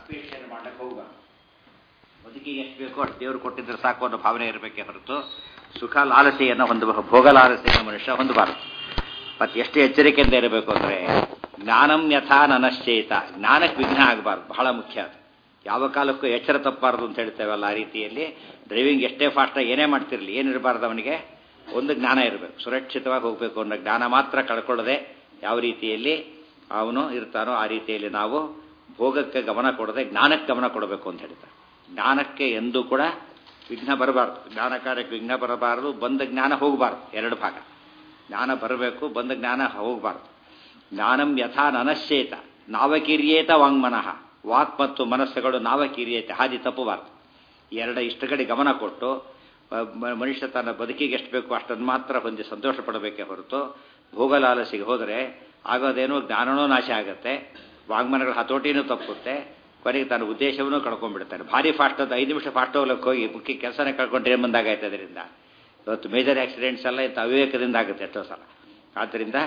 ಅಪೇಕ್ಷೆಯನ್ನು ಮಾಡಕ್ಕೆ ಹೋಗಬಾರ್ದು ಬದುಕಿಗೆ ಎಷ್ಟು ಬೇಕೋ ಅಷ್ಟು ದೇವರು ಕೊಟ್ಟಿದ್ರೆ ಸಾಕು ಅನ್ನೋ ಭಾವನೆ ಇರಬೇಕೇ ಹೊರತು ಸುಖ ಲಾಲಸೆಯನ್ನು ಹೊಂದ ಭೋಗ ಲಾಲಸೆಯನ್ನು ಮನುಷ್ಯ ಹೊಂದಬಾರದು ಮತ್ತೆ ಎಷ್ಟು ಎಚ್ಚರಿಕೆಯಿಂದ ಇರಬೇಕು ಅಂದರೆ ಜ್ಞಾನಂ ಯಥಾ ನನಶ್ಚೇತ ಜ್ಞಾನಕ್ಕೆ ವಿಘ್ನ ಆಗಬಾರ್ದು ಬಹಳ ಮುಖ್ಯ ಅದು ಯಾವ ಕಾಲಕ್ಕೂ ಎಚ್ಚರ ತಪ್ಪಬಾರ್ದು ಅಂತ ಹೇಳ್ತೇವಲ್ಲ ಆ ರೀತಿಯಲ್ಲಿ ಡ್ರೈವಿಂಗ್ ಎಷ್ಟೇ ಫಾಸ್ಟಾಗಿ ಏನೇ ಮಾಡ್ತಿರಲಿ ಏನಿರಬಾರ್ದು ಅವನಿಗೆ ಒಂದು ಜ್ಞಾನ ಇರಬೇಕು ಸುರಕ್ಷಿತವಾಗಿ ಹೋಗಬೇಕು ಅನ್ನೋ ಜ್ಞಾನ ಮಾತ್ರ ಕಳ್ಕೊಳ್ಳದೆ ಯಾವ ರೀತಿಯಲ್ಲಿ ಅವನು ಇರ್ತಾನೋ ಆ ರೀತಿಯಲ್ಲಿ ನಾವು ಭೋಗಕ್ಕೆ ಗಮನ ಕೊಡದೆ ಜ್ಞಾನಕ್ಕೆ ಗಮನ ಕೊಡಬೇಕು ಅಂತ ಹೇಳ್ತಾರೆ ಜ್ಞಾನಕ್ಕೆ ಎಂದೂ ಕೂಡ ವಿಘ್ನ ಬರಬಾರ್ದು ಜ್ಞಾನ ಕಾರ್ಯಕ್ಕೆ ವಿಘ್ನ ಬರಬಾರದು ಬಂದ ಜ್ಞಾನ ಹೋಗಬಾರ್ದು ಎರಡು ಭಾಗ ಜ್ಞಾನ ಬರಬೇಕು ಬಂದ ಜ್ಞಾನ ಹೋಗಬಾರ್ದು ಜ್ಞಾನಂ ಯಥಾ ನನಶ್ಚೇತ ನಾವಕಿರಿಯೇತ ವಾಂಗ್ಮನಃ ವಾಕ್ ಮತ್ತು ಮನಸ್ಸುಗಳು ನಾವಕಿರಿಯೇತ ಹಾದಿ ತಪ್ಪಬಾರ್ದು ಎರಡು ಇಷ್ಟ ಕಡೆ ಗಮನ ಕೊಟ್ಟು ಮನುಷ್ಯ ತನ್ನ ಬದುಕಿಗೆ ಎಷ್ಟು ಬೇಕು ಅಷ್ಟನ್ನು ಮಾತ್ರ ಹೊಂದಿ ಸಂತೋಷ ಪಡಬೇಕೇ ಹೊರತು ಭೋಗಲಾಲಸಿಗೆ ಹೋದರೆ ಆಗೋದೇನೋ ಜ್ಞಾನನೂ ನಾಶ ಆಗುತ್ತೆ ವಾಗ್ಮನಗಳ ಹತೋಟಿನೂ ತಪ್ಪುತ್ತೆ ಕೊನೆಗೆ ತನ್ನ ಉದ್ದೇಶವನ್ನೂ ಕಳ್ಕೊಂಡ್ಬಿಡ್ತಾನೆ ಭಾರಿ ಫಾಸ್ಟ್ ಅದು ಐದು ನಿಮಿಷ ಫಾಸ್ಟ್ ಹೋಗ್ಲಿಕ್ಕೆ ಹೋಗಿ ಮುಖ್ಯ ಕೆಲಸನೇ ಕಳ್ಕೊಂಡ್ರೆ ಮುಂದಾಗೈತೆ ಅದರಿಂದ ಇವತ್ತು ಮೇಜರ್ ಆಕ್ಸಿಡೆಂಟ್ಸ್ ಎಲ್ಲ ಇಂಥ ಅವಿವೇಕದಿಂದ ಆಗುತ್ತೆ ಎಷ್ಟೋ ಸಲ ಆದ್ದರಿಂದ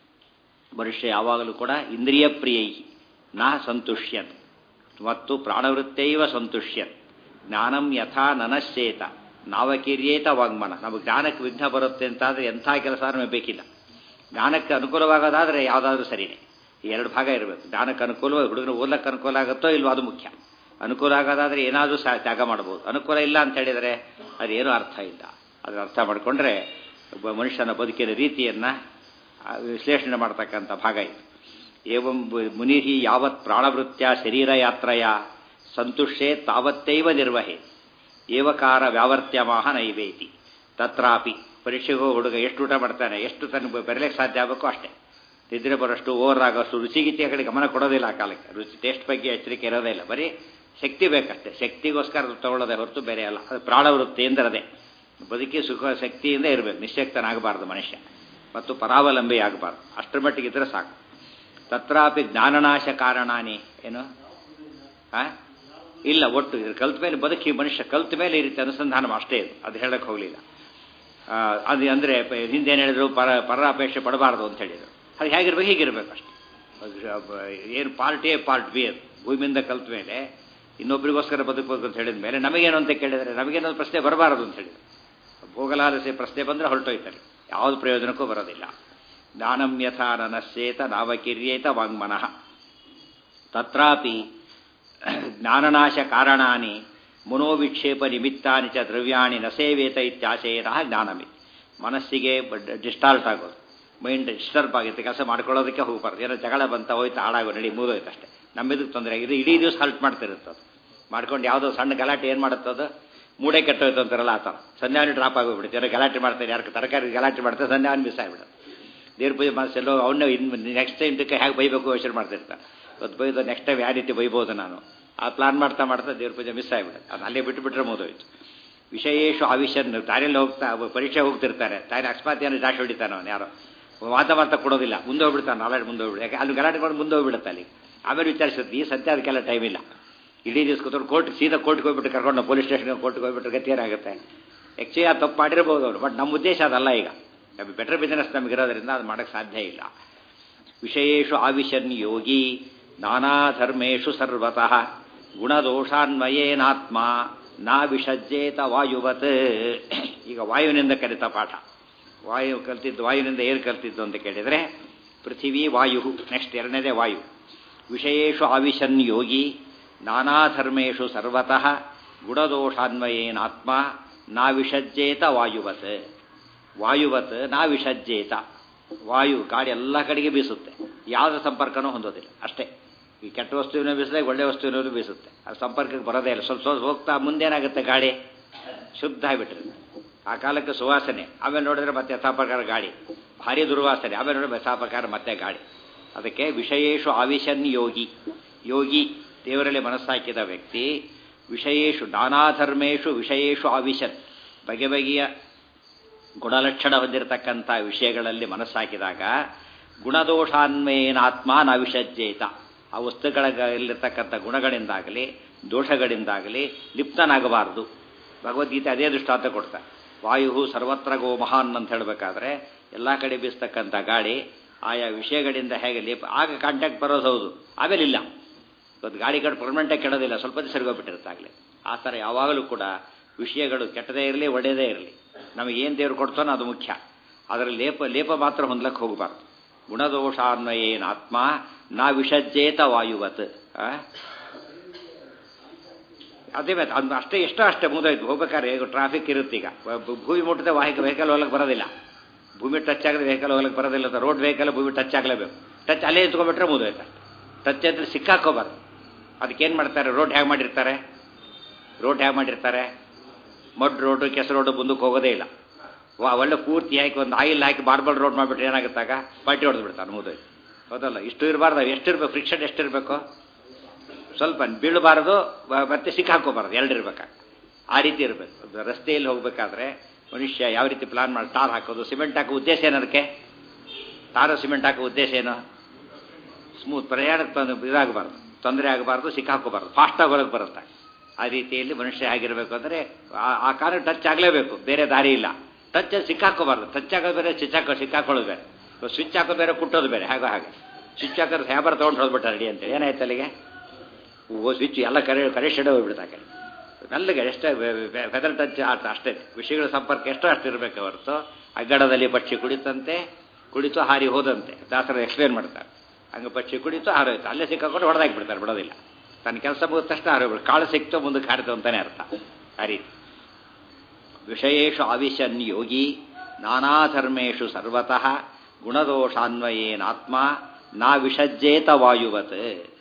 ಮನುಷ್ಯ ಯಾವಾಗಲೂ ಕೂಡ ಇಂದ್ರಿಯ ಪ್ರಿಯೈ ನಾ ಸಂತುಷ್ಯನ್ ಮತ್ತು ಪ್ರಾಣವೃತ್ತೈವ ಸಂತುಷ್ಯನ್ ಜ್ಞಾನಂ ಯಥಾ ನನಶ್ಚೇತ ನಾವಕಿರಿಯೇತ ವಾಗ್ಮನ ನಮಗೆ ಜ್ಞಾನಕ್ಕೆ ವಿಘ್ನ ಬರುತ್ತೆ ಅಂತಾದರೆ ಎಂಥ ಕೆಲಸ ನಮಗೆ ಬೇಕಿಲ್ಲ ಜ್ಞಾನಕ್ಕೆ ಅನುಕೂಲವಾಗೋದಾದರೆ ಯಾವುದಾದ್ರೂ ಸರಿಯೇ ಈ ಎರಡು ಭಾಗ ಇರಬೇಕು ಜ್ಞಾನಕ್ಕೆ ಅನುಕೂಲ ಹುಡುಗರು ಓದಕ್ಕೆ ಅನುಕೂಲ ಆಗುತ್ತೋ ಇಲ್ವೋ ಅದು ಮುಖ್ಯ ಅನುಕೂಲ ಆಗೋದಾದರೆ ಏನಾದರೂ ಸಹ ತ್ಯಾಗ ಮಾಡ್ಬೋದು ಅನುಕೂಲ ಇಲ್ಲ ಅಂತ ಹೇಳಿದರೆ ಅದೇನೂ ಅರ್ಥ ಇಲ್ಲ ಅದರ ಅರ್ಥ ಮಾಡಿಕೊಂಡ್ರೆ ಒಬ್ಬ ಮನುಷ್ಯನ ಬದುಕಿನ ರೀತಿಯನ್ನು ವಿಶ್ಲೇಷಣೆ ಮಾಡ್ತಕ್ಕಂಥ ಭಾಗ ಇದು ಏವಂ ಮುನಿಹಿ ಯಾವತ್ ಪ್ರಾಣವೃತ್ಯ ಶರೀರ ಯಾತ್ರೆಯ ಸಂತುಷ್ಟೇ ತಾವತ್ತೈವ ನಿರ್ವಹೆ ಏವಕಾರ ವ್ಯಾವರ್ತ್ಯಮಾಹ ನೈವೇತಿ ತತ್ರಾಪಿ ಪರೀಕ್ಷೆಗೂ ಹುಡುಗ ಎಷ್ಟು ಊಟ ಮಾಡ್ತಾನೆ ಎಷ್ಟು ತನ್ನ ಬೆರಲಿಕ್ಕೆ ಸಾಧ್ಯ ಆಗಬೇಕೋ ಅಷ್ಟೇ ನಿದ್ರೆ ಬರೋಷ್ಟು ಓವರ್ ಆಗೋಷ್ಟು ರುಚಿಗಿತಿಯ ಕಡೆ ಗಮನ ಕೊಡೋದಿಲ್ಲ ಆ ಕಾಲಕ್ಕೆ ರುಚಿ ಟೇಸ್ಟ್ ಬಗ್ಗೆ ಎಚ್ಚರಿಕೆ ಇರೋದೇ ಇಲ್ಲ ಬರೀ ಶಕ್ತಿ ಬೇಕಷ್ಟೇ ಶಕ್ತಿಗೋಸ್ಕರ ತಗೊಳ್ಳೋದೇ ಹೊರತು ಬೇರೆ ಅಲ್ಲ ಅದು ಪ್ರಾಣವೃತ್ತಿ ಎಂದರದೆ ಬದುಕಿ ಸುಖ ಶಕ್ತಿಯಿಂದ ಇರಬೇಕು ನಿಶ್ಯಕ್ತನಾಗಬಾರ್ದು ಮನುಷ್ಯ ಮತ್ತು ಪರಾವಲಂಬಿ ಆಗಬಾರ್ದು ಅಷ್ಟರ ಮಟ್ಟಿಗೆ ಇದ್ರೆ ಸಾಕು ತತ್ರಾಪಿ ಜ್ಞಾನನಾಶ ಕಾರಣಾನಿ ಏನು ಆ ಇಲ್ಲ ಒಟ್ಟು ಇದ್ರ ಕಲ್ತ ಮೇಲೆ ಬದುಕಿ ಮನುಷ್ಯ ಕಲ್ತ ಮೇಲೆ ಈ ರೀತಿ ಅನುಸಂಧಾನ ಅಷ್ಟೇ ಇದು ಅದು ಹೇಳಕ್ಕೆ ಹೋಗಲಿಲ್ಲ ಅದು ಅಂದರೆ ಹಿಂದೇನು ಹೇಳಿದ್ರು ಪರ ಪರ ಅಪೇಕ್ಷೆ ಪಡಬಾರ್ದು ಅಂತ ಹೇಳಿದರು ಅದು ಹೇಗಿರ್ಬೇಕು ಹೀಗಿರ್ಬೇಕು ಅಷ್ಟೆ ಏನು ಪಾರ್ಟ್ ಎ ಪಾರ್ಟ್ ಬಿ ಅದು ಭೂಮಿಯಿಂದ ಕಲ್ತ ಮೇಲೆ ಇನ್ನೊಬ್ರಿಗೋಸ್ಕರ ಬದುಕಬೇಕು ಅಂತ ಹೇಳಿದ ಮೇಲೆ ನಮಗೇನು ಅಂತ ಕೇಳಿದರೆ ನಮಗೇನೋ ಪ್ರಶ್ನೆ ಬರಬಾರದು ಅಂತ ಹೇಳಿದ್ರು ಭೋಗಲಾಲಸೆ ಪ್ರಶ್ನೆ ಬಂದರೆ ಹೊರಟೋಯ್ತಾರೆ ಯಾವುದು ಪ್ರಯೋಜನಕ್ಕೂ ಬರೋದಿಲ್ಲ ಜ್ಞಾನಂ ಯಥಾ ನನಶ್ಚೇತ ನಾವಕಿರ್ಯೇತ ವಾಂಗ್ಮನಃ ತತ್ರಾಪಿ ಜ್ಞಾನನಾಶ ಕಾರಣಾನಿ ಮನೋವಿಕ್ಷೇಪ ನಿಮಿತ್ತಾನಿ ಚ ದ್ರವ್ಯಾಣಿ ನ ಸೇವೇತ ಇತ್ಯಾಶಯನ ಜ್ಞಾನಮಿ ಮನಸ್ಸಿಗೆ ಡಿಸ್ಟಾಲ್ಟ್ ಆಗೋದು ಮೈಂಡ್ ಡಿಸ್ಟರ್ಬ್ ಆಗುತ್ತೆ ಕೆಲಸ ಮಾಡ್ಕೊಳ್ಳೋದಕ್ಕೆ ಹೋಗಬಾರ್ದು ಏನೋ ಜಗಳ ಬಂತ ಹೋಯ್ತು ಹಾಳಾಗೋ ನಡಿ ಮುಗಿದೋಯ್ತು ಅಷ್ಟೇ ನಮ್ಮಿದಕ್ಕೆ ತೊಂದರೆ ಆಗಿದೆ ಇಡೀ ದಿವಸ ಹಲ್ಟ್ ಮಾಡ್ತಿರುತ್ತೆ ಅದು ಮಾಡ್ಕೊಂಡು ಯಾವುದೋ ಸಣ್ಣ ಗಲಾಟೆ ಏನು ಮಾಡುತ್ತದು ಮೂಡೆ ಕೆಟ್ಟೋಯ್ತು ಅಂತಾರಲ್ಲ ಆ ಥರ ಸಂಧ್ಯಾವನಿ ಡ್ರಾಪ್ ಆಗೋಗ್ಬಿಡುತ್ತೆ ಯಾರೋ ಗಲಾಟೆ ಮಾಡ್ತಾರೆ ಯಾರು ತರಕಾರಿ ಗಲಾಟೆ ಮಾಡ್ತಾರೆ ಸಂಧ್ಯಾವನಿ ಮಿಸ್ ಆಗಿಬಿಡುತ್ತೆ ದೇವ್ರ ಪೂಜೆ ಮಾಡಿಸೆಲ್ಲೋ ಅವನ್ನ ಇನ್ನು ನೆಕ್ಸ್ಟ್ ಟೈಮ್ ಇದಕ್ಕೆ ಹೇಗೆ ಬೈಬೇಕು ಯೋಚನೆ ಮಾಡ್ತಿರ್ತಾರೆ ಇವತ್ತು ಬೈದು ನೆಕ್ಸ್ಟ್ ಟೈಮ್ ಯಾವ ರೀತಿ ಬೈಬೋದು ನಾನು ಆ ಪ್ಲಾನ್ ಮಾಡ್ತಾ ಮಾಡ್ತಾ ದೇವ್ರ ಪೂಜೆ ಮಿಸ್ ಆಗಿಬಿಡುತ್ತೆ ಅದು ಅಲ್ಲೇ ಬಿಟ್ಟು ಬಿಟ್ಟರೆ ಮುಗಿದೋಯ್ತು ವಿಷಯೇಶು ಆವಿಷನ್ ದಾರಿಯಲ್ಲಿ ಹೋಗ್ತಾ ಪರೀಕ್ಷೆ ಹೋಗ್ತಿರ್ತಾರೆ ತಾಯಿ ಅಕಸ್ಮಾತ್ ಏನೋ ಜಾಸ್ತಿ ಹೊಡಿತಾನೆ ಅವನು ಯಾರೋ ಮಾತಾ ಮಾತಾ ಕೊಡೋದಿಲ್ಲ ಮುಂದೆ ಹೋಗ್ಬಿಡ್ತಾನೆ ನಾಳೆ ಮುಂದೆ ಹೋಗ್ಬಿಡು ಯಾಕೆ ಅಲ್ಲಿ ಗಲಾಟೆ ಮಾಡಿ ಮುಂದೆ ಹೋಗ್ಬಿಡುತ್ತೆ ಅಲ್ಲಿ ಆಮೇಲೆ ವಿಚಾರಿಸುತ್ತೆ ಈ ಸದ್ಯ ಅದಕ್ಕೆಲ್ಲ ಟೈಮ್ ಇಲ್ಲ ಇಡೀ ದಿವಸ ಕೂತ್ಕೊಂಡು ಕೋರ್ಟ್ ಸೀದಾ ಕೋರ್ಟ್ಗೆ ಹೋಗ್ಬಿಟ್ಟು ಕರ್ಕೊಂಡು ಪೊಲೀಸ್ ಸ್ಟೇಷನ್ಗೆ ಕೋರ್ಟ್ಗೆ ಹೋಗ್ಬಿಟ್ರೆ ಗತಿ ಏನಾಗುತ್ತೆ ಆ್ಯಕ್ಚುಲಿ ಅದು ತಪ್ಪು ಮಾಡಿರ್ಬೋದು ಅವರು ಬಟ್ ನಮ್ಮ ಉದ್ದೇಶ ಅದಲ್ಲ ಈಗ ಬೆಟರ್ ಬಿಸ್ನೆಸ್ ನಮಗಿರೋದ್ರಿಂದ ಅದು ಮಾಡೋಕ್ಕೆ ಸಾಧ್ಯ ಇಲ್ಲ ವಿಷಯೇಶು ಆವಿಶನ್ ಯೋಗಿ ನಾನಾ ಧರ್ಮೇಶು ಸರ್ವತಃ ಗುಣದೋಷಾನ್ವಯೇನಾತ್ಮ ನಾ ವಿಷಜ್ಜೇತ ವಾಯುವತ್ ಈಗ ವಾಯುವಿನಿಂದ ಕಲಿತ ಪಾಠ ವಾಯು ಕಲ್ತಿದ್ದು ವಾಯುವಿನಿಂದ ಏನು ಕಲ್ತಿದ್ದು ಅಂತ ಕೇಳಿದರೆ ಪೃಥಿವಿ ವಾಯು ನೆಕ್ಸ್ಟ್ ಎರಡನೇದೇ ವಾಯು ವಿಷಯೇಶು ಆವಿಶನ್ ಯೋಗಿ ನಾನಾ ಧರ್ಮೇಶು ಸರ್ವತಃ ಗುಣದೋಷಾನ್ವಯೇನಾತ್ಮ ನಾ ವಿಷಜ್ಜೇತ ವಾಯುವತ್ ವಾಯುವತ್ ನಾ ವಿಷಜ್ಜೇತ ವಾಯು ಗಾಳಿ ಎಲ್ಲ ಕಡೆಗೆ ಬೀಸುತ್ತೆ ಯಾವುದೇ ಸಂಪರ್ಕನೂ ಹೊಂದೋದಿಲ್ಲ ಅಷ್ಟೇ ಈ ಕೆಟ್ಟ ವಸ್ತುವಿನ ಬೀಸಿದಾಗ ಒಳ್ಳೆ ವಸ್ತುವಿನೂ ಬೀಸುತ್ತೆ ಅದು ಸಂಪರ್ಕಕ್ಕೆ ಬರೋದೇ ಇಲ್ಲ ಸ್ವಲ್ಪ ಸ್ವಲ್ಪ ಹೋಗ್ತಾ ಮುಂದೇನಾಗುತ್ತೆ ಗಾಳಿ ಶುದ್ಧ ಆಗಿಬಿಟ್ಟಿರುತ್ತೆ ಆ ಕಾಲಕ್ಕೆ ಸುವಾಸನೆ ಆಮೇಲೆ ನೋಡಿದ್ರೆ ಮತ್ತೆ ಯಥಾ ಪ್ರಕಾರ ಗಾಳಿ ಭಾರಿ ದುರ್ವಾಸನೆ ಆಮೇಲೆ ನೋಡಿದ್ರೆ ಯಥಾ ಪ್ರಕಾರ ಮತ್ತೆ ಗಾಳಿ ಅದಕ್ಕೆ ವಿಷಯೇಶು ಆವಿಶನ್ ಯೋಗಿ ಯೋಗಿ ದೇವರಲ್ಲಿ ಮನಸ್ಸಾಕಿದ ವ್ಯಕ್ತಿ ವಿಷಯೇಶು ನಾನಾಧರ್ಮೇಶು ವಿಷಯೇಶು ಆವಿಶನ್ ಬಗೆ ಬಗೆಯ ಗುಣಲಕ್ಷಣ ಹೊಂದಿರತಕ್ಕಂಥ ವಿಷಯಗಳಲ್ಲಿ ಮನಸ್ಸಾಕಿದಾಗ ಗುಣದೋಷಾನ್ವೇನಾತ್ಮ ನಾವಿಷಜ್ಜೇತ ಆ ವಸ್ತುಗಳಲ್ಲಿರ್ತಕ್ಕಂಥ ಗುಣಗಳಿಂದಾಗಲಿ ದೋಷಗಳಿಂದಾಗಲಿ ಲಿಪ್ತನಾಗಬಾರದು ಭಗವದ್ಗೀತೆ ಅದೇ ದೃಷ್ಟಾಂತ ಕೊಡ್ತಾರೆ ವಾಯು ಸರ್ವತ್ರ ಗೋ ಮಹಾನ್ ಅಂತ ಹೇಳಬೇಕಾದ್ರೆ ಎಲ್ಲ ಕಡೆ ಬೀಸ್ತಕ್ಕಂಥ ಗಾಳಿ ಆಯಾ ವಿಷಯಗಳಿಂದ ಹೇಗೆ ಲೇಪ ಆಗ ಕಾಂಟ್ಯಾಕ್ಟ್ ಬರೋದು ಹೌದು ಆಮೇಲೆ ಇಲ್ಲ ಇವತ್ತು ಗಾಡಿ ಕಡೆ ಪರ್ಮನೆಂಟಾಗಿ ಕೆಡೋದಿಲ್ಲ ಸ್ವಲ್ಪ ದಿವಸ ಸರಿಗೋಗ್ಬಿಟ್ಟಿರುತ್ತೆ ಆಗಲೇ ಆ ಥರ ಯಾವಾಗಲೂ ಕೂಡ ವಿಷಯಗಳು ಕೆಟ್ಟದೇ ಇರಲಿ ಒಳ್ಳೆಯದೇ ಇರಲಿ ನಮಗೇನು ದೇವ್ರು ಕೊಡ್ತಾನೋ ಅದು ಮುಖ್ಯ ಅದರ ಲೇಪ ಲೇಪ ಮಾತ್ರ ಹೊಂದ್ಲಕ್ಕೆ ಹೋಗಬಾರ್ದು ಗುಣದೋಷಾನ್ವಯೇನ ಆತ್ಮ ನಾ ವಿಷಜ್ಜೇತ ವಾಯುವತ್ ಆ? ಅದೇ ಮತ್ತೆ ಅದು ಅಷ್ಟೇ ಎಷ್ಟೋ ಅಷ್ಟೇ ಮುಗಿದೋಯ್ತು ಹೋಗ್ಬೇಕಾದ್ರೆ ಈಗ ಟ್ರಾಫಿಕ್ ಇರುತ್ತೆ ಈಗ ಬ- ಭೂಮಿ ಮುಟ್ಟದೆ ವಾಹಿಕ ವೆಹಿಕಲ್ ಹೋಗಕ್ಕೆ ಬರೋದಿಲ್ಲ ಭೂಮಿ ಟಚ್ ಆಗದೆ ವೆಹಿಕಲ್ ಹೋಗಕ್ಕೆ ಬರೋದಿಲ್ಲ ಅಂತ ರೋಡ್ ವೆಹಿಕಲ್ ಭೂಮಿ ಟಚ್ ಆಗಲೇಬೇಕು ಟಚ್ ಅಲ್ಲೇ ಎತ್ಕೊಂಡ್ಬಿಟ್ರೆ ಮುಗಿದೋಯ್ತು ಟಚ್ ಅಂದ್ರೆ ಸಿಕ್ಕಾಕೋಬಾರ್ದು ಅದಕ್ಕೇನು ಮಾಡ್ತಾರೆ ರೋಡ್ ಹೇಗೆ ಮಾಡಿರ್ತಾರೆ ರೋಡ್ ಹೇಗೆ ಮಾಡಿರ್ತಾರೆ ಮಡ್ ರೋಡು ಕೆಸರು ರೋಡು ಮುಂದಕ್ಕೆ ಹೋಗೋದೇ ಇಲ್ಲ ವಾ ಒಳ್ಳೆ ಪೂರ್ತಿ ಹಾಕಿ ಒಂದು ಆಯಿಲ್ ಹಾಕಿ ಬಾರ್ಬಲ್ ರೋಡ್ ಮಾಡಿಬಿಟ್ರೆ ಏನಾಗುತ್ತಾಗ ಪಟ್ಟಿ ಹೊಡೆದು ಬಿಡ್ತಾನೆ ಮುಗಿದೋಯ್ತು ಹೌದಲ್ಲ ಇಷ್ಟು ಇರಬಾರ್ದು ಎಷ್ಟಿರ್ಬೇಕು ಫ್ರಿಕ್ಷನ್ ಎಷ್ಟಿರಬೇಕು ಸ್ವಲ್ಪ ಬೀಳಬಾರದು ಬ- ಮತ್ತೆ ಸಿಕ್ಕಾಕೋಬಾರದು ಎರಡು ಇರ್ಬೇಕಾಗ ಆ ರೀತಿ ಇರಬೇಕು ರಸ್ತೆಯಲ್ಲಿ ಹೋಗ್ಬೇಕಾದ್ರೆ ಮನುಷ್ಯ ಯಾವ ರೀತಿ ಪ್ಲಾನ್ ಮಾಡಿ ಟಾರ್ ಹಾಕೋದು ಸಿಮೆಂಟ್ ಹಾಕೋ ಉದ್ದೇಶ ಏನು ಅದಕ್ಕೆ ಟಾರು ಸಿಮೆಂಟ್ ಹಾಕೋ ಉದ್ದೇಶ ಏನು ಸ್ಮೂತ್ ಪ್ರಯಾಣಕ್ಕೆ ತೊಂದ್ರೆ- ಇದಾಗಬಾರ್ದು ತೊಂದರೆ ಆಗಬಾರ್ದು ಸಿಕ್ಕಾಕೋಬಾರ್ದು ಫಾಸ್ಟಾಗಿ ಹೊರಗೆ ಬರುತ್ತೆ ಆ ರೀತಿಯಲ್ಲಿ ಮನುಷ್ಯ ಆಗಿರಬೇಕು ಅಂದರೆ ಆ- ಆ ಕಾರಣ ಟಚ್ ಆಗಲೇಬೇಕು ಬೇರೆ ದಾರಿ ಇಲ್ಲ ಟಚ್ ಸಿಕ್ಕಾಕೋಬಾರ್ದು ಟಚ್ ಆಗೋದು ಬೇರೆ ಸ್ವಿಚ್ ಹಾಕೋ ಸಿಕ್ಕಾಕೊಳ್ಳೋದು ಬೇರೆ ಸ್ವಿಚ್ ಹಾಕೋದು ಬೇರೆ ಕುಟ್ಟೋದು ಬೇರೆ ಹಾಗೋ ಹಾಗೆ ಸ್ವಿಚ್ ಹಾಕೋದು ಹ್ಯಾಬರ್ ತೊಗೊಂಡು ಹೋಗ್ಬಿಟ್ಟ ರೆಡಿ ಅಂತೇಳಿ ಏನಾಯ್ತು ಅಲ್ಲಿಗೆ ಓ ಸ್ವಿಚ್ ಎಲ್ಲ ಕರೆ ಕರೆಕ್ಷಡೆ ಹೋಗ್ಬಿಡ್ತಾಕೆ ಮೆಲ್ಲಗೆ ಎಷ್ಟೇ ಫೆದರ್ ಟಚ್ ಆಟ ಅಷ್ಟೇ ವಿಷಯಗಳ ಸಂಪರ್ಕ ಎಷ್ಟೋ ಅಷ್ಟು ಇರಬೇಕು ಹೊರತು ಅಗ್ಗಡದಲ್ಲಿ ಪಕ್ಷಿ ಕುಡಿತಂತೆ ಕುಡಿತು ಹಾರಿ ಹೋದಂತೆ ದಾಸರ ಎಕ್ಸ್ಪ್ಲೇನ್ ಮಾಡ್ತಾರೆ ಹಂಗೆ ಪಕ್ಷಿ ಕುಡಿತು ಹಾರೋಯ್ತು ಅಲ್ಲೇ ಸಿಕ್ಕಾಕೊಂಡು ಹೊಡೆದಾಕಿ ಬಿಡ್ತಾರೆ ಬಿಡೋದಿಲ್ಲ ತನ್ನ ಕೆಲಸ ಮುಗಿದ ತಕ್ಷಣ ಹಾರೋಗ್ಬಿಡು ಕಾಳು ಸಿಕ್ತು ಮುಂದಕ್ಕೆ ಹಾರಿತು ಅಂತಾನೆ ಅರ್ಥ ಆ ರೀತಿ ವಿಷಯೇಶು ಆವಿಶನ್ ಯೋಗಿ ನಾನಾ ಧರ್ಮೇಶು ಸರ್ವತಃ ಗುಣದೋಷಾನ್ವಯೇನಾತ್ಮ ನಾ ವಿಷಜ್ಜೇತ ವಾಯುವತ್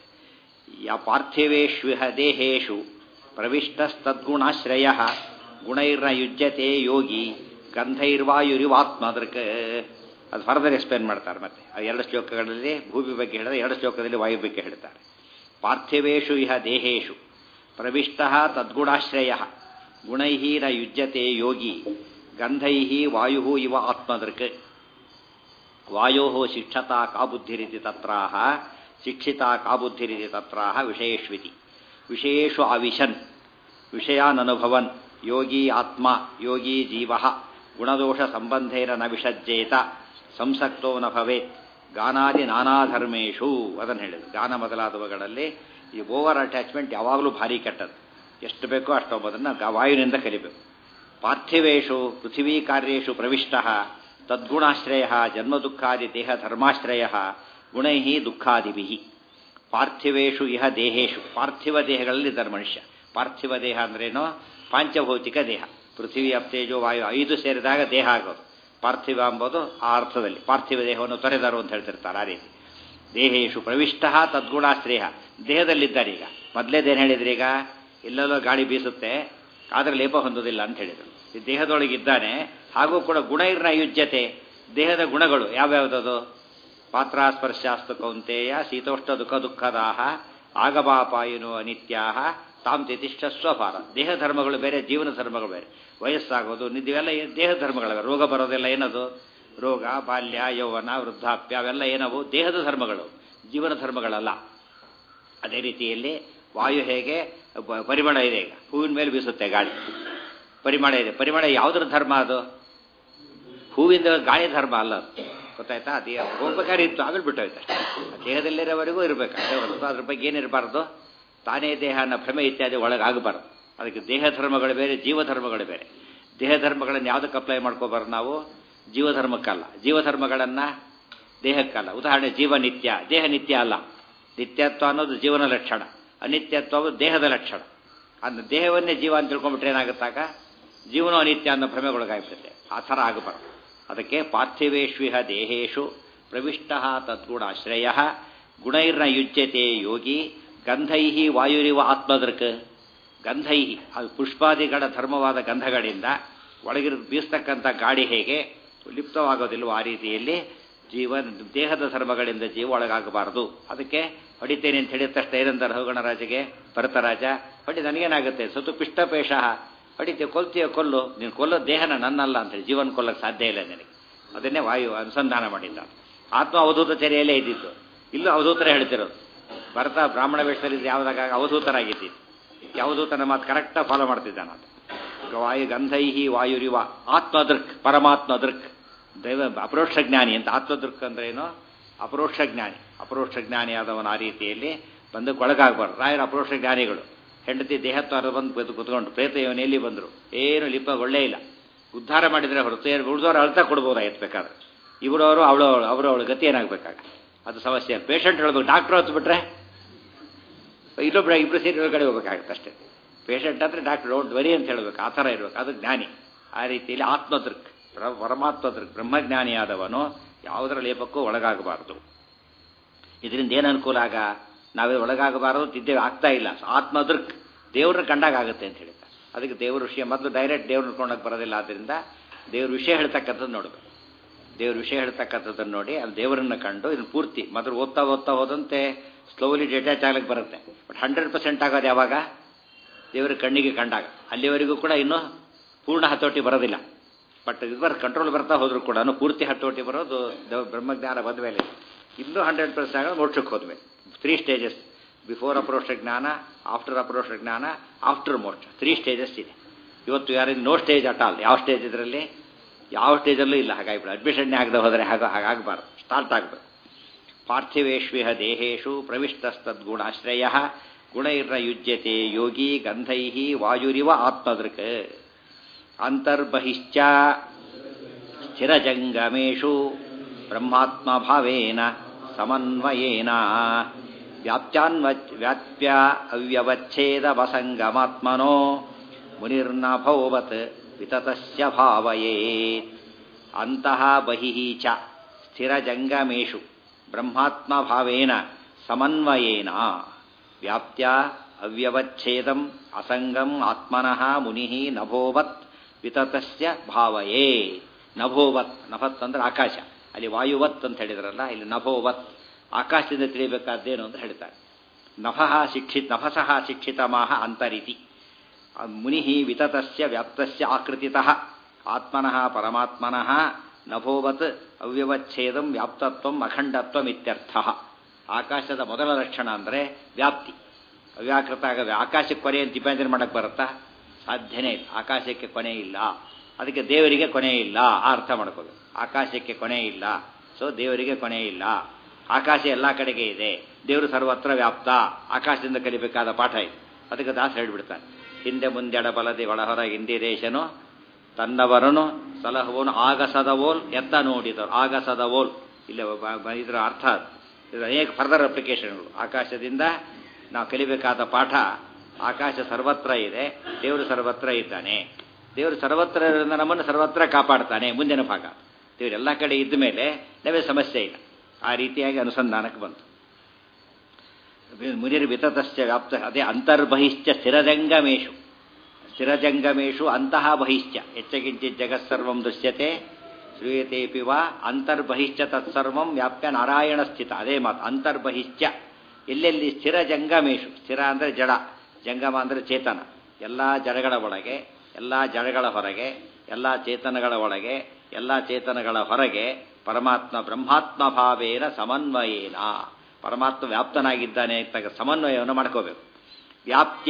ಯ ಪಾರ್ಥಿವೇಷ್ವಿಹ ದೇಹೇಶು ಪ್ರವಿಷ್ಟಸ್ತದ್ಗುಣಾಶ್ರಯ ಗುಣೈರ್ನ ಯುಜ್ಯತೆ ಯೋಗಿ ಗಂಧೈರ್ವಾಯುರಿವಾತ್ಮದೃಕ್ ಅದು ಫರ್ದರ್ ಎಕ್ಸ್ಪ್ಲೇನ್ ಮಾಡ್ತಾರೆ ಮತ್ತೆ ಅದು ಎರಡು ಶ್ಲೋಕಗಳಲ್ಲಿ ಭೂಮಿ ಬಗ್ಗೆ ಹೇಳಿದ್ರೆ ಎರಡು ಶ್ಲೋಕದಲ್ಲಿ ವಾಯು ಬಗ್ಗೆ ಹೇಳ್ತಾರೆ ಪಾರ್ಥಿವೇಶು ಇಹ ದೇಹೇಶು ಪ್ರವಿಷ್ಟ ತದ್ಗುಣಾಶ್ರಯ ಗುಣೈ ನ ಯುಜ್ಯತೆ ಯೋಗಿ ಗಂಧೈ ವಾಯು ಇವ ಆತ್ಮದೃಕ್ ವಾಯೋ ಶಿಕ್ಷತಾ ಕಾ ಬುದ್ಧಿರಿತಿ ತತ್ರಾಹ ಶಿಕ್ಷಿತಾ ಕಾ ಬುದ್ಧಿರಿತಿ ತತ್ರಾಹ ವಿಷಯೇಷ್ವಿತಿ ವಿಷಯೇಷು ಅವಿಶನ್ ವಿಷಯಾನನುಭವನ್ ಯೋಗಿ ಆತ್ಮ ಯೋಗಿ ಜೀವ ಗುಣದೋಷ ಸಂಬಂಧೇನ ನ ವಿಷಜ್ಜೇತ ಸಂಸಕ್ತೋ ನ ಭವೇತ್ ಗಾನಾದಿ ನಾನಾ ಧರ್ಮೇಶು ಅದನ್ನು ಹೇಳಿದ್ರು ಗಾನ ಮೊದಲಾದವುಗಳಲ್ಲಿ ಈ ಓವರ್ ಅಟ್ಯಾಚ್ಮೆಂಟ್ ಯಾವಾಗಲೂ ಭಾರಿ ಕೆಟ್ಟದ್ದು ಎಷ್ಟು ಬೇಕೋ ಅಷ್ಟೊಬ್ಬದನ್ನು ವಾಯುವಿನಿಂದ ಕಲಿಬೇಕು ಪಾರ್ಥಿವೇಶು ಪೃಥಿವೀ ಕಾರ್ಯೇಶು ಪ್ರವಿಷ್ಟ ತದ್ಗುಣಾಶ್ರಯ ಜನ್ಮ ದುಃಖಾದಿ ದೇಹ ಧರ್ಮಾಶ್ರಯ ಗುಣೈ ದುಃಖಾದಿಭಿ ಪಾರ್ಥಿವೇಶು ಇಹ ದೇಹೇಶು ಪಾರ್ಥಿವ ದೇಹಗಳಲ್ಲಿದ್ದಾರೆ ಮನುಷ್ಯ ಪಾರ್ಥಿವ ದೇಹ ಅಂದ್ರೇನು ಪಾಂಚಭೌತಿಕ ದೇಹ ಪೃಥ್ವಿ ಅಪ್ತೇಜೋ ವಾಯು ಐದು ಸೇರಿದಾಗ ದೇಹ ಆಗೋದು ಪಾರ್ಥಿವ ಎಂಬುದು ಆ ಅರ್ಥದಲ್ಲಿ ಪಾರ್ಥಿವ ದೇಹವನ್ನು ತೊರೆದರು ಅಂತ ಹೇಳ್ತಿರ್ತಾರೆ ಆ ರೀತಿ ದೇಹೇಶು ಪ್ರವಿಷ್ಟ ತದ್ಗುಣಾಶ್ರಯ ದೇಹದಲ್ಲಿದ್ದಾರೆ ಈಗ ಮೊದಲೇ ದೇಹ ಹೇಳಿದ್ರಿ ಈಗ ಎಲ್ಲೆಲ್ಲೋ ಗಾಳಿ ಬೀಸುತ್ತೆ ಆದರೆ ಲೇಪ ಹೊಂದೋದಿಲ್ಲ ಅಂತ ಹೇಳಿದರು ಈ ದೇಹದೊಳಗಿದ್ದಾನೆ ಹಾಗೂ ಕೂಡ ಗುಣ ಇರ್ನ ಯುಜ್ಯತೆ ದೇಹದ ಗುಣಗಳು ಯಾವ್ಯಾವುದದು ಪಾತ್ರ ಸ್ಪರ್ಶಾಸ್ತು ಕೌಂತೆಯ ಶೀತೋಷ್ಣ ದುಃಖ ದುಃಖದಾಹ ಆಗಮಾಪಾಯುನು ಅನಿತ್ಯಾಹ ತಾಮ್ ತಿತಿಷ್ಠ ಸ್ವಭಾರ ದೇಹ ಧರ್ಮಗಳು ಬೇರೆ ಜೀವನ ಧರ್ಮಗಳು ಬೇರೆ ವಯಸ್ಸಾಗೋದು ನಿದ್ದೆಲ್ಲ ದೇಹ ಧರ್ಮಗಳವೆ ರೋಗ ಬರೋದೆಲ್ಲ ಏನದು ರೋಗ ಬಾಲ್ಯ ಯೌವನ ವೃದ್ಧಾಪ್ಯ ಅವೆಲ್ಲ ಏನವು ದೇಹದ ಧರ್ಮಗಳು ಜೀವನ ಧರ್ಮಗಳಲ್ಲ ಅದೇ ರೀತಿಯಲ್ಲಿ ವಾಯು ಹೇಗೆ ಬ- ಪರಿಮಳ ಇದೆ ಈಗ ಹೂವಿನ ಮೇಲೆ ಬೀಸುತ್ತೆ ಗಾಳಿ ಪರಿಮಳ ಇದೆ ಪರಿಮಳ ಯಾವುದ್ರ ಧರ್ಮ ಅದು ಹೂವಿಂದ ಗಾಳಿ ಧರ್ಮ ಅಲ್ಲ ಅದು ಗೊತ್ತಾಯ್ತಾ ಅದು ಹೋಗ್ಬೇಕಾದ್ರೆ ಇತ್ತು ಆಮೇಲೆ ಬಿಟ್ಟೋಯ್ತು ಅಷ್ಟೇ ಆ ದೇಹದಲ್ಲಿರೋವರೆಗೂ ಇರಬೇಕು ಅಷ್ಟೇ ಹೊರತು ಅದ್ರ ಬಗ್ಗೆ ಏನಿರಬಾರ್ದು ತಾನೇ ದೇಹ ಅನ್ನೋ ಭ್ರಮೆ ಇತ್ಯಾದಿ ಒಳಗಾಗಬಾರ್ದು ಅದಕ್ಕೆ ದೇಹ ಧರ್ಮಗಳು ಬೇರೆ ಜೀವ ಧರ್ಮಗಳು ಬೇರೆ ದೇಹ ಧರ್ಮಗಳನ್ನು ಯಾವುದಕ್ಕೆ ಅಪ್ಲೈ ಮಾಡ್ಕೋಬಾರ್ದು ನಾವು ಜೀವಧರ್ಮಕ್ಕಲ್ಲ ಜೀವಧರ್ಮಗಳನ್ನು ದೇಹಕ್ಕಲ್ಲ ಉದಾಹರಣೆ ಜೀವ ನಿತ್ಯ ದೇಹ ನಿತ್ಯ ಅಲ್ಲ ನಿತ್ಯತ್ವ ಅನ್ನೋದು ಜೀವನ ಲಕ್ಷಣ ಅನಿತ್ಯತ್ವ ಅನ್ನೋದು ದೇಹದ ಲಕ್ಷಣ ಅಂದ್ರೆ ದೇಹವನ್ನೇ ಜೀವ ಅಂತ ತಿಳ್ಕೊಂಡ್ಬಿಟ್ರೆ ಏನಾಗುತ್ತಾಗ ಜೀವನ ಅನಿತ್ಯ ಅನ್ನೋ ಭ್ರಮೆಗೊಳಗಾಗ್ಬಿಡುತ್ತೆ ಆ ಥರ ಆಗಬಾರ್ದು ಅದಕ್ಕೆ ಪಾರ್ಥಿವೇಶ್ವಿಹ ದೇಹೇಶು ಪ್ರವಿಷ್ಟ ತದ್ಗುಣಾಶ್ರಯ ಗುಣೈರ್ನ ಯುಜ್ಯತೆ ಯೋಗಿ ಗಂಧೈ ವಾಯುರಿವ ಆತ್ಮದೃಕ್ ಗಂಧೈ ಅದು ಪುಷ್ಪಾದಿಗಳ ಧರ್ಮವಾದ ಗಂಧಗಳಿಂದ ಒಳಗಿರ ಬೀಸ್ತಕ್ಕಂಥ ಗಾಳಿ ಹೇಗೆ ಲಿಪ್ತವಾಗೋದಿಲ್ವೋ ಆ ರೀತಿಯಲ್ಲಿ ಜೀವನ ದೇಹದ ಧರ್ಮಗಳಿಂದ ಜೀವ ಒಳಗಾಗಬಾರದು ಅದಕ್ಕೆ ಹೊಡಿತೇನೆ ಅಂತ ಹೇಳಿದ ತಕ್ಷಣ ಏನಂತಾರೆ ಹೋಗಣರಾಜಗೆ ಭರತರಾಜ ಹೊಡಿ ನನಗೇನಾಗುತ್ತೆ ಸತು ಪಿಷ್ಟಪೇಶ ಹೊಡಿತೆ ಕೊಲ್ತೀಯ ಕೊಲ್ಲು ನೀನು ಕೊಲ್ಲೋ ದೇಹನ ನನ್ನಲ್ಲ ಅಂತೇಳಿ ಜೀವನ ಕೊಲ್ಲಕ್ಕೆ ಸಾಧ್ಯ ಇಲ್ಲ ನಿನಗೆ ಅದನ್ನೇ ವಾಯು ಅನುಸಂಧಾನ ಮಾಡಿದ್ದ ಆತ್ಮ ಅವಧೂತ ಚರ್ಯೆಯಲ್ಲೇ ಇದ್ದಿತ್ತು ಇಲ್ಲೂ ಅವಧೂತರ ಹೇಳ್ತಿರೋದು ಭರತ ಬ್ರಾಹ್ಮಣ ವೇಷದಲ್ಲಿ ಯಾವುದಾಗ ಅವಧೂತರಾಗಿದ್ದಿದ್ದು ಅವಧೂತನ ಮಾತು ಕರೆಕ್ಟಾಗಿ ಫಾಲೋ ಮಾಡ್ತಿದ್ದಾನ ಅದು ವಾಯು ಗಂಧೈಹಿ ವಾಯುರಿವ ಆತ್ಮದೃಕ್ ಪರಮಾತ್ಮ ದೃಕ್ ದೈವ ಅಪರೋಕ್ಷ ಜ್ಞಾನಿ ಅಂತ ಆತ್ಮದೃಕ್ ಅಂದ್ರೆ ಏನು ಅಪರೋಕ್ಷ ಜ್ಞಾನಿ ಅಪರೋಕ್ಷ ಜ್ಞಾನಿ ಆದವನ ಆ ರೀತಿಯಲ್ಲಿ ಬಂದಕ್ಕೆ ಒಳಗಾಗಬಾರ್ದು ರಾಯರ ಅಪರೋಕ್ಷ ಜ್ಞಾನಿಗಳು ಹೆಂಡತಿ ದೇಹತ್ವಾರ ಬಂದು ಕೂತು ಕೂತ್ಕೊಂಡು ಪ್ರೇತ ಯೋನಿಯಲ್ಲಿ ಬಂದರು ಏನು ಲಿಪ ಒಳ್ಳೇ ಇಲ್ಲ ಉದ್ಧಾರ ಮಾಡಿದರೆ ಹೊರತು ಏನು ಉಳಿದವರು ಅಳ್ತಾ ಕೊಡ್ಬೋದಾಗಿತ್ತು ಬೇಕಾದ್ರೆ ಇವರವರು ಅವಳವಳು ಅವರವಳ ಗತಿ ಏನಾಗಬೇಕಾಗ ಅದು ಸಮಸ್ಯೆ ಪೇಷಂಟ್ ಹೇಳ್ಬೇಕು ಡಾಕ್ಟ್ರ್ ಹೊತ್ತು ಬಿಟ್ರೆ ಇನ್ನೊಬ್ಬರ ಇಬ್ಬರು ಸೇರಿ ಕಡೆ ಹೋಗ್ಬೇಕಾಗತ್ತೆ ಅಷ್ಟೇ ಪೇಷಂಟ್ ಅಂದರೆ ಡಾಕ್ಟರ್ ಡೋಂಟ್ ವರಿ ಅಂತ ಹೇಳ್ಬೇಕು ಆ ಥರ ಇರ್ಬೇಕು ಅದು ಜ್ಞಾನಿ ಆ ರೀತಿಯಲ್ಲಿ ಆತ್ಮದೃಕ್ ಪರಮಾತ್ಮದೃಕ್ ಬ್ರಹ್ಮಜ್ಞಾನಿಯಾದವನು ಯಾವುದರ ಲೇಪಕ್ಕೂ ಒಳಗಾಗಬಾರದು ಇದರಿಂದ ಏನು ಅನುಕೂಲ ಆಗ ನಾವೇ ಒಳಗಾಗಬಾರದು ತಿದ್ದೇವೆ ಆಗ್ತಾ ಇಲ್ಲ ಆತ್ಮದೃಕ್ ದೇವ್ರನ್ನ ಕಂಡಾಗ ಆಗುತ್ತೆ ಅಂತ ಹೇಳ್ತಾರೆ ಅದಕ್ಕೆ ದೇವ್ರ ವಿಷಯ ಮೊದಲು ಡೈರೆಕ್ಟ್ ದೇವ್ರನ್ನ ಕೊಂಡೋಗಿ ಬರೋದಿಲ್ಲ ಆದ್ದರಿಂದ ದೇವ್ರ ವಿಷಯ ಹೇಳ್ತಕ್ಕಂಥದ್ದು ನೋಡಬೇಕು ದೇವ್ರ ವಿಷಯ ಹೇಳ್ತಕ್ಕಂಥದ್ದನ್ನು ನೋಡಿ ಅಲ್ಲಿ ದೇವರನ್ನ ಕಂಡು ಇದನ್ನು ಪೂರ್ತಿ ಮೊದಲು ಓದ್ತಾ ಓದ್ತಾ ಹೋದಂತೆ ಸ್ಲೋಲಿ ಡಿಟ್ಯಾಚ್ ಆಗ್ಲಿಕ್ಕೆ ಬರುತ್ತೆ ಬಟ್ ಹಂಡ್ರೆಡ್ ಪರ್ಸೆಂಟ್ ಆಗೋದು ಯಾವಾಗ ದೇವರ ಕಣ್ಣಿಗೆ ಕಂಡಾಗ ಅಲ್ಲಿವರೆಗೂ ಕೂಡ ಇನ್ನೂ ಪೂರ್ಣ ಹತೋಟಿ ಬರೋದಿಲ್ಲ ಬಟ್ ಇದುವರೆ ಕಂಟ್ರೋಲ್ ಬರ್ತಾ ಹೋದ್ರು ಕೂಡ ಪೂರ್ತಿ ಹತೋಟಿ ಬರೋದು ದೇವ ಬ್ರಹ್ಮಜ್ಞಾನ ಬಂದ ಮೇಲೆ ಇನ್ನೂ ಹಂಡ್ರೆಡ್ ಪರ್ಸೆಂಟ್ ಆಗೋದು ಮೋಕ್ಷಕ್ಕೆ ಹೋದ್ಮೇಲೆ ತ್ರೀ ಸ್ಟೇಜಸ್ ಬಿಫೋರ್ ಅಪ್ರೋಷ ಜ್ಞಾನ ಆಫ್ಟರ್ ಅಪ್ರೋಷ ಜ್ಞಾನ ಆಫ್ಟರ್ ಮೋಕ್ಷ ತ್ರೀ ಸ್ಟೇಜಸ್ ಇದೆ ಇವತ್ತು ಯಾರಿಂದ ನೋ ಸ್ಟೇಜ್ ಅಟ್ ಆಲ್ ಯಾವ ಸ್ಟೇಜ್ ಇದರಲ್ಲಿ ಯಾವ ಸ್ಟೇಜಲ್ಲೂ ಇಲ್ಲ ಹಾಗಾಗಿಬಿಡ ಅಡ್ಮಿಷನ್ ಆಗದೆ ಹೋದರೆ ಹಾಗ ಹಾಗಾಗಬಾರ್ದು ಸ್ಟಾರ್ಟ್ ಆಗಬೇಕು ಪಾರ್ಥಿವೇಶ್ವಿಹ ದೇಹೇಶು ಪ್ರವಿಷ್ಟಸ್ತದ್ಗುಣಾಶ್ರಯ ಗುಣೈರ್ನ ಯುಜ್ಯತೆ ಯೋಗಿ ಗಂಧೈ ವಾಯುರಿವ ಆತ್ಮದೃಕ್ ಅಂತರ್ಬಹಿಶ್ಚ ಸ್ಥಿರಜಂಗಮೇಶು ಬ್ರಹ್ಮಾತ್ಮಭಾವೇನ ಸಮನ್ವಯೇನ ವ್ಯಾಪ್ತ್ಯಾನ್ವ ವ್ಯಾಪ್ಯ ಅವ್ಯವಚ್ಛೇದವಸಂಗಮಾತ್ಮನೋ ಮುನಿರ್ನಭೋವತ್ ವಿತತಸ್ಯ ಭಾವಯೇತ್ ಅಂತಃ ಬಹಿಃ ಚ ಸ್ಥಿರಜಂಗಮೇಶು ಬ್ರಹ್ಮಾತ್ಮಭಾವೇನ ಸಮನ್ವಯೇನ ವ್ಯಾಪ್ತ್ಯ ಅವ್ಯವಚ್ಛೇದಂ ಅಸಂಗಂ ಆತ್ಮನಃ ಮುನಿಃ ನಭೋವತ್ ವಿತತಸ್ಯ ಭಾವಯೇ ನಭೋವತ್ ನಭತ್ ಅಂದ್ರೆ ಆಕಾಶ ಅಲ್ಲಿ ವಾಯುವತ್ ಅಂತ ಹೇಳಿದ್ರಲ್ಲ ಇಲ್ಲಿ ನಭೋವತ್ ಆಕಾಶದಿಂದ ತಿಳಿಬೇಕಾದ್ದೇನು ಅಂತ ಹೇಳ್ತಾರೆ ನಭಃ ಶಿಕ್ಷಿತ್ ನಭಸಃ ಶಿಕ್ಷಿತಮಾಹ ಅಂತರಿತಿ ಮುನಿ ವಿತತಸ್ಯ ವ್ಯಾಪ್ತಸ್ಯ ಆಕೃತಿತಃ ಆತ್ಮನಃ ಪರಮಾತ್ಮನಃ ನಭೋವತ್ ಅವ್ಯವಚ್ಛೇದಂ ವ್ಯಾಪ್ತತ್ವಂ ಅಖಂಡತ್ವಂ ಇತ್ಯರ್ಥ ಆಕಾಶದ ಮೊದಲ ಲಕ್ಷಣ ಅಂದರೆ ವ್ಯಾಪ್ತಿ ಅವ್ಯಾಕೃತ ಆಗ ಆಕಾಶಕ್ಕೆ ಕೊನೆ ಅಂತ ಡಿಪೆಂಡ್ ಮಾಡಕ್ಕೆ ಬರುತ್ತಾ ಸಾಧ್ಯನೇ ಇಲ್ಲ ಆಕಾಶಕ್ಕೆ ಕೊನೆ ಇಲ್ಲ ಅದಕ್ಕೆ ದೇವರಿಗೆ ಕೊನೆ ಇಲ್ಲ ಆ ಅರ್ಥ ಮಾಡ್ಕೋಬೇಕು ಆಕಾಶಕ್ಕೆ ಕೊನೆ ಇಲ್ಲ ಸೊ ದೇವರಿಗೆ ಕೊನೆ ಇಲ್ಲ ಆಕಾಶ ಎಲ್ಲ ಕಡೆಗೆ ಇದೆ ದೇವರು ಸರ್ವತ್ರ ವ್ಯಾಪ್ತ ಆಕಾಶದಿಂದ ಕಲಿಬೇಕಾದ ಪಾಠ ಇದೆ ಅದಕ್ಕೆ ದಾಸ ಹೇಳಿಬಿಡ್ತಾನೆ ಹಿಂದೆ ಮುಂದೆಡ ಬಲದೆ ಒಳಹೊರ ಇಂದಿರೇಶನು ತನ್ನವರನು ಸಲಹುವನು ಆಗಸದವೋಲ್ ಎತ್ತ ನೋಡಿದರು ಆಗಸದವೋಲ್ ಇಲ್ಲಿ ಇದರ ಅರ್ಥ ಇದು ಅನೇಕ ಫರ್ದರ್ ಅಪ್ಲಿಕೇಶನ್ಗಳು ಆಕಾಶದಿಂದ ನಾವು ಕಲಿಬೇಕಾದ ಪಾಠ ಆಕಾಶ ಸರ್ವತ್ರ ಇದೆ ದೇವರು ಸರ್ವತ್ರ ಇದ್ದಾನೆ ದೇವರು ಸರ್ವತ್ರ ಇರೋದ್ರಿಂದ ನಮ್ಮನ್ನು ಸರ್ವತ್ರ ಕಾಪಾಡ್ತಾನೆ ಮುಂದಿನ ಭಾಗ ದೇವರು ಎಲ್ಲ ಕಡೆ ಇದ್ದ ಮೇಲೆ ನಮಗೆ ಸಮಸ್ಯೆ ಇಲ್ಲ ಆ ರೀತಿಯಾಗಿ ಅನುಸಂಧಾನಕ್ಕೆ ಬಂತು ಮುನಿರ್ ವಿತತಶ್ಚ ವ್ಯಾಪ್ತ ಅದೇ ಅಂತರ್ಬಹಿಶ್ಚ ಸ್ಥಿರಜಂಗಮೇಶು ಸ್ಥಿರಜಂಗಮೇಶು ಅಂತಹ ಬಹಿಶ್ಚ ಹೆಚ್ಚಗಿಂಚಿತ್ ಜಗತ್ಸರ್ವಂ ದೃಶ್ಯತೆ ಶ್ರೂಯತೆಪಿ ವಾ ಅಂತರ್ಬಹಿಶ್ಚ ತತ್ಸರ್ವಂ ವ್ಯಾಪ್ಯ ನಾರಾಯಣ ಸ್ಥಿತ ಅದೇ ಮಾತು ಅಂತರ್ಬಹಿಶ್ಚ ಎಲ್ಲೆಲ್ಲಿ ಸ್ಥಿರ ಜಂಗಮೇಶು ಸ್ಥಿರ ಅಂದರೆ ಜಡ ಜಂಗಮ ಅಂದರೆ ಚೇತನ ಎಲ್ಲ ಜಡಗಳ ಒಳಗೆ ಎಲ್ಲ ಜಡಗಳ ಹೊರಗೆ ಎಲ್ಲ ಚೇತನಗಳ ಒಳಗೆ ಎಲ್ಲ ಚೇತನಗಳ ಹೊರಗೆ ಪರಮಾತ್ಮ ಬ್ರಹ್ಮಾತ್ಮ ಭಾವೇನ ಸಮನ್ವಯೇನ ಪರಮಾತ್ಮ ವ್ಯಾಪ್ತನಾಗಿದ್ದಾನೆ ಅಂತ ಸಮನ್ವಯವನ್ನು ಮಾಡ್ಕೋಬೇಕು ವ್ಯಾಪ್ತ್ಯ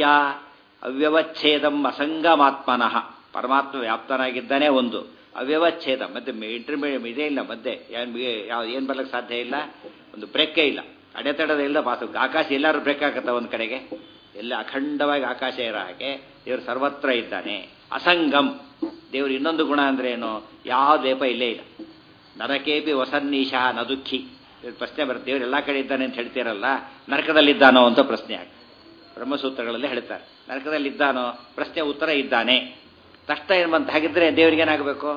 ಅವ್ಯವಚ್ಛೇದಂ ಅಸಂಗಮಾತ್ಮನಃ ಪರಮಾತ್ಮ ವ್ಯಾಪ್ತನಾಗಿದ್ದಾನೆ ಒಂದು ಅವ್ಯವಚ್ಛೇದ ಮತ್ತೆ ಇಂಟರ್ಮೀಡಿಯೇಟ್ ಇದೇ ಇಲ್ಲ ಮಧ್ಯೆ ಯಾವ ಏನು ಬರ್ಲಿಕ್ಕೆ ಸಾಧ್ಯ ಇಲ್ಲ ಒಂದು ಬ್ರೇಕೇ ಇಲ್ಲ ಅಡೆತಡೆದ ಇಲ್ಲ ಪಾಸು ಆಕಾಶ ಎಲ್ಲರೂ ಬ್ರೇಕ್ ಆಗುತ್ತೆ ಒಂದು ಕಡೆಗೆ ಎಲ್ಲ ಅಖಂಡವಾಗಿ ಆಕಾಶ ಇರೋ ಹಾಗೆ ದೇವರು ಸರ್ವತ್ರ ಇದ್ದಾನೆ ಅಸಂಗಂ ದೇವರು ಇನ್ನೊಂದು ಗುಣ ಅಂದ್ರೆ ಏನು ಯಾವ ಲೇಪ ಇಲ್ಲೇ ಇಲ್ಲ ನರಕೇಪಿ ವಸನ್ನೀಶಃ ನ ದುಃಖಿ ಪ್ರಶ್ನೆ ಬರುತ್ತೆ ದೇವರು ಎಲ್ಲ ಕಡೆ ಇದ್ದಾನೆ ಅಂತ ಹೇಳ್ತೀರಲ್ಲ ನರಕದಲ್ಲಿದ್ದಾನೋ ಅಂತ ಪ್ರಶ್ನೆ ಆಗ ಬ್ರಹ್ಮಸೂತ್ರಗಳಲ್ಲಿ ಹೇಳ್ತಾರೆ ನರಕದಲ್ಲಿದ್ದಾನೋ ಪ್ರಶ್ನೆ ಉತ್ತರ ಇದ್ದಾನೆ ತಕ್ಷಣ ಏನು ಬಂತ ಹಾಗಿದ್ರೆ ದೇವರಿಗೇನಾಗಬೇಕು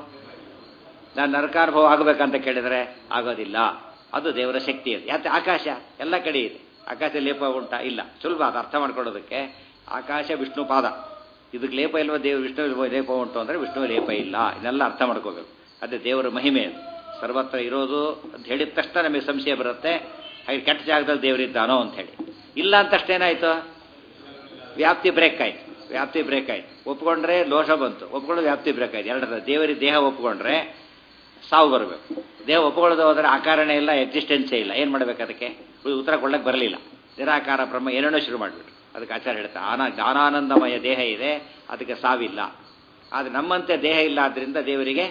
ನಾನು ನರಕಾನುಭವ ಆಗಬೇಕಂತ ಕೇಳಿದರೆ ಆಗೋದಿಲ್ಲ ಅದು ದೇವರ ಶಕ್ತಿ ಅದು ಯಾಕೆ ಆಕಾಶ ಎಲ್ಲ ಕಡೆ ಇದೆ ಆಕಾಶ ಲೇಪ ಉಂಟಾ ಇಲ್ಲ ಸುಲಭ ಅದು ಅರ್ಥ ಮಾಡ್ಕೊಳ್ಳೋದಕ್ಕೆ ಆಕಾಶ ವಿಷ್ಣು ಪಾದ ಇದಕ್ಕೆ ಲೇಪ ಇಲ್ವ ದೇವ ವಿಷ್ಣು ಲೇಪ ಉಂಟು ಅಂದರೆ ವಿಷ್ಣು ಲೇಪ ಇಲ್ಲ ಇದನ್ನೆಲ್ಲ ಅರ್ಥ ಮಾಡ್ಕೋಬೇಕು ಅದೇ ದೇವರ ಮಹಿಮೆ ಅದು ಸರ್ವತ್ರ ಇರೋದು ಅಂತ ಹೇಳಿದ ತಕ್ಷಣ ನಮಗೆ ಸಂಶಯ ಬರುತ್ತೆ ಹಾಗೆ ಕೆಟ್ಟ ಜಾಗದಲ್ಲಿ ದೇವರಿದ್ದಾನೋ ಅಂತ ಹೇಳಿ ಇಲ್ಲ ಅಂತಷ್ಟೇ ಏನಾಯ್ತು ವ್ಯಾಪ್ತಿ ಬ್ರೇಕ್ ಆಯ್ತು ವ್ಯಾಪ್ತಿ ಬ್ರೇಕ್ ಆಯ್ತು ಒಪ್ಕೊಂಡ್ರೆ ದೋಷ ಬಂತು ಒಪ್ಕೊಂಡು ವ್ಯಾಪ್ತಿ ಬ್ರೇಕ್ ಆಯ್ತು ಎರಡರ ದೇವರಿಗೆ ದೇಹ ಒಪ್ಕೊಂಡ್ರೆ ಸಾವು ಬರಬೇಕು ದೇಹ ಒಪ್ಕೊಳ್ಳೋದು ಹೋದರೆ ಆಕಾರನೇ ಇಲ್ಲ ಎಕ್ಸಿಸ್ಟೆನ್ಸೇ ಇಲ್ಲ ಏನು ಮಾಡ್ಬೇಕು ಅದಕ್ಕೆ ಉತ್ತರ ಕೊಡಕ್ಕೆ ಬರಲಿಲ್ಲ ನಿರಾಕಾರ ಬ್ರಹ್ಮ ಏನೇನೋ ಶುರು ಮಾಡಿಬಿಟ್ರು ಅದಕ್ಕೆ ಆಚಾರ ಹೇಳ್ತಾರೆ ಆನ ಜ್ಞಾನಾನಂದಮಯ ದೇಹ ಇದೆ ಅದಕ್ಕೆ ಸಾವಿಲ್ಲ ಆದರೆ ನಮ್ಮಂತೆ ದೇಹ ಇಲ್ಲ ಆದ್ದರಿಂದ ದೇವರಿಗೆ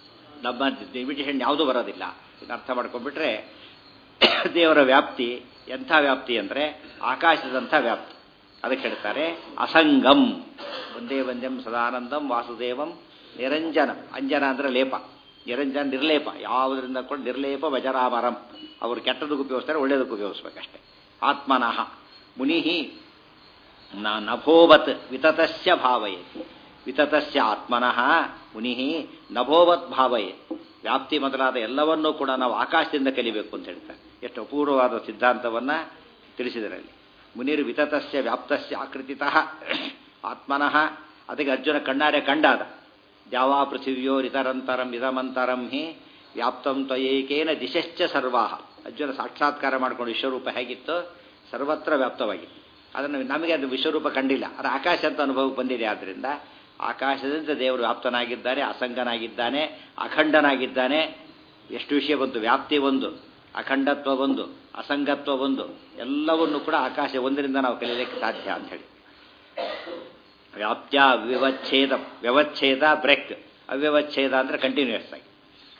ನಮ್ಮ ಇಮಿಟೇಷನ್ ಯಾವುದೂ ಬರೋದಿಲ್ಲ ಇದನ್ನ ಅರ್ಥ ಮಾಡ್ಕೊಂಡ್ಬಿಟ್ರೆ ದೇವರ ವ್ಯಾಪ್ತಿ ಎಂಥ ವ್ಯಾಪ್ತಿ ಅಂದರೆ ಆಕಾಶದಂಥ ವ್ಯಾಪ್ತಿ ಅದಕ್ಕೆ ಹೇಳ್ತಾರೆ ಅಸಂಗಂ ಒಂದೇ ವಂದ್ಯಂ ಸದಾನಂದಂ ವಾಸುದೇವಂ ನಿರಂಜನ ಅಂಜನ ಅಂದರೆ ಲೇಪ ನಿರಂಜನ ನಿರ್ಲೇಪ ಯಾವುದರಿಂದ ಕೂಡ ನಿರ್ಲೇಪ ವಜರಾಮರಂ ಅವರು ಕೆಟ್ಟದಕ್ಕೆ ಉಪಯೋಗಿಸ್ತಾರೆ ಒಳ್ಳೆಯದಕ್ಕೆ ಉಪಯೋಗಿಸ್ಬೇಕಷ್ಟೆ ಆತ್ಮನಃ ಮುನಿ ನಭೋವತ್ ವಿತತಸ್ಯ ಭಾವಯೇತ್ ವಿತತಸ್ಯ ಆತ್ಮನಃ ಮುನಿ ನಭೋವತ್ ಭಾವಯೇತ್ ವ್ಯಾಪ್ತಿ ಮೊದಲಾದ ಎಲ್ಲವನ್ನೂ ಕೂಡ ನಾವು ಆಕಾಶದಿಂದ ಕಲಿಬೇಕು ಅಂತ ಹೇಳ್ತಾರೆ ಎಷ್ಟು ಅಪೂರ್ವವಾದ ಸಿದ್ಧಾಂತವನ್ನು ತಿಳಿಸಿದರಲ್ಲಿ ಮುನಿರು ವಿತತಸ್ಯ ವ್ಯಾಪ್ತಸ್ಯ ಆಕೃತಿತಃ ಆತ್ಮನಃ ಅದಕ್ಕೆ ಅರ್ಜುನ ಕಣ್ಣಾರೆ ಕಂಡಾದ ದ್ಯಾವಾ ಪೃಥಿವ್ಯೋ ರಿತರಂತರಂ ಇದಮಂತರಂ ಹಿ ವ್ಯಾಪ್ತಂ ತ್ವಯೇಕೇನ ದಿಶಶ್ಚ ಸರ್ವಾಹ ಅರ್ಜುನ ಸಾಕ್ಷಾತ್ಕಾರ ಮಾಡಿಕೊಂಡು ವಿಶ್ವರೂಪ ಹೇಗಿತ್ತು ಸರ್ವತ್ರ ವ್ಯಾಪ್ತವಾಗಿತ್ತು ಅದನ್ನು ನಮಗೆ ಅದು ವಿಶ್ವರೂಪ ಕಂಡಿಲ್ಲ ಅದು ಆಕಾಶ ಅಂತ ಅನುಭವಕ್ಕೆ ಬಂದಿದೆ ಆದ್ದರಿಂದ ಆಕಾಶದಿಂದ ದೇವರು ವ್ಯಾಪ್ತನಾಗಿದ್ದಾನೆ ಅಸಂಗನಾಗಿದ್ದಾನೆ ಅಖಂಡನಾಗಿದ್ದಾನೆ ಎಷ್ಟು ವಿಷಯ ಬಂತು ವ್ಯಾಪ್ತಿ ಒಂದು ಅಖಂಡತ್ವ ಒಂದು ಅಸಂಗತ್ವ ಒಂದು ಎಲ್ಲವನ್ನು ಕೂಡ ಆಕಾಶ ಒಂದರಿಂದ ನಾವು ಕಲಿಯಲಿಕ್ಕೆ ಸಾಧ್ಯ ಅಂತ ಹೇಳಿ ವ್ಯಾಪ್ತ್ಯ ಅವ್ಯವಚ್ಛೇದ ವ್ಯವಚ್ಛೇದ ಬ್ರೇಕ್ ಅವ್ಯವಚ್ಛೇದ ಅಂದರೆ ಕಂಟಿನ್ಯೂಸ್ ಆಗಿ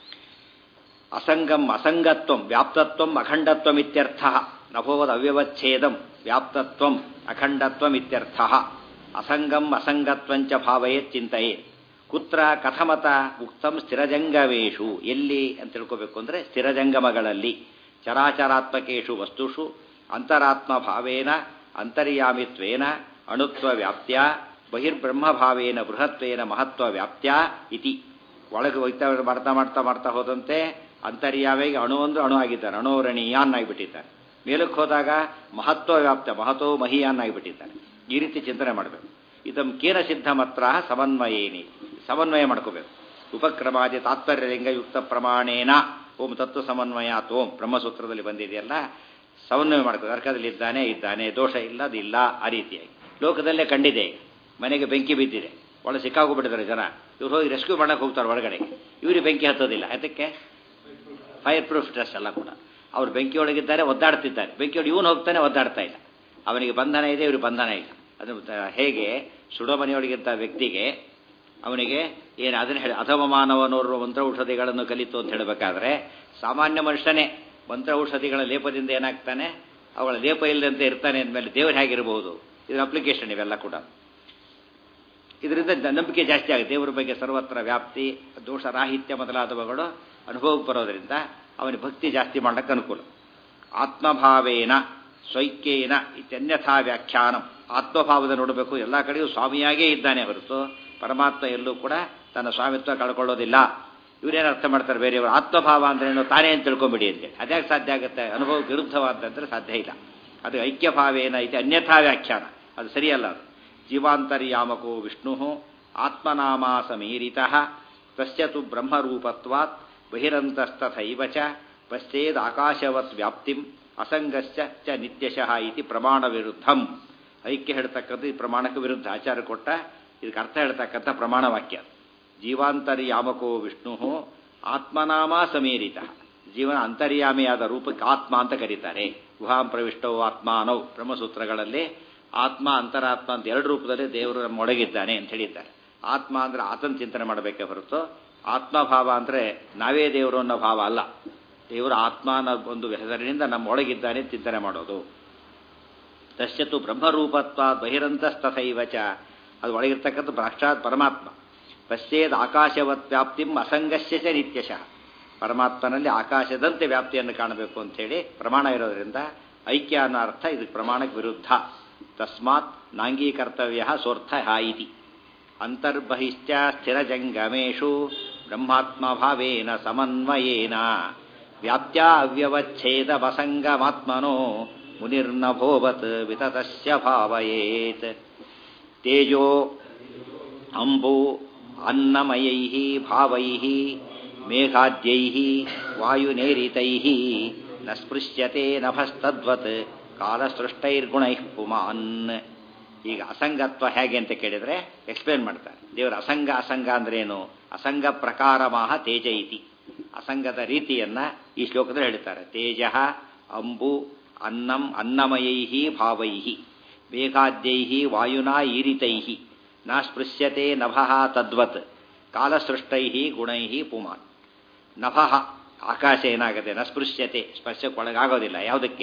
ಅಸಂಗಂ ಅಸಂಗತ್ವಂ ವ್ಯಾಪ್ತತ್ವಂ ಅಖಂಡತ್ವಂ ಇತ್ಯರ್ಥ ನಭೋವದ ಅವ್ಯವಚ್ಛೇದಂ ವ್ಯಾಪ್ತತ್ವಂ ಅಖಂಡತ್ವಂ ಇತ್ಯರ್ಥ ಅಸಂಗಂ ಅಸಂಗತ್ವಂಚ ಭಾವಯೇತ್ ಚಿಂತೆಯೇತ್ ಕುತ್ರ ಕಥಮತ ಉಕ್ತಂ ಸ್ಥಿರಜಂಗವೇಶು ಎಲ್ಲಿ ಅಂತ ತಿಳ್ಕೋಬೇಕು ಅಂದರೆ ಸ್ಥಿರಜಂಗಮಗಳಲ್ಲಿ ಚರಾಚರಾತ್ಮಕೇಶು ವಸ್ತುಷು ಅಂತರಾತ್ಮ ಭಾವೇನ ಅಂತರ್ಯಾಮಿತ್ವೇನ ಅಣುತ್ವ ವ್ಯಾಪ್ತ್ಯ ಬಹಿರ್ಬ್ರಹ್ಮಭಾವೇನ ಬೃಹತ್ವೇನ ಮಹತ್ವ ವ್ಯಾಪ್ತ್ಯ ಇತಿ ಒಳಗೆ ಹೋಗ್ತಾ ಮಾಡ್ತಾ ಮಾಡ್ತಾ ಮಾಡ್ತಾ ಹೋದಂತೆ ಅಂತರ್ಯಾಮಿಗೆ ಅಣು ಅಂದ್ರೆ ಅಣು ಆಗಿದ್ದಾನೆ ಅಣೋರಣೀಯಾನ್ ಆಗಿಬಿಟ್ಟಿದ್ದಾನೆ ಮೇಲಕ್ಕೆ ಹೋದಾಗ ಮಹತ್ವ ವ್ಯಾಪ್ತ ಮಹತೋ ಮಹಿಯಾನ್ ಆಗಿಬಿಟ್ಟಿದ್ದಾನೆ ಈ ರೀತಿ ಚಿಂತನೆ ಮಾಡಬೇಕು ಇದಂ ಕೇನ ಸಿದ್ಧ ಮಾತ್ರ ಸಮನ್ವಯೇನಿ ಸಮನ್ವಯ ಮಾಡ್ಕೋಬೇಕು ಉಪಕ್ರಮಾದಿ ತಾತ್ಪರ್ಯಲಿಂಗಯುಕ್ತ ಪ್ರಮಾಣೇನ ಓಂ ತತ್ವ ಸಮನ್ವಯಾತ್ ಓಂ ಬ್ರಹ್ಮಸೂತ್ರದಲ್ಲಿ ಬಂದಿದೆಯಲ್ಲ ಸಮನ್ವಯ ಮಾಡ್ಕೋ ನರಕದಲ್ಲಿ ಇದ್ದಾನೆ ಇದ್ದಾನೆ ದೋಷ ಇಲ್ಲ ಅದಿಲ್ಲ ಆ ರೀತಿಯಾಗಿ ಲೋಕದಲ್ಲೇ ಕಂಡಿದೆ ಈಗ ಮನೆಗೆ ಬೆಂಕಿ ಬಿದ್ದಿದೆ ಒಳಗೆ ಸಿಕ್ಕಾಗೋಗ್ಬಿಟ್ಟಿದ್ದಾರೆ ಜನ ಇವ್ರು ಹೋಗಿ ರೆಸ್ಕ್ಯೂ ಮಾಡಕ್ಕೆ ಹೋಗ್ತಾರೆ ಒಳಗಡೆ ಇವ್ರಿಗೆ ಬೆಂಕಿ ಹತ್ತೋದಿಲ್ಲ ಅದಕ್ಕೆ ಫೈರ್ ಪ್ರೂಫ್ ಡ್ರೆಸ್ ಎಲ್ಲ ಕೂಡ ಅವ್ರು ಬೆಂಕಿ ಒಳಗಿದ್ದಾರೆ ಒದ್ದಾಡ್ತಿದ್ದಾರೆ ಬೆಂಕಿ ಒಳಗೆ ಇವನು ಹೋಗ್ತಾನೆ ಒದ್ದಾಡ್ತಾ ಇಲ್ಲ ಅವನಿಗೆ ಬಂಧನ ಇದೆ ಇವ್ರಿಗೆ ಬಂಧನ ಇಲ್ಲ ಅದು ಹೇಗೆ ಸುಡೋ ಮನೆಯೊಳಗಿದ್ದ ವ್ಯಕ್ತಿಗೆ ಅವನಿಗೆ ಏನು ಅದನ್ನು ಹೇಳಿ ಅಧಮ ಮಾನವನೋರ್ವ ಮಂತ್ರ ಔಷಧಿಗಳನ್ನು ಕಲಿತು ಅಂತ ಹೇಳಬೇಕಾದ್ರೆ ಸಾಮಾನ್ಯ ಮನುಷ್ಯನೇ ಮಂತ್ರ ಔಷಧಿಗಳ ಲೇಪದಿಂದ ಏನಾಗ್ತಾನೆ ಅವಳ ಲೇಪ ಇಲ್ಲದಂತೆ ಇರ್ತಾನೆ ಅಂದಮೇಲೆ ದೇವರು ಹೇಗಿರಬಹುದು ಇದರ ಅಪ್ಲಿಕೇಶನ್ ಇವೆಲ್ಲ ಕೂಡ ಇದರಿಂದ ನಂಬಿಕೆ ಜಾಸ್ತಿ ಆಗುತ್ತೆ ದೇವರ ಬಗ್ಗೆ ಸರ್ವತ್ರ ವ್ಯಾಪ್ತಿ ದೋಷ ರಾಹಿತ್ಯ ಮೊದಲಾದವುಗಳು ಅನುಭವಕ್ಕೆ ಬರೋದರಿಂದ ಅವನಿಗೆ ಭಕ್ತಿ ಜಾಸ್ತಿ ಮಾಡೋಕ್ಕೆ ಅನುಕೂಲ ಆತ್ಮಭಾವೇನ ಸ್ವೈಕ್ಯೇನ ಇತ್ಯನ್ಯಥಾ ವ್ಯಾಖ್ಯಾನ ಆತ್ಮಭಾವದ ನೋಡಬೇಕು ಎಲ್ಲ ಕಡೆಯೂ ಸ್ವಾಮಿಯಾಗೇ ಇದ್ದಾನೆ ಹೊರತು ಪರಮಾತ್ಮ ಎಲ್ಲೂ ಕೂಡ ತನ್ನ ಸ್ವಾಮಿತ್ವ ಕಳ್ಕೊಳ್ಳೋದಿಲ್ಲ ಇವರೇನು ಅರ್ಥ ಮಾಡ್ತಾರೆ ಬೇರೆಯವರು ಆತ್ಮಭಾವ ಅಂದ್ರೆ ಏನು ತಾನೇ ಅಂತ ತಿಳ್ಕೊಂಬಿಡಿ ಅಂತೇಳಿ ಅದ್ಯಾಕೆ ಸಾಧ್ಯ ಆಗುತ್ತೆ ಅನುಭವಕ್ಕೆ ವಿರುದ್ಧವಾದಂದ್ರೆ ಸಾಧ್ಯ ಇಲ್ಲ ಅದು ಐಕ್ಯಭಾವೇನ ಐತಿ ಅನ್ಯಥಾ ವ್ಯಾಖ್ಯಾನ ಅದು ಸರಿಯಲ್ಲ ಅದು ಜೀವಾಂತರ್ಯಾಮಕೋ ವಿಷ್ಣು ಆತ್ಮನಾಮ ಸಮೀರಿತ ತಸ್ಯ ತು ಬ್ರಹ್ಮರೂಪತ್ವಾತ್ ಬಹಿರಂತಸ್ತಥೈವ ಚ ಪಶ್ಚೇದ್ ಆಕಾಶವತ್ ವ್ಯಾಪ್ತಿಂ ಅಸಂಗಶ್ಚ ಚ ನಿತ್ಯಶಃ ಇತಿ ಪ್ರಮಾಣ ವಿರುದ್ಧಂ ಐಕ್ಯ ಹೇಳ್ತಕ್ಕದ್ದು ಈ ಪ್ರಮಾಣಕ್ಕೆ ವಿರುದ್ಧ ಆಚಾರ ಕೊಟ್ಟ ಇದಕ್ಕೆ ಅರ್ಥ ಹೇಳ್ತಕ್ಕಂಥ ಪ್ರಮಾಣ ವಾಕ್ಯ ಜೀವಾಂತರ್ಯಾಮಕೋ ವಿಷ್ಣು ಆತ್ಮನಾಮ ಸಮೀರಿತ ಜೀವನ ಅಂತರ್ಯಾಮಿಯಾದ ರೂಪಕ್ಕೆ ಆತ್ಮ ಅಂತ ಕರೀತಾರೆ ಗುಹಾಂ ಪ್ರವಿಷ್ಟವು ಆತ್ಮಾನೌ ಬ್ರಹ್ಮಸೂತ್ರಗಳಲ್ಲಿ ಆತ್ಮ ಅಂತರಾತ್ಮ ಅಂತ ಎರಡು ರೂಪದಲ್ಲಿ ದೇವರು ನಮ್ಮ ಒಳಗಿದ್ದಾನೆ ಅಂತ ಹೇಳಿದ್ದಾರೆ ಆತ್ಮ ಅಂದ್ರೆ ಆತನ ಚಿಂತನೆ ಮಾಡಬೇಕೇ ಹೊರತು ಆತ್ಮಭಾವ ಅಂದರೆ ನಾವೇ ದೇವರು ಅನ್ನೋ ಭಾವ ಅಲ್ಲ ದೇವರು ಆತ್ಮ ಅನ್ನೋ ಒಂದು ಹೆಸರಿನಿಂದ ನಮ್ಮ ಒಳಗಿದ್ದಾನೆ ಚಿಂತನೆ ಮಾಡೋದು ತಸ್ಯತು ಬ್ರಹ್ಮರೂಪತ್ವ ಬಹಿರಂತಸ್ತಥೈವ ಚ ಅದು ಒಳಗಿರ್ತಕ್ಕಂಥ ಸಾಕ್ಷಾತ್ ಪರಮಾತ್ಮ ಪಶ್ಚೇದ್ ಆಕಾಶವತ್ ವ್ಯಾಪ್ತಿಂ ಅಸಂಗಸ್ಯ ಚ ನಿತ್ಯಶಃ ಪರಮಾತ್ಮನಲ್ಲಿ ಆಕಾಶದಂತೆ ವ್ಯಾಪ್ತಿಯನ್ನು ಕಾಣಬೇಕು ಅಂಥೇಳಿ ಪ್ರಮಾಣ ಇರೋದ್ರಿಂದ ಐಕ್ಯ ಅನ್ನೋ ಅರ್ಥ ಇದಕ್ಕೆ ಪ್ರಮಾಣಕ್ಕೆ ವಿರುದ್ಧ ತಸ್ಮಾತ್ ನಾಂಗೀಕರ್ತವ್ಯ ಸೋರ್ಥ ಇತಿ ಅಂತರ್ಬಹಿಶ್ಚ ಸ್ಥಿರಜಂಗಮೇಶು ಬ್ರಹ್ಮಾತ್ಮಭಾವೇನ ಸಮನ್ವಯೇನ ವ್ಯಾಪ್ತ್ಯಾ ಅವ್ಯವಚ್ಛೇದವಸಂಗಮಾತ್ಮನೋ ಮುನಿರ್ನಭೋವತ್ ವಿತತಸ್ಯ ಭಾವಯೇತ್ ತೇಜೋ ಅಂಬು ಅನ್ನಮಯೈಃ ಭಾವೈಃ ಮೇಘಾದ್ಯೈಃ ವಾಯುನೇರಿತೈಃ ನ ಸ್ಪೃಶ್ಯತೆ ನಭಸ್ತದ್ವತ್ ಕಾಲಸೃಷ್ಟೈರ್ಗುಣೈಃ ಪುಮಾನ್ ಈಗ ಅಸಂಗತ್ವ ಹೇಗೆ ಅಂತ ಕೇಳಿದರೆ ಎಕ್ಸ್ಪ್ಲೇನ್ ಮಾಡ್ತಾರೆ ದೇವರ ಅಸಂಗ ಅಸಂಗ ಅಂದ್ರೇನು ಅಸಂಗ ಪ್ರಕಾರಮಾಹ ತೇಜ ಇತಿ ಅಸಂಗದ ರೀತಿಯನ್ನ ಈ ಶ್ಲೋಕದಲ್ಲಿ ಹೇಳ್ತಾರೆ ತೇಜ ಅಂಬು ಅನ್ನಂ ಅನ್ನಮಯೈಃ ಭಾವೈಃ ಮೇಘಾದ್ಯೈಃ ವಾಯುನಾ ಈರಿತೈಃ ನ ಸ್ಪೃಶ್ಯತೆ ನಭಃ ತದ್ವತ್ ಕಾಲಸೃಷ್ಟೈಃ ಗುಣೈಃ ಪುಮಾನ್ ನಭಃ ಆಕಾಶ ಏನಾಗುತ್ತೆ ನ ಸ್ಪೃಶ್ಯತೆ ಸ್ಪರ್ಶಕ್ಕೊಳಗಾಗೋದಿಲ್ಲ ಯಾವುದಕ್ಕೆ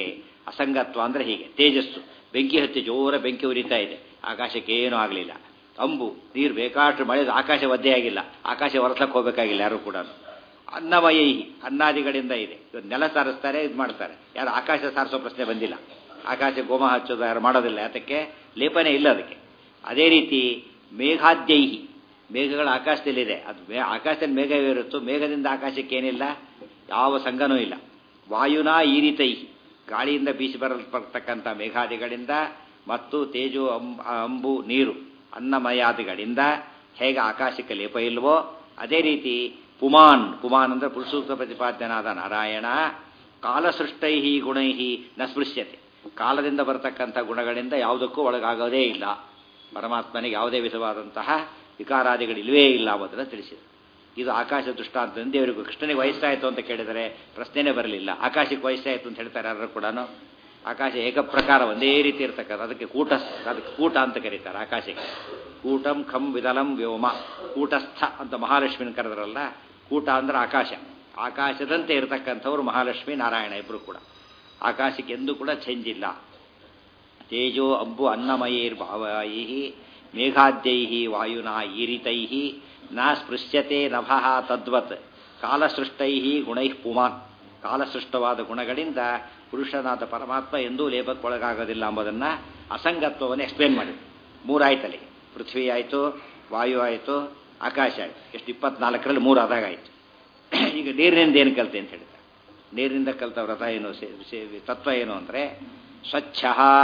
ಅಸಂಗತ್ವ ಅಂದರೆ ಹೀಗೆ ತೇಜಸ್ಸು ಬೆಂಕಿ ಹತ್ತಿ ಜೋರ ಬೆಂಕಿ ಉರಿತಾ ಇದೆ ಆಕಾಶಕ್ಕೆ ಏನೂ ಆಗಲಿಲ್ಲ ಅಂಬು ನೀರು ಬೇಕಾಷ್ಟು ಮಳೆ ಆಕಾಶ ಒದ್ದೆ ಆಗಿಲ್ಲ ಆಕಾಶ ಹೊರಸಕ್ಕೆ ಹೋಗಬೇಕಾಗಿಲ್ಲ ಯಾರು ಕೂಡ ಅನ್ನಮಯ ಅನ್ನಾದಿಗಳಿಂದ ಇದೆ ಇವತ್ತು ನೆಲ ಸಾರಿಸ್ತಾರೆ ಇದು ಮಾಡ್ತಾರೆ ಯಾರು ಆಕಾಶ ಸಾರಿಸೋ ಪ್ರಶ್ನೆ ಬಂದಿಲ್ಲ ಆಕಾಶ ಗೋಮ ಹಚ್ಚೋದು ಯಾರು ಮಾಡೋದಿಲ್ಲ ಯಾತಕ್ಕೆ ಲೇಪನೆ ಇಲ್ಲ ಅದಕ್ಕೆ ಅದೇ ರೀತಿ ಮೇಘಾದ್ಯೈಹಿ ಮೇಘಗಳ ಆಕಾಶದಲ್ಲಿದೆ ಅದು ಮೇ ಆಕಾಶದಲ್ಲಿ ಮೇಘ ಇರುತ್ತೋ ಮೇಘದಿಂದ ಆಕಾಶಕ್ಕೆ ಏನಿಲ್ಲ ಯಾವ ಸಂಗನೂ ಇಲ್ಲ ವಾಯುನಾ ಈರಿತೈಹಿ ಗಾಳಿಯಿಂದ ಬೀಸಿ ಬರಲ್ಪಡ್ತಕ್ಕಂಥ ಮೇಘಾದಿಗಳಿಂದ ಮತ್ತು ತೇಜು ಅಂಬು ನೀರು ಅನ್ನಮಯಾದಿಗಳಿಂದ ಹೇಗೆ ಆಕಾಶಕ್ಕೆ ಲೇಪ ಇಲ್ವೋ ಅದೇ ರೀತಿ ಪುಮಾನ್ ಪುಮಾನ್ ಅಂದರೆ ಪುರುಷೂಕ್ತ ಪ್ರತಿಪಾದ್ಯನಾದ ನಾರಾಯಣ ಕಾಲಸೃಷ್ಟೈ ಗುಣೈ ನ ಸ್ಪೃಶ್ಯತೆ ಕಾಲದಿಂದ ಬರತಕ್ಕಂಥ ಗುಣಗಳಿಂದ ಯಾವುದಕ್ಕೂ ಒಳಗಾಗೋದೇ ಇಲ್ಲ ಪರಮಾತ್ಮನಿಗೆ ಯಾವುದೇ ವಿಧವಾದಂತಹ ವಿಕಾರಾದಿಗಳಿಲ್ವೇ ಇಲ್ಲ ಅನ್ನೋದನ್ನು ತಿಳಿಸಿದೆ ಇದು ಆಕಾಶ ದೃಷ್ಟಾಂತದಿಂದ ದೇವರಿಗೂ ಕೃಷ್ಣನಿಗೆ ವಯಸ್ಸಾಯಿತು ಅಂತ ಕೇಳಿದರೆ ಪ್ರಶ್ನೆನೇ ಬರಲಿಲ್ಲ ಆಕಾಶಕ್ಕೆ ವಯಸ್ಸಾಯಿತು ಅಂತ ಹೇಳ್ತಾರೆ ಯಾರು ಕೂಡ ಆಕಾಶ ಏಕಪ್ರಕಾರ ಒಂದೇ ರೀತಿ ಇರ್ತಕ್ಕಂಥ ಅದಕ್ಕೆ ಕೂಟ ಅದಕ್ಕೆ ಕೂಟ ಅಂತ ಕರೀತಾರೆ ಆಕಾಶಕ್ಕೆ ಕೂಟಂ ಖಂ ವಿದಲಂ ವ್ಯೋಮ ಕೂಟಸ್ಥ ಅಂತ ಮಹಾಲಕ್ಷ್ಮಿನ ಕರೆದ್ರಲ್ಲ ಕೂಟ ಅಂದ್ರೆ ಆಕಾಶ ಆಕಾಶದಂತೆ ಇರತಕ್ಕಂಥವ್ರು ಮಹಾಲಕ್ಷ್ಮಿ ನಾರಾಯಣ ಇಬ್ಬರು ಕೂಡ ಆಕಾಶಕ್ಕೆ ಎಂದೂ ಕೂಡ ಚೇಂಜ್ ಇಲ್ಲ ತೇಜೋ ಅಂಬು ಅನ್ನಮಯೈರ್ಭಾವೈ ಮೇಘಾದ್ಯೈ ವಾಯುನಾ ಈರಿತೈ ನ ಸ್ಪೃಶ್ಯತೆ ನಭಃ ತದ್ವತ್ ಕಾಲಸೃಷ್ಟೈ ಗುಣೈ ಪುಮಾನ್ ಕಾಲಸೃಷ್ಟವಾದ ಗುಣಗಳಿಂದ ಪುರುಷನಾದ ಪರಮಾತ್ಮ ಎಂದೂ ಲೇಪಕ್ಕೊಳಗಾಗೋದಿಲ್ಲ ಎಂಬುದನ್ನು ಅಸಂಗತ್ವವನ್ನು ಎಕ್ಸ್ಪ್ಲೇನ್ ಮಾಡಿದೆ ಮೂರಾಯ್ತಲ್ಲಿ ಪೃಥ್ವಿ ಆಯಿತು ವಾಯು ಆಯಿತು ಆಕಾಶ ಆಯಿತು ಎಷ್ಟು ಇಪ್ಪತ್ನಾಲ್ಕರಲ್ಲಿ ಮೂರು ಆದಾಗ ಆಯಿತು ಈಗ ನೀರಿನಿಂದ ಏನು ಕಲಿತೆ ಅಂತ ಹೇಳಿದ ನೀರಿನಿಂದ ಕಲಿತ ವ್ರತ ಏನು ತತ್ವ ಏನು ಅಂದರೆ ಸ್ವಚ್ಛ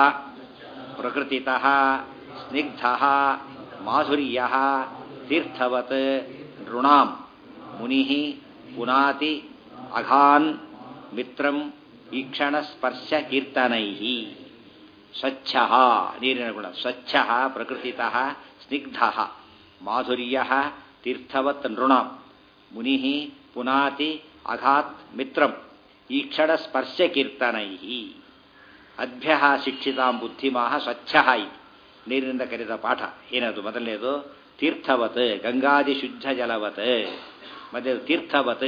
ಪ್ರಕೃತಿತಃ ಸ್ನಿಗ್ಧ ಮಾಧುರ್ಯ ತೀರ್ಥವತ್ ನೃಣಾಂ ಮುನಿ ಪುನಾತಿ ಅಘಾನ್ ಮಿತ್ರಂ ಈಕ್ಷಣ ಸ್ಪರ್ಶ ಕೀರ್ತನೈ ಸ್ವಚ್ಛ ನೀರಿನ ಗುಣ ಸ್ವಚ್ಛ ಪ್ರಕೃತಿತಃ ಸ್ನಿಗ್ಧ ಮಾಧುರ್ಯ ತೀರ್ಥವತ್ ನೃಣಾಂ ಮುನಿ ಪುನಾತಿ ಅಘಾತ್ ಮಿತ್ರಂ ಈಕ್ಷಣ ಸ್ಪರ್ಶ ಕೀರ್ತನೈ ಅಭ್ಯ ಶಿಕ್ಷಿತಾಂ ಬುದ್ಧಿಮಾಹ ಸ್ವಚ್ಛ ಇತಿ ನೀರಿನಿಂದ ಕರೆದ ಪಾಠ ಏನದು ಮೊದಲನೇದು ತೀರ್ಥವತ್ ಗಂಗಾದಿ ಶುದ್ಧ ಜಲವತ್ ಮತ್ತೆ ತೀರ್ಥವತ್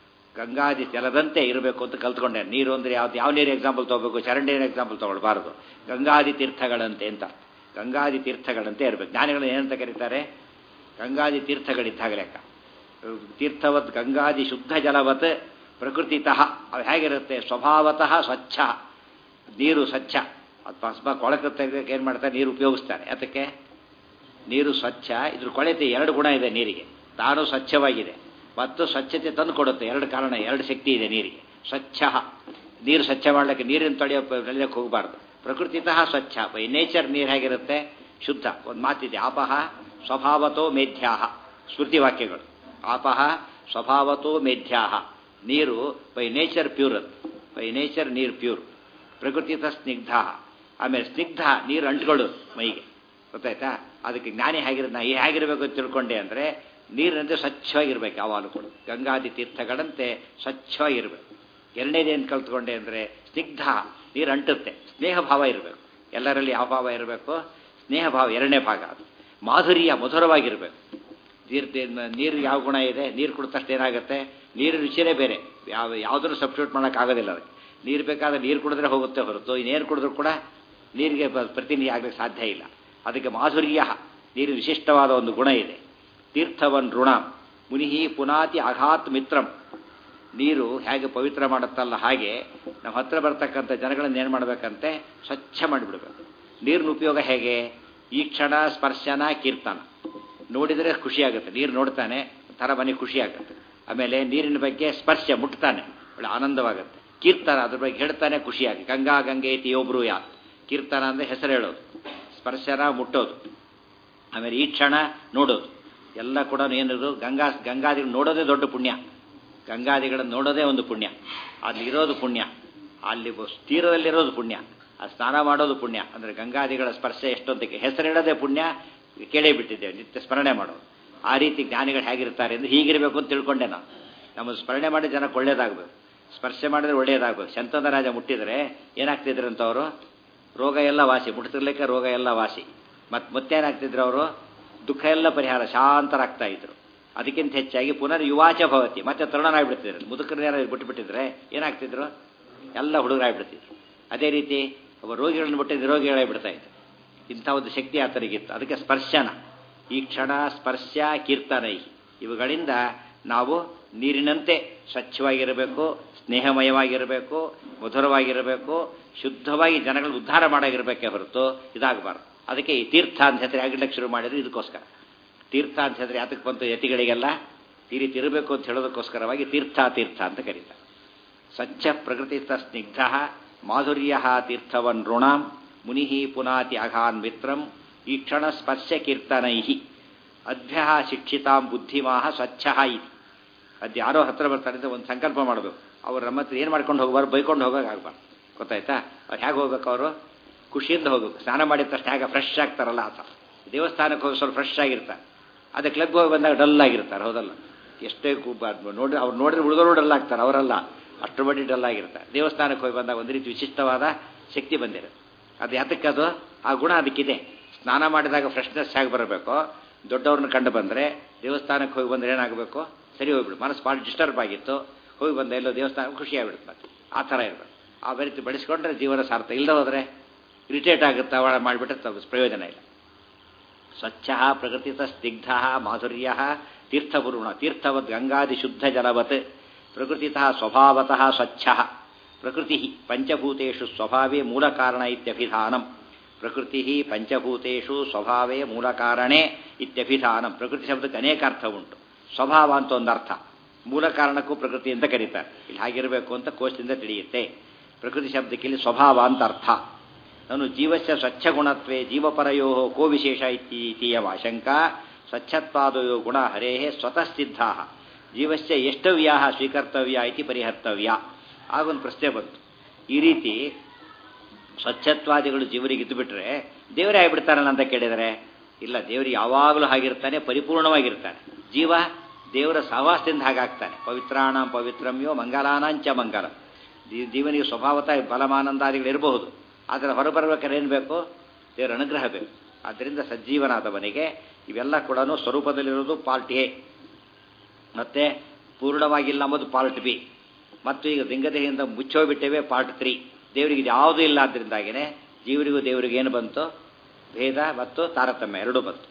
ಗಂಗಾದಿ ಜಲದಂತೆ ಇರಬೇಕು ಅಂತ ಕಲ್ತ್ಕೊಂಡೆ ನೀರು ಅಂದರೆ ಯಾವ್ದು ಯಾವ ನೀರು ಎಕ್ಸಾಂಪಲ್ ತೊಗೋಬೇಕು ಚರಂಡಿ ಎಕ್ಸಾಂಪಲ್ ತೊಗೊಳ್ಬಾರ್ದು ಗಂಗಾದಿ ತೀರ್ಥಗಳಂತೆ ಅಂತ ಗಂಗಾದಿ ತೀರ್ಥಗಳಂತೆ ಇರಬೇಕು ಜ್ಞಾನಿಗಳು ಏನಂತ ಕರೀತಾರೆ ಗಂಗಾದಿ ತೀರ್ಥಗಳಿದ್ದಾಗ ಲೆಕ್ಕ ತೀರ್ಥವತ್ ಗಂಗಾದಿ ಶುದ್ಧ ಜಲವತ್ ಪ್ರಕೃತಿತಃ ಅವು ಹೇಗಿರುತ್ತೆ ಸ್ವಭಾವತಃ ಸ್ವಚ್ಛ ನೀರು ಸ್ವಚ್ಛ ಅದು ಭಸ್ಮ ಕೊಳಕ ತೆಗೆದಕ್ಕೆ ಏನು ಮಾಡ್ತಾರೆ ನೀರು ಉಪಯೋಗಿಸ್ತಾರೆ ಅದಕ್ಕೆ ನೀರು ಸ್ವಚ್ಛ ಇದ್ರ ಕೊಳೆತೆ ಎರಡು ಗುಣ ಇದೆ ನೀರಿಗೆ ತಾನು ಸ್ವಚ್ಛವಾಗಿದೆ ಮತ್ತು ಸ್ವಚ್ಛತೆ ತಂದು ಕೊಡುತ್ತೆ ಎರಡು ಕಾರಣ ಎರಡು ಶಕ್ತಿ ಇದೆ ನೀರಿಗೆ ಸ್ವಚ್ಛ ನೀರು ಸ್ವಚ್ಛ ಮಾಡಲಿಕ್ಕೆ ನೀರಿನ ತೊಳೆಯೋ ನೆಲೆಯಕ್ಕೆ ಹೋಗಬಾರ್ದು ಪ್ರಕೃತಿತಃ ಸ್ವಚ್ಛ ಬೈ ನೇಚರ್ ನೀರು ಹೇಗಿರುತ್ತೆ ಶುದ್ಧ ಒಂದು ಮಾತಿದೆ ಆಪಹ ಸ್ವಭಾವತೋ ಮೇಧ್ಯಾಹ ಸ್ಮೃತಿ ವಾಕ್ಯಗಳು ಆಪಹ ಸ್ವಭಾವತೋ ಮೇಧ್ಯಾಹ ನೀರು by nature pure by nature ನೀರು ಪ್ಯೂರ್ ಪ್ರಕೃತಿತ ಸ್ನಿಗ್ಧ ಆಮೇಲೆ ಸ್ನಿಗ್ಧ ನೀರು ಅಂಟ್ಗಳು ಮೈಗೆ ಗೊತ್ತಾಯ್ತಾ ಅದಕ್ಕೆ ಜ್ಞಾನಿ ಹೇಗಿರ ನಾ ಹೇಗಿರಬೇಕು ಅಂತ ತಿಳ್ಕೊಂಡೆ ಅಂದರೆ ನೀರಿನಂತೆ ಸ್ವಚ್ಛವಾಗಿರ್ಬೇಕು ಯಾವಾಗಲೂ ಕೂಡ ಗಂಗಾದಿ ತೀರ್ಥಗಳಂತೆ ಸ್ವಚ್ಛವಾಗಿರ್ಬೇಕು ಎರಡನೇದೇನು ಕಲ್ತ್ಕೊಂಡೆ ಅಂದರೆ ಸ್ನಿಗ್ಧ ನೀರು ಅಂಟುತ್ತೆ ಸ್ನೇಹ ಭಾವ ಇರಬೇಕು ಎಲ್ಲರಲ್ಲಿ ಯಾವ ಭಾವ ಇರಬೇಕು ಸ್ನೇಹ ಭಾವ ಎರಡನೇ ಭಾಗ ಅದು ಮಾಧುರ್ಯ ಮಧುರವಾಗಿರಬೇಕು ನೀರು ನೀರು ಯಾವ ಗುಣ ಇದೆ ನೀರು ಕುಡಿದ ತಕ್ಷಣ ಏನಾಗುತ್ತೆ ನೀರು ರುಚಿನೇ ಬೇರೆ ಯಾವ ಯಾವುದನ್ನು ಸಬ್ಸ್ಟಿಟ್ಯೂಟ್ ಮಾಡೋಕ್ಕಾಗೋದಿಲ್ಲ ಅದಕ್ಕೆ ನೀರು ಬೇಕಾದ್ರೆ ನೀರು ಕುಡಿದ್ರೆ ಹೋಗುತ್ತೆ ಹೊರತು ಇನ್ನೇನು ಕುಡಿದ್ರೂ ಕೂಡ ನೀರಿಗೆ ಪ್ರತಿನಿಧಿ ಆಗಲಿಕ್ಕೆ ಸಾಧ್ಯ ಇಲ್ಲ ಅದಕ್ಕೆ ಮಾಧುರ್ಯ ನೀರು ವಿಶಿಷ್ಟವಾದ ಒಂದು ಗುಣ ಇದೆ ತೀರ್ಥವನ್ ಋಣ ಮುನಿಹಿ ಪುನಾತಿ ಅಘಾತ್ ಮಿತ್ರಂ ನೀರು ಹೇಗೆ ಪವಿತ್ರ ಮಾಡುತ್ತಲ್ಲ ಹಾಗೆ ನಮ್ಮ ಹತ್ರ ಬರ್ತಕ್ಕಂಥ ಜನಗಳನ್ನ ಏನು ಮಾಡಬೇಕಂತೆ ಸ್ವಚ್ಛ ಮಾಡಿಬಿಡ್ಬೇಕು ನೀರಿನ ಉಪಯೋಗ ಹೇಗೆ ಈ ಕ್ಷಣ ಸ್ಪರ್ಶನ ಕೀರ್ತನ ನೋಡಿದರೆ ಖುಷಿಯಾಗುತ್ತೆ ನೀರು ನೋಡ್ತಾನೆ ಥರ ಮನೆ ಖುಷಿಯಾಗುತ್ತೆ ಆಮೇಲೆ ನೀರಿನ ಬಗ್ಗೆ ಸ್ಪರ್ಶ ಮುಟ್ತಾನೆ ಒಳ್ಳೆ ಆನಂದವಾಗುತ್ತೆ ಕೀರ್ತನ ಅದ್ರ ಬಗ್ಗೆ ಹೇಳ್ತಾನೆ ಖುಷಿಯಾಗಿ ಗಂಗಾ ಗಂಗೆ ಐತಿ ಒಬ್ರು ಯಾ ಕೀರ್ತನ ಅಂದರೆ ಹೆಸರು ಹೇಳೋದು ಸ್ಪರ್ಶನ ಮುಟ್ಟೋದು ಆಮೇಲೆ ಈ ಕ್ಷಣ ನೋಡೋದು ಎಲ್ಲ ಕೂಡ ಏನಿರೋದು ಗಂಗಾ ಗಂಗಾದಿಗಳು ನೋಡೋದೇ ದೊಡ್ಡ ಪುಣ್ಯ ಗಂಗಾದಿಗಳನ್ನು ನೋಡೋದೇ ಒಂದು ಪುಣ್ಯ ಅಲ್ಲಿ ಇರೋದು ಪುಣ್ಯ ಅಲ್ಲಿ ತೀರದಲ್ಲಿರೋದು ಪುಣ್ಯ ಆ ಸ್ನಾನ ಮಾಡೋದು ಪುಣ್ಯ ಅಂದರೆ ಗಂಗಾದಿಗಳ ಸ್ಪರ್ಶ ಎಷ್ಟೊಂದಕ್ಕೆ ಹೆಸರು ಹೇಳೋದೇ ಪುಣ್ಯ ಕೇಳೇ ಬಿಟ್ಟಿದ್ದೇವೆ ನಿತ್ಯ ಸ್ಮರಣೆ ಮಾಡೋದು ಆ ರೀತಿ ಜ್ಞಾನಿಗಳು ಹೇಗಿರ್ತಾರೆ ಅಂದರೆ ಹೀಗಿರಬೇಕು ಅಂತ ತಿಳ್ಕೊಂಡೆ ನಾನು ನಮ್ಮ ಸ್ಮರಣೆ ಮಾಡಿ ಜನಕ್ಕೆ ಒಳ್ಳೇದಾಗಬೇಕು ಸ್ಪರ್ಶ ಮಾಡಿದ್ರೆ ಒಳ್ಳೆಯದಾಗಬೇಕು ಶಂತನ ರಾಜ ಮುಟ್ಟಿದರೆ ಏನಾಗ್ತಿದ್ರಂತ ಅವರು ರೋಗ ಎಲ್ಲ ವಾಸಿ ಮುಟ್ತಿರ್ಲಿಕ್ಕೆ ರೋಗ ಎಲ್ಲ ವಾಸಿ ಮತ್ತು ಮತ್ತೇನಾಗ್ತಿದ್ರು ಅವರು ದುಃಖ ಎಲ್ಲ ಪರಿಹಾರ ಶಾಂತರಾಗ್ತಾ ಇದ್ರು ಅದಕ್ಕಿಂತ ಹೆಚ್ಚಾಗಿ ಪುನರ್ ಯುವಾಚ ಭವತಿ ಮತ್ತೆ ತರುಣನಾಗ್ಬಿಡ್ತಿದ್ರು ಮುದುಕರನ್ನೇನಾದ್ರು ಬಿಟ್ಟುಬಿಟ್ಟಿದ್ರೆ ಏನಾಗ್ತಿದ್ರು ಎಲ್ಲ ಹುಡುಗರಾಗ್ಬಿಡ್ತಿದ್ರು ಅದೇ ರೀತಿ ಒಬ್ಬ ರೋಗಿಗಳನ್ನು ಬಿಟ್ಟು ನಿರೋಗಿಗಳೇ ಬಿಡ್ತಾ ಇತ್ತು ಇಂಥ ಒಂದು ಶಕ್ತಿ ಆತನಿಗಿತ್ತು ಅದಕ್ಕೆ ಸ್ಪರ್ಶನ ಈ ಕ್ಷಣ ಸ್ಪರ್ಶ ಕೀರ್ತನೈ ಇವುಗಳಿಂದ ನಾವು ನೀರಿನಂತೆ ಸ್ವಚ್ಛವಾಗಿರಬೇಕು ಸ್ನೇಹಮಯವಾಗಿರಬೇಕು ಮಧುರವಾಗಿರಬೇಕು ಶುದ್ಧವಾಗಿ ಜನಗಳು ಉದ್ಧಾರ ಮಾಡಾಗಿರಬೇಕೇ ಹೊರತು ಇದಾಗಬಾರ್ದು ಅದಕ್ಕೆ ಈ ತೀರ್ಥ ಅಂತ ಹೆಸರು ಆಗಿಡ್ಲಿಕ್ಕೆ ಶುರು ಮಾಡಿದ್ರು ಇದಕ್ಕೋಸ್ಕರ ತೀರ್ಥ ಅಂತ ಹೇಳಿದ್ರೆ ಯಾತಕ್ಕೆ ಬಂತು ಯತಿಗಳಿಗೆಲ್ಲ ಈ ರೀತಿ ಇರಬೇಕು ಅಂತ ಹೇಳೋದಕ್ಕೋಸ್ಕರವಾಗಿ ತೀರ್ಥ ತೀರ್ಥ ಅಂತ ಕರೀತಾರೆ ಸ್ವಚ್ಛ ಪ್ರಕೃತಿಸ್ಥ ಸ್ನಿಗ್ಧ ಮಾಧುರ್ಯ ತೀರ್ಥವನ್ ಋಣಾಂ ಮುನಿ ಪುನಾತಿ ಅಘಾನ್ ಮಿತ್ರಂ ಈ ಕ್ಷಣ ಸ್ಪರ್ಶ ಕೀರ್ತನೈ ಅದ್ಭ್ಯ ಶಿಕ್ಷಿತಾಂ ಬುದ್ಧಿಮಾಹ ಸ್ವಚ್ಛ ಇತಿ ಅದು ಯಾರೋ ಹತ್ರ ಬರ್ತಾರೆ ಅಂತ ಒಂದು ಸಂಕಲ್ಪ ಮಾಡಬೇಕು ಅವ್ರು ನಮ್ಮ ಹತ್ರ ಏನು ಮಾಡ್ಕೊಂಡು ಹೋಗ್ಬಾರ್ದು ಬೈಕೊಂಡು ಹೋಗೋಕೆ ಆಗ್ಬಾರ್ದು ಗೊತ್ತಾಯ್ತಾ ಅವ್ರು ಹೇಗೆ ಹೋಗ್ಬೇಕು ಅವರು ಖುಷಿಯಿಂದ ಹೋಗ್ಬೇಕು ಸ್ನಾನ ಮಾಡಿದ ತಕ್ಷಣ ಹೇಗೆ ಫ್ರೆಶ್ ಆಗ್ತಾರಲ್ಲ ಆ ಥರ ದೇವಸ್ಥಾನಕ್ಕೆ ಹೋಗಿ ಸ್ವಲ್ಪ ಫ್ರೆಶ್ ಆಗಿರ್ತಾರೆ ಅದೇ ಕ್ಲಬ್ಗೆ ಹೋಗಿ ಬಂದಾಗ ಡಲ್ ಆಗಿರ್ತಾರೆ ಹೌದಲ್ಲ ಎಷ್ಟೇ ನೋಡಿ ಅವ್ರು ನೋಡಿದ್ರೆ ಉಳಿದವರು ಡಲ್ ಆಗ್ತಾರೆ ಅವರಲ್ಲ ಅಷ್ಟು ಬಡ್ಡಿ ಡಲ್ ಆಗಿರ್ತಾರೆ ದೇವಸ್ಥಾನಕ್ಕೆ ಹೋಗಿ ಬಂದಾಗ ಒಂದು ರೀತಿ ವಿಶಿಷ್ಟವಾದ ಶಕ್ತಿ ಬಂದಿರುತ್ತೆ ಅದು ಯಾತಕ್ಕೆ ಅದು ಆ ಗುಣ ಅದಕ್ಕಿದೆ ಸ್ನಾನ ಮಾಡಿದಾಗ ಫ್ರೆಶ್ನೆಸ್ ಹೇಗೆ ಬರಬೇಕು ದೊಡ್ಡವ್ರನ್ನ ಕಂಡು ಬಂದರೆ ದೇವಸ್ಥಾನಕ್ಕೆ ಹೋಗಿ ಬಂದರೆ ಏನಾಗಬೇಕು ಸರಿ ಹೋಗ್ಬಿಡು ಮನಸ್ಸು ಭಾಳ ಡಿಸ್ಟರ್ಬ್ ಆಗಿತ್ತು ಹೋಗಿ ಬಂದ ಎಲ್ಲೋ ದೇವಸ್ಥಾನ ಖುಷಿ ಆಗ್ಬಿಡುತ್ತೆ ಮತ್ತೆ ಆ ಥರ ಇರಬೇಕು ಆ ರೀತಿ ಬೆಳೆಸ್ಕೊಂಡ್ರೆ ಜೀವನ ಸಾರ್ಥ ಇಲ್ಲದೆ ಹೋದರೆ ಇರಿಟೇಟ್ ಆಗುತ್ತೆ ಅವಳ ಮಾಡಿಬಿಟ್ರೆ ಪ್ರಯೋಜನ ಇಲ್ಲ ಸ್ವಚ್ಛ ಪ್ರಕೃತಿತ ಸ್ನಿಗ್ಧ ಮಾಧುರ್ಯ ತೀರ್ಥಪೂರ್ಣ ತೀರ್ಥವದ್ ಗಂಗಾದಿ ಶುದ್ಧ ಜಲವತ್ ಪ್ರಕೃತಿತಃ ಸ್ವಭಾವತಃ ಸ್ವಚ್ಛ ಪ್ರಕೃತಿ ಪಂಚಭೂತೇಷು ಸ್ವಭಾವೇ ಮೂಲ ಕಾರಣ ಇತ್ಯಭಿಧಾನಂ ಪ್ರಕೃತಿ ಪಂಚಭೂತೇಷು ಸ್ವಭಾವೇ ಮೂಲ ಕಾರಣೇ ಇತ್ಯಭಿಧಾನಂ ಪ್ರಕೃತಿ ಶಬ್ದಕ್ಕೆ ಅನೇಕ ಅರ್ಥ ಉಂಟು ಸ್ವಭಾವ ಅಂತ ಒಂದು ಅರ್ಥ ಮೂಲ ಕಾರಣಕ್ಕೂ ಪ್ರಕೃತಿ ಅಂತ ಕರೀತಾರೆ ಇಲ್ಲಿ ಹಾಗಿರಬೇಕು ಅಂತ ಕೋಶದಿಂದ ತಿಳಿಯುತ್ತೆ ಪ್ರಕೃತಿ ಶಬ್ದಕ್ಕೆ ಇಲ್ಲಿ ಸ್ವಭಾವ ಅಂತ ಅರ್ಥ ನಾನು ಜೀವಸ್ಯ ಸ್ವಚ್ಛ ಗುಣತ್ವೇ ಜೀವಪರಯೋ ಕೋ ವಿಶೇಷ ಇತ್ತೀಯ ಆಶಂಕ ಸ್ವಚ್ಛತ್ವಾದಯೋ ಗುಣ ಹರೇ ಸ್ವತಃ ಸಿದ್ಧಾ ಜೀವಸ್ಯ ಎಷ್ಟವ್ಯ ಸ್ವೀಕರ್ತವ್ಯ ಇತಿ ಪರಿಹರ್ತವ್ಯ ಆಗೊಂದು ಪ್ರಶ್ನೆ ಬಂತು ಈ ರೀತಿ ಸ್ವಚ್ಛತ್ವಾದಿಗಳು ಜೀವರಿಗೆ ಇದ್ದು ಬಿಟ್ರೆ ದೇವರೇ ಆಗಿಬಿಡ್ತಾರಲ್ಲ ಅಂತ ಕೇಳಿದರೆ ಇಲ್ಲ ದೇವರಿಗೆ ಯಾವಾಗಲೂ ಹಾಗಿರ್ತಾನೆ ಪರಿಪೂರ್ಣವಾಗಿರ್ತಾನೆ ಜೀವ ದೇವರ ಸಹವಾಸದಿಂದ ಹಾಗಾಗ್ತಾನೆ ಪವಿತ್ರಾಣ ಪವಿತ್ರಮ್ಯೋ ಮಂಗಲಾನಾಂಚ ಮಂಗಲ ಜೀವನಿಗೆ ಸ್ವಭಾವತಃ ಬಲಮಾನಂದಾದಿಗಳು ಇರಬಹುದು ಆದರೆ ಹೊರಬರಬೇಕಾದ್ರೆ ಏನು ಬೇಕು ದೇವರ ಅನುಗ್ರಹ ಬೇಕು ಆದ್ದರಿಂದ ಸಜ್ಜೀವನಾದವನಿಗೆ ಇವೆಲ್ಲ ಕೂಡ ಸ್ವರೂಪದಲ್ಲಿರೋದು ಪಾರ್ಟ್ ಎ ಮತ್ತೆ ಪೂರ್ಣವಾಗಿಲ್ಲ ಅಂಬೋದು ಪಾರ್ಟ್ ಬಿ ಮತ್ತು ಈಗ ಲಿಂಗದೇಹಿಯಿಂದ ಮುಚ್ಚೋಬಿಟ್ಟೇವೆ ಪಾರ್ಟ್ ತ್ರೀ ದೇವರಿಗೆ ಇದು ಯಾವುದೂ ಇಲ್ಲ ಆದ್ದರಿಂದಾಗಿನೇ ಜೀವರಿಗೂ ದೇವರಿಗೆ ಏನು ಬಂತು ಭೇದ ಮತ್ತು ತಾರತಮ್ಯ ಎರಡೂ ಬಂತು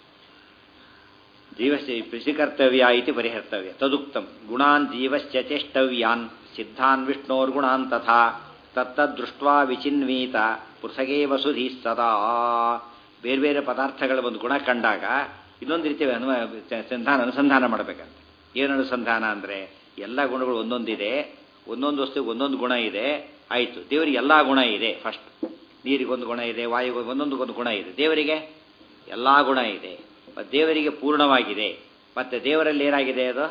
ಜೀವಸ್ಯ ಕೃಷಿಕರ್ತವ್ಯ ಇತಿ ಪರಿಹರ್ತವ್ಯ ತದುಕ್ತಂ ಗುಣಾನ್ ಜೀವಶ್ಚ ಚೇಷ್ಟವ್ಯಾನ್ ಸಿದ್ಧಾನ್ ವಿಷ್ಣೋರ್ಗುಣಾನ್ ತಥಾ ತತ್ತದೃಷ್ಟ್ವಾ ವಿಚಿನ್ವೀತ ಪೃಥಗೇವ ಸುಧಿ ಸದಾ ಬೇರೆ ಬೇರೆ ಪದಾರ್ಥಗಳ ಒಂದು ಗುಣ ಕಂಡಾಗ ಇನ್ನೊಂದು ರೀತಿ ಅನುವ ಸಂಧಾನ ಅನುಸಂಧಾನ ಮಾಡಬೇಕಂತ ಏನು ಅನುಸಂಧಾನ ಅಂದರೆ ಎಲ್ಲ ಗುಣಗಳು ಒಂದೊಂದಿದೆ ಒಂದೊಂದು ವಸ್ತುವಿಗೆ ಒಂದೊಂದು ಗುಣ ಇದೆ ಆಯಿತು ದೇವರಿಗೆ ಎಲ್ಲ ಗುಣ ಇದೆ ಫಸ್ಟ್ ನೀರಿಗೊಂದು ಗುಣ ಇದೆ ವಾಯುಗೆ ಒಂದೊಂದು ಒಂದು ಗುಣ ಇದೆ ದೇವರಿಗೆ ಎಲ್ಲ ಗುಣ ಇದೆ ದೇವರಿಗೆ ಪೂರ್ಣವಾಗಿದೆ ಮತ್ತು ದೇವರಲ್ಲಿ ಏನಾಗಿದೆ ಅದು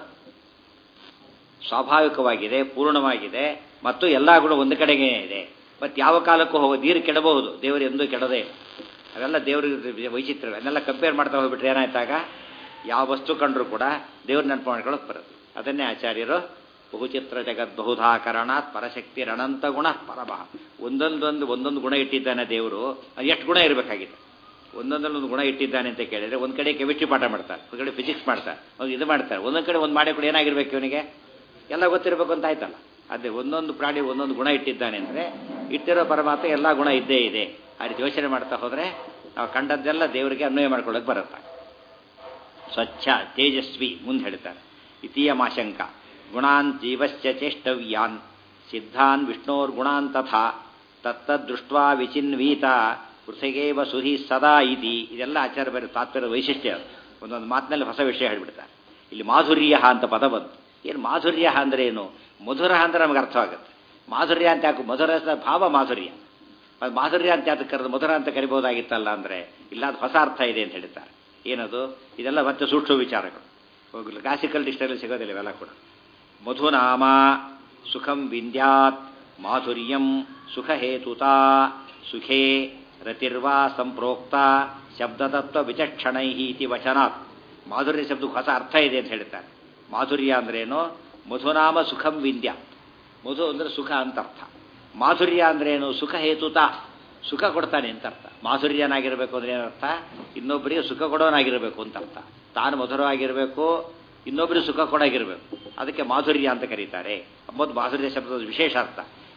ಸ್ವಾಭಾವಿಕವಾಗಿದೆ ಪೂರ್ಣವಾಗಿದೆ ಮತ್ತು ಎಲ್ಲ ಗುಣ ಒಂದು ಕಡೆಗೆ ಇದೆ ಮತ್ತು ಯಾವ ಕಾಲಕ್ಕೂ ಹೋಗೋ ನೀರು ಕೆಡಬಹುದು ದೇವರು ಎಂದೂ ಕೆಡದೆ ಅವೆಲ್ಲ ದೇವರಿಗೆ ವೈಚಿತ್ರ್ಯ ಅದನ್ನೆಲ್ಲ ಕಂಪೇರ್ ಮಾಡ್ತಾ ಹೋಗ್ಬಿಟ್ರೆ ಏನಾಯ್ತಾಗ ಯಾವ ವಸ್ತು ಕಂಡ್ರೂ ಕೂಡ ದೇವ್ರ ನೆನಪು ಮಾಡ್ಕೊಳ್ಳೋಕೆ ಬರುತ್ತೆ ಅದನ್ನೇ ಆಚಾರ್ಯರು ಬಹುಚಿತ್ರ ಜಗತ್ ಬಹುಧಾಕರಣಾತ್ ಪರಶಕ್ತಿ ರಣಂತ ಗುಣ ಪರಮಃ ಒಂದೊಂದೊಂದು ಒಂದೊಂದು ಗುಣ ಇಟ್ಟಿದ್ದಾನೆ ದೇವರು ಅದು ಎಷ್ಟು ಗುಣ ಇರಬೇಕಾಗಿದೆ ಒಂದೊಂದೊಂದು ಗುಣ ಇಟ್ಟಿದ್ದಾನೆ ಅಂತ ಕೇಳಿದರೆ ಒಂದು ಕಡೆ ಕೆಮಿಸ್ಟ್ರಿ ಪಾಠ ಮಾಡ್ತಾರೆ ಒಂದು ಕಡೆ ಫಿಸಿಕ್ಸ್ ಮಾಡ್ತಾರೆ ಒಂದು ಇದು ಮಾಡ್ತಾರೆ ಒಂದೊಂದು ಕಡೆ ಒಂದು ಮಾಡಿ ಕೂಡ ಏನಾಗಿರ್ಬೇಕು ಇವನಿಗೆ ಎಲ್ಲ ಗೊತ್ತಿರಬೇಕು ಅಂತ ಆಯ್ತಲ್ಲ ಅದೇ ಒಂದೊಂದು ಪ್ರಾಣಿ ಒಂದೊಂದು ಗುಣ ಇಟ್ಟಿದ್ದಾನೆ ಅಂದರೆ ಇಟ್ಟಿರೋ ಪರಮಾತ್ಮ ಎಲ್ಲ ಗುಣ ಇದ್ದೇ ಇದೆ ಆ ರೀತಿ ಯೋಚನೆ ಮಾಡ್ತಾ ಹೋದರೆ ನಾವು ಕಂಡದ್ದೆಲ್ಲ ದೇವರಿಗೆ ಅನ್ವಯ ಮಾಡ್ಕೊಳ್ಳೋಕೆ ಬರುತ್ತೆ ಸ್ವಚ್ಛ ತೇಜಸ್ವಿ ಮುಂದೆ ಹೇಳ್ತಾರೆ ಇತೀಯ ಮಾಶಂಕ ಗುಣಾನ್ ಜೀವಶ್ಚ ಚೇಷ್ಟವ್ಯಾನ್ ಸಿದ್ಧಾನ್ ವಿಷ್ಣೋರ್ಗುಣಾನ್ ತಥಾ ತತ್ತದೃಷ್ಟ್ವಾ ವಿಚಿನ್ವೀತ ಪೃಥಗೇವ ಸುಧಿ ಸದಾ ಇತಿ ಇದೆಲ್ಲ ಆಚಾರ ಬೇರೆ ತಾತ್ಪರ್ಯ ವೈಶಿಷ್ಟ್ಯ ಒಂದೊಂದು ಮಾತಿನಲ್ಲಿ ಹೊಸ ವಿಷಯ ಹೇಳ್ಬಿಡ್ತಾರೆ ಇಲ್ಲಿ ಮಾಧುರ್ಯ ಅಂತ ಪದ ಬಂತು ಏನು ಮಾಧುರ್ಯ ಅಂದ್ರೆ ಏನು ಮಧುರ ಅಂದ್ರೆ ನಮಗೆ ಅರ್ಥವಾಗುತ್ತೆ ಮಾಧುರ್ಯ ಅಂತ ಯಾಕೆ ಮಧುರ ಭಾವ ಮಾಧುರ್ಯ ಅದು ಮಾಧುರ್ಯ ಅಂತ ಯಾಕೆ ಕರೆದು ಮಧುರ ಅಂತ ಕರಿಬಹುದಾಗಿತ್ತಲ್ಲ ಅಂದರೆ ಇಲ್ಲ ಅದು ಹೊಸ ಅರ್ಥ ಇದೆ ಅಂತ ಹೇಳ್ತಾರೆ ಏನದು ಇದೆಲ್ಲ ಮತ್ತೆ ಸೂಕ್ಷ್ಮ ವಿಚಾರಗಳು ಕ್ಲಾಸಿಕಲ್ ಡಿಕ್ಷನರಿ ಸಿಗೋದಿಲ್ಲ ಇವೆಲ್ಲ ಕೂಡ ಮಧುನಾಮ ಸುಖಂ ವಿಂದ್ಯಾತ್ ಮಾಧುರ್ಯಂ ಸುಖಹೇತುತಾ ಸುಖೇ ರತಿರ್ವಾ ಸಂಪ್ರೋಕ್ತ ಶಬ್ದತತ್ವ ವಿಚಕ್ಷಣೈ ಇತಿ ವಚನಾತ್ ಮಾಧುರ್ಯ ಶಬ್ದಕ್ಕೆ ಹೊಸ ಅರ್ಥ ಇದೆ ಅಂತ ಹೇಳ್ತಾರೆ ಮಾಧುರ್ಯ ಅಂದ್ರೇನು ಮಧುನಾಮ ಸುಖಂ ವಿಂದ್ಯ ಮಧು ಅಂದರೆ ಸುಖ ಅಂತ ಅರ್ಥ ಮಾಧುರ್ಯ ಅಂದ್ರೇನು ಸುಖ ಹೇತುತ ಸುಖ ಕೊಡ್ತಾನೆ ಅಂತ ಅರ್ಥ ಮಾಧುರ್ಯನಾಗಿರಬೇಕು ಅಂದ್ರೆ ಏನರ್ಥ ಇನ್ನೊಬ್ಬರಿಗೆ ಸುಖ ಕೊಡೋನಾಗಿರಬೇಕು ಅಂತ ಅರ್ಥ ತಾನು ಮಧುರವಾಗಿರಬೇಕು ಇನ್ನೊಬ್ಬರಿಗೆ ಸುಖ ಕೊಡಾಗಿರಬೇಕು ಅದಕ್ಕೆ ಮಾಧುರ್ಯ ಅಂತ ಕರೀತಾರೆ ಮೊದಲು ಮಾಧುರ್ಯ ಶಬ್ದದ ವಿಶೇಷ ಅರ್ಥ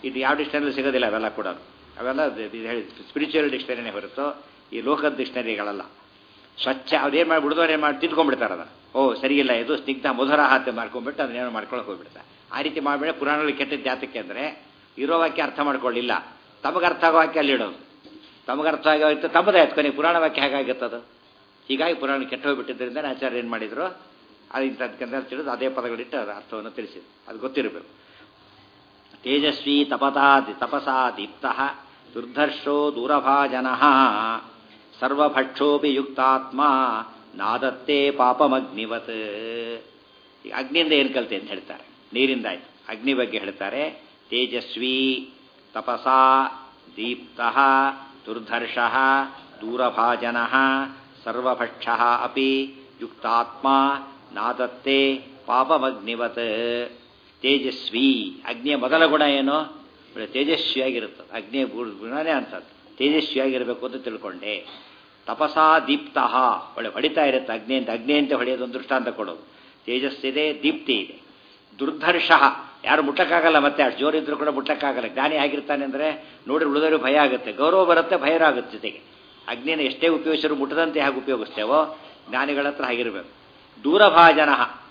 ಇದು ಯಾವ ಡಿಕ್ಷನರಿ ಸಿಗೋದಿಲ್ಲ ಅವೆಲ್ಲ ಕೂಡ ಅವೆಲ್ಲ ಸ್ಪಿರಿಚುವಲ್ ಡಿಕ್ಷನರಿನೇ ಹೊರತು ಈ ಲೋಕದ ಡಿಕ್ಷನರಿಗಳಲ್ಲ ಸ್ವಚ್ಛ ಅವ್ರೇನು ಮಾಡಿ ಬಿಡಿದವ್ರು ಏನು ಮಾಡಿ ತಿದ್ಕೊಂಡ್ಬಿಡ್ತಾರೆ ಅದನ್ನು ಓ ಸರಿಯಿಲ್ಲ ಇದು ಸ್ನಿಗ್ಧ ಮಧುರ ಹಾತೆ ಮಾಡ್ಕೊಂಡ್ಬಿಟ್ಟು ಅದನ್ನೇನೋ ಮಾಡ್ಕೊಳಕ್ಕೆ ಹೋಗ್ಬಿಡ್ತಾರೆ ಆ ರೀತಿ ಮಾಡಬೇಡ ಪುರಾಣದಲ್ಲಿ ಕೆಟ್ಟದ್ದು ಜಾತಕ್ಕೆ ಅಂದರೆ ಇರೋ ವಾಕ್ಯ ಅರ್ಥ ಮಾಡ್ಕೊಳ್ಳಿಲ್ಲ ತಮಗೆ ಅರ್ಥ ಆಗೋ ವಾಕ್ಯ ಅಲ್ಲಿ ಇಡೋದು ತಮಗೆ ಅರ್ಥ ಆಗೋ ಹೋಯ್ತು ತಮ್ಮದೇ ಆಯ್ತು ಕೊನೆ ಪುರಾಣ ವಾಕ್ಯ ಹೇಗಾಗುತ್ತದು ಹೀಗಾಗಿ ಪುರಾಣ ಕೆಟ್ಟ ಹೋಗ್ಬಿಟ್ಟಿದ್ದರಿಂದ ಆಚಾರ್ಯ ಏನು ಮಾಡಿದ್ರು ಅದು ಇಂಥದ್ಕಂತ ತಿಳಿದು ಅದೇ ಪದಗಳಿಟ್ಟು ಅದರ ಅರ್ಥವನ್ನು ತಿಳಿಸಿದ್ರು ಅದು ಗೊತ್ತಿರಬೇಕು ತೇಜಸ್ವಿ ತಪತಾ ತಪಸಾ ದೀಪ್ತ ದುರ್ಧರ್ಷೋ ದೂರಭಾಜನ ಸರ್ವಭಕ್ಷೋಪಿ ಯುಕ್ತಾತ್ಮ ನಾದತ್ತೇ ಪಾಪಮಗ್ನಿವತ್ ಈ ಅಗ್ನಿಯಿಂದ ಏನು ಕಲಿತೆ ಅಂತ ಹೇಳ್ತಾರೆ ನೀರಿಂದ ಆಯ್ತು ಅಗ್ನಿ ಬಗ್ಗೆ ಹೇಳ್ತಾರೆ ತೇಜಸ್ವಿ ತಪಸಾ ದೀಪ್ತ ದುರ್ಧರ್ಷ ದೂರಭಾಜನ ಸರ್ವಭಕ್ಷ ಅಪಿ ಯುಕ್ತಾತ್ಮ ನಾದತ್ತೆ ಪಾಪಮಗ್ನಿವತ್ ತೇಜಸ್ವಿ ಅಗ್ನಿಯ ಮೊದಲ ಗುಣ ಏನು ಒಳ್ಳೆ ತೇಜಸ್ವಿಯಾಗಿರುತ್ತದೆ ಅಗ್ನಿಯ ಗುಣನೇ ಅಂತದ್ದು ತೇಜಸ್ವಿಯಾಗಿರಬೇಕು ಅಂತ ತಿಳ್ಕೊಂಡೆ ತಪಸಾ ದೀಪ್ತ ಒಳ್ಳೆ ಹೊಡಿತಾ ಇರುತ್ತೆ ಅಗ್ನಿ ಅಂತ ಅಗ್ನಿ ಅಂತ ಹೊಡೆಯೋದು ಒಂದು ದೃಷ್ಟಾಂತ ಕೊಡೋದು ತೇಜಸ್ಸಿದೆ ದೀಪ್ತಿ ಇದೆ ದುರ್ಧರ್ಷ ಯಾರು ಮುಟ್ಟಕ್ಕಾಗಲ್ಲ ಮತ್ತೆ ಅಷ್ಟು ಜೋರಿದ್ರು ಕೂಡ ಮುಟ್ಟಕ್ಕಾಗಲ್ಲ ಜ್ಞಾನಿ ಆಗಿರ್ತಾನೆ ಅಂದರೆ ನೋಡಿ ಉಳಿದವರು ಭಯ ಆಗುತ್ತೆ ಗೌರವ ಬರುತ್ತೆ ಭಯ ಆಗುತ್ತೆ ಜೊತೆಗೆ ಅಗ್ನಿನ ಎಷ್ಟೇ ಉಪಯೋಗಿಸಿದ್ರು ಮುಟ್ಟದಂತೆ ಹೇಗೆ ಉಪಯೋಗಿಸ್ತೇವೋ ಜ್ಞಾನಿಗಳ ಹತ್ರ ಆಗಿರಬೇಕು ದೂರಭಾಜನ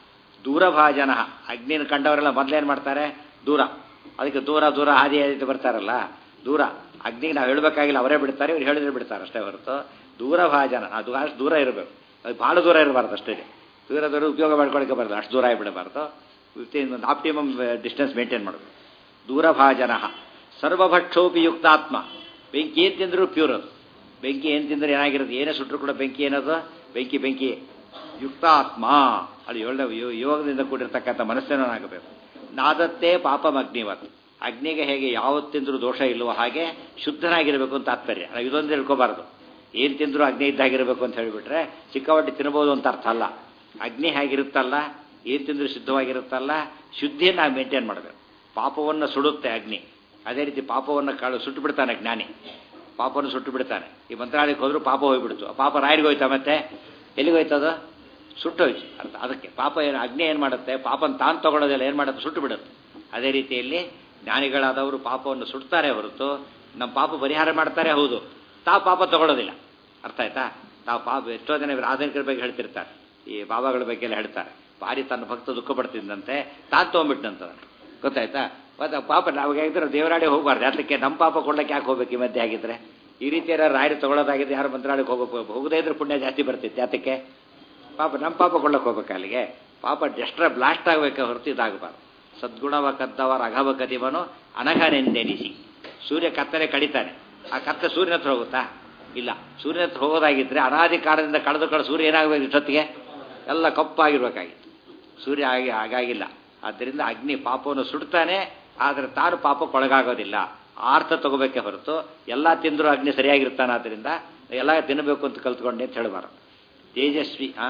ದೂರಭಾಜನ ಅಗ್ನಿನ ಕಂಡವರೆಲ್ಲ ಮೊದಲೇನು ಮಾಡ್ತಾರೆ ದೂರ ಅದಕ್ಕೆ ದೂರ ದೂರ ಹಾದಿ ಹಾದಿ ಬರ್ತಾರಲ್ಲ ದೂರ ಅಗ್ನಿಗೆ ನಾವು ಹೇಳಬೇಕಾಗಿಲ್ಲ ಅವರೇ ಬಿಡ್ತಾರೆ ಇವ್ರು ಹೇಳಿದ್ರೆ ಬಿಡ್ತಾರೆ ಅಷ್ಟೇ ಹೊರತು ದೂರಭಾಜನ ಅದು ಅಷ್ಟು ದೂರ ಇರಬೇಕು ಅದು ಭಾಳ ದೂರ ಇರಬಾರ್ದು ಅಷ್ಟೇ ದೂರ ದೂರ ಉಪಯೋಗ ಮಾಡ್ಕೊಳ್ಳೋಕೆ ಬರಲ್ಲ ಅಷ್ಟು ದೂರ ಆಗಿಬಿಡಬಾರ್ದು ಒಂದು ಆಪ್ಟಿಮಮ್ ಡಿಸ್ಟೆನ್ಸ್ ಮೇಂಟೈನ್ ಮಾಡಬೇಕು ದೂರಭಾಜನ ಸರ್ವಭಕ್ಷೋಪಿ ಯುಕ್ತಾತ್ಮ ಬೆಂಕಿ ಏನು ತಿಂದರೂ ಪ್ಯೂರ್ ಅದು ಬೆಂಕಿ ಏನು ತಿಂದರೆ ಏನಾಗಿರುತ್ತೆ ಏನೇ ಸುಟ್ಟರು ಕೂಡ ಬೆಂಕಿ ಏನದು ಬೆಂಕಿ ಬೆಂಕಿ ಯುಕ್ತಾತ್ಮ ಅದು ಒಳ್ಳೆ ಯೋಗದಿಂದ ಕೂಡಿರ್ತಕ್ಕಂಥ ಮನಸ್ಸೇನಾಗಬೇಕು ನಾದತ್ತೇ ಪಾಪಂ ಅಗ್ನಿವತ್ ಅಗ್ನಿಗೆ ಹೇಗೆ ಯಾವತ್ತಿಂದ್ರೂ ದೋಷ ಇಲ್ಲವೋ ಹಾಗೆ ಶುದ್ಧನಾಗಿರಬೇಕು ಅಂತ ತಾತ್ಪರ್ಯ ನಾವು ಇದೊಂದು ತಿಳ್ಕೊಬಾರ್ದು ಏನು ತಿಂದರೂ ಅಗ್ನಿ ಇದ್ದಾಗಿರಬೇಕು ಅಂತ ಹೇಳಿಬಿಟ್ರೆ ಸಿಕ್ಕಾಪಟ್ಟೆ ತಿನ್ಬೋದು ಅಂತ ಅರ್ಥ ಅಲ್ಲ ಅಗ್ನಿ ಹೇಗಿರುತ್ತಲ್ಲ ಏನು ತಿಂದರೂ ಶುದ್ಧವಾಗಿರುತ್ತಲ್ಲ ಶುದ್ಧಿಯನ್ನು ನಾವು ಮೇಂಟೈನ್ ಮಾಡಬೇಕು ಪಾಪವನ್ನು ಸುಡುತ್ತೆ ಅಗ್ನಿ ಅದೇ ರೀತಿ ಪಾಪವನ್ನು ಕಾಳು ಸುಟ್ಟು ಬಿಡ್ತಾನೆ ಜ್ಞಾನಿ ಪಾಪವನ್ನು ಸುಟ್ಟು ಬಿಡ್ತಾನೆ ಈ ಮಂತ್ರಾಲಯಕ್ಕೆ ಹೋದರೂ ಪಾಪ ಹೋಗ್ಬಿಡ್ತು ಆ ಪಾಪ ರಾಯರಿಗೆ ಹೋಯ್ತಾ ಮತ್ತೆ ಎಲ್ಲಿಗೆ ಹೋಯ್ತದು ಸುಟ್ಟು ಹೋಯ್ತು ಅರ್ಥ ಅದಕ್ಕೆ ಪಾಪ ಏನು ಅಗ್ನಿ ಏನು ಮಾಡುತ್ತೆ ಪಾಪನ ತಾನು ತಗೊಳ್ಳೋದಿಲ್ಲ ಏನು ಮಾಡುತ್ತೆ ಸುಟ್ಟು ಬಿಡುತ್ತೆ ಅದೇ ರೀತಿಯಲ್ಲಿ ಜ್ಞಾನಿಗಳಾದವರು ಪಾಪವನ್ನು ಸುಡ್ತಾರೆ ಹೊರತು ನಮ್ಮ ಪಾಪ ಪರಿಹಾರ ಮಾಡ್ತಾರೆ ಹೌದು ತಾವು ಪಾಪ ತಗೊಳ್ಳೋದಿಲ್ಲ ಅರ್ಥ ಆಯ್ತಾ ತಾವು ಪಾಪ ಎಷ್ಟೋ ಜನ ಆಧುನಿಕರ ಬಗ್ಗೆ ಹೇಳ್ತಿರ್ತಾರೆ ಈ ಬಾಬಾಗಳ ಬಗ್ಗೆ ಎಲ್ಲ ಹೇಳ್ತಾರೆ ಭಾರಿ ತನ್ನ ಭಕ್ತ ದುಃಖ ಪಡ್ತಿದ್ದಂತೆ ತಾನು ತೊಗೊಂಬಿಟ್ಟಂತ ಗೊತ್ತಾಯ್ತಾ ಮತ್ತೆ ಪಾಪ ನಾವು ಆಗಿದ್ರೆ ದೇವರಾಡಿ ಹೋಗಬಾರ್ದು ಅದಕ್ಕೆ ನಮ್ಮ ಪಾಪ ಕೊಡ್ಲಿಕ್ಕೆ ಯಾಕೆ ಹೋಗ್ಬೇಕು ಈ ಮಧ್ಯೆ ಆಗಿದ್ರೆ ಈ ರೀತಿ ಯಾರು ರಾಯರು ತಗೊಳ್ಳೋದಾಗಿದ್ರೆ ಯಾರು ಮಂತ್ರಾಲಯಕ್ಕೆ ಹೋಗಬೇಕು ಹೋಗದೇ ಇದ್ರೆ ಪುಣ್ಯ ಜಾಸ್ತಿ ಬರ್ತಿತ್ತು ಯಾತಕ್ಕೆ ಪಾಪ ನಮ್ಮ ಪಾಪ ಕೊಡ್ಲಕ್ಕೆ ಹೋಗ್ಬೇಕು ಅಲ್ಲಿಗೆ ಪಾಪ ಜಸ್ಟ್ರ ಬ್ಲಾಸ್ಟ್ ಆಗಬೇಕು ಹೊರತು ಇದಾಗಬಾರ್ದು ಸದ್ಗುಣವ ಕದ್ದವ ರಘವ ಕದಿವನು ಅನಘನೆಂದೆನಿಸಿ ಸೂರ್ಯ ಕತ್ತಲೆ ಕಡಿತಾನೆ ಆ ಕತ್ತ ಸೂರ್ಯನ ಹತ್ರ ಹೋಗುತ್ತಾ ಇಲ್ಲ ಸೂರ್ಯನ ಹತ್ರ ಹೋಗೋದಾಗಿದ್ರೆ ಅನಾದಿ ಕಾಲದಿಂದ ಕಳೆದು ಕಳೆದು ಸೂರ್ಯ ಏನಾಗಬೇಕು ಇಷ್ಟೊತ್ತಿಗೆ ಎಲ್ಲ ಕಪ್ಪಾಗಿರ್ಬೇಕಾಗಿತ್ತು ಸೂರ್ಯ ಆಗಿ ಹಾಗಾಗಿಲ್ಲ ಆದ್ದರಿಂದ ಅಗ್ನಿ ಪಾಪವನ್ನು ಸುಡ್ತಾನೆ ಆದರೆ ತಾನು ಪಾಪಕ್ಕೊಳಗಾಗೋದಿಲ್ಲ ಆರ್ಥ ತಗೋಬೇಕೆ ಹೊರತು ಎಲ್ಲ ತಿಂದರೂ ಅಗ್ನಿ ಸರಿಯಾಗಿರ್ತಾನೆ ಆದ್ದರಿಂದ ಎಲ್ಲ ತಿನ್ನಬೇಕು ಅಂತ ಕಲ್ತ್ಕೊಂಡೆ ಅಂತ ಹೇಳಬಾರದು ತೇಜಸ್ವಿ ಆ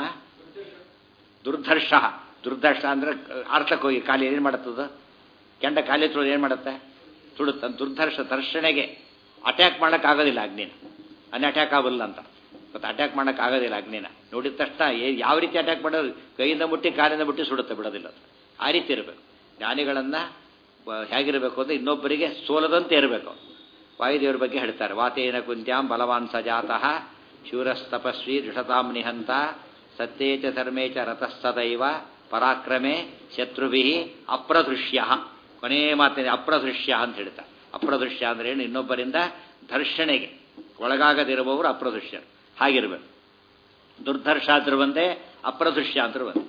ದುರ್ಧರ್ಷ ದುರ್ಧರ್ಷ ಅಂದರೆ ಆರ್ತಕ್ಕೆ ಹೋಗಿ ಖಾಲಿ ಏನು ಮಾಡುತ್ತದ ಕೆಂಡ ಖಾಲಿ ತುಳಿದು ಏನು ಮಾಡುತ್ತೆ ಸುಡುತ್ತೆ ದುರ್ಧರ್ಷ ದರ್ಶನೆಗೆ ಅಟ್ಯಾಕ್ ಮಾಡೋಕ್ಕಾಗೋದಿಲ್ಲ ಅಗ್ನಿನ ಅನ್ ಅಟ್ಯಾಕ್ ಆಗಲ್ಲ ಅಂತ ಮತ್ತು ಅಟ್ಯಾಕ್ ಮಾಡೋಕ್ಕಾಗೋದಿಲ್ಲ ಅಗ್ನಿನ ನೋಡಿದ ತಕ್ಷಣ ಯಾವ ರೀತಿ ಅಟ್ಯಾಕ್ ಮಾಡೋದು ಕೈಯಿಂದ ಮುಟ್ಟಿ ಕಾಲಿಂದ ಮುಟ್ಟಿ ಸುಡುತ್ತೆ ಬಿಡೋದಿಲ್ಲ ಅದು ಆ ರೀತಿ ಇರಬೇಕು ಜ್ಞಾನಿಗಳನ್ನು ಹೇಗಿರಬೇಕು ಅಂದರೆ ಇನ್ನೊಬ್ಬರಿಗೆ ಸೋಲದಂತೆ ಇರಬೇಕು ವಾಯುದೇವರ ಬಗ್ಗೆ ಹೇಳ್ತಾರೆ ವಾತೇನ ಕುಂತ್ಯಾಂ ಬಲವಾನ್ ಸಜಾತಃ ಶೂರಸ್ತಪಸ್ವಿ ದೃಢತಾಂ ನಿಹಂತ ಸತ್ಯೇಚ ಧರ್ಮೇ ಚ ರತಃ ಸದೈವ ಪರಾಕ್ರಮೆ ಶತ್ರುಭಿ ಅಪ್ರದೃಶ್ಯ ಕೊನೇ ಮಾತಿನ ಅಪ್ರದೃಶ್ಯ ಅಂತ ಹೇಳ್ತಾರೆ ಅಪ್ರದೃಶ್ಯ ಅಂದ್ರೆ ಏನು ಇನ್ನೊಬ್ಬರಿಂದ ಧರ್ಷಣೆಗೆ ಒಳಗಾಗದಿರುವವರು ಅಪ್ರದೃಶ್ಯರು ಹಾಗಿರ್ಬೇಕು ದುರ್ಧರ್ಷ ಆದ್ರೂ ಬಂದೆ ಅಪ್ರದೃಶ್ಯ ಅಂದ್ರೂ ಬಂದೆ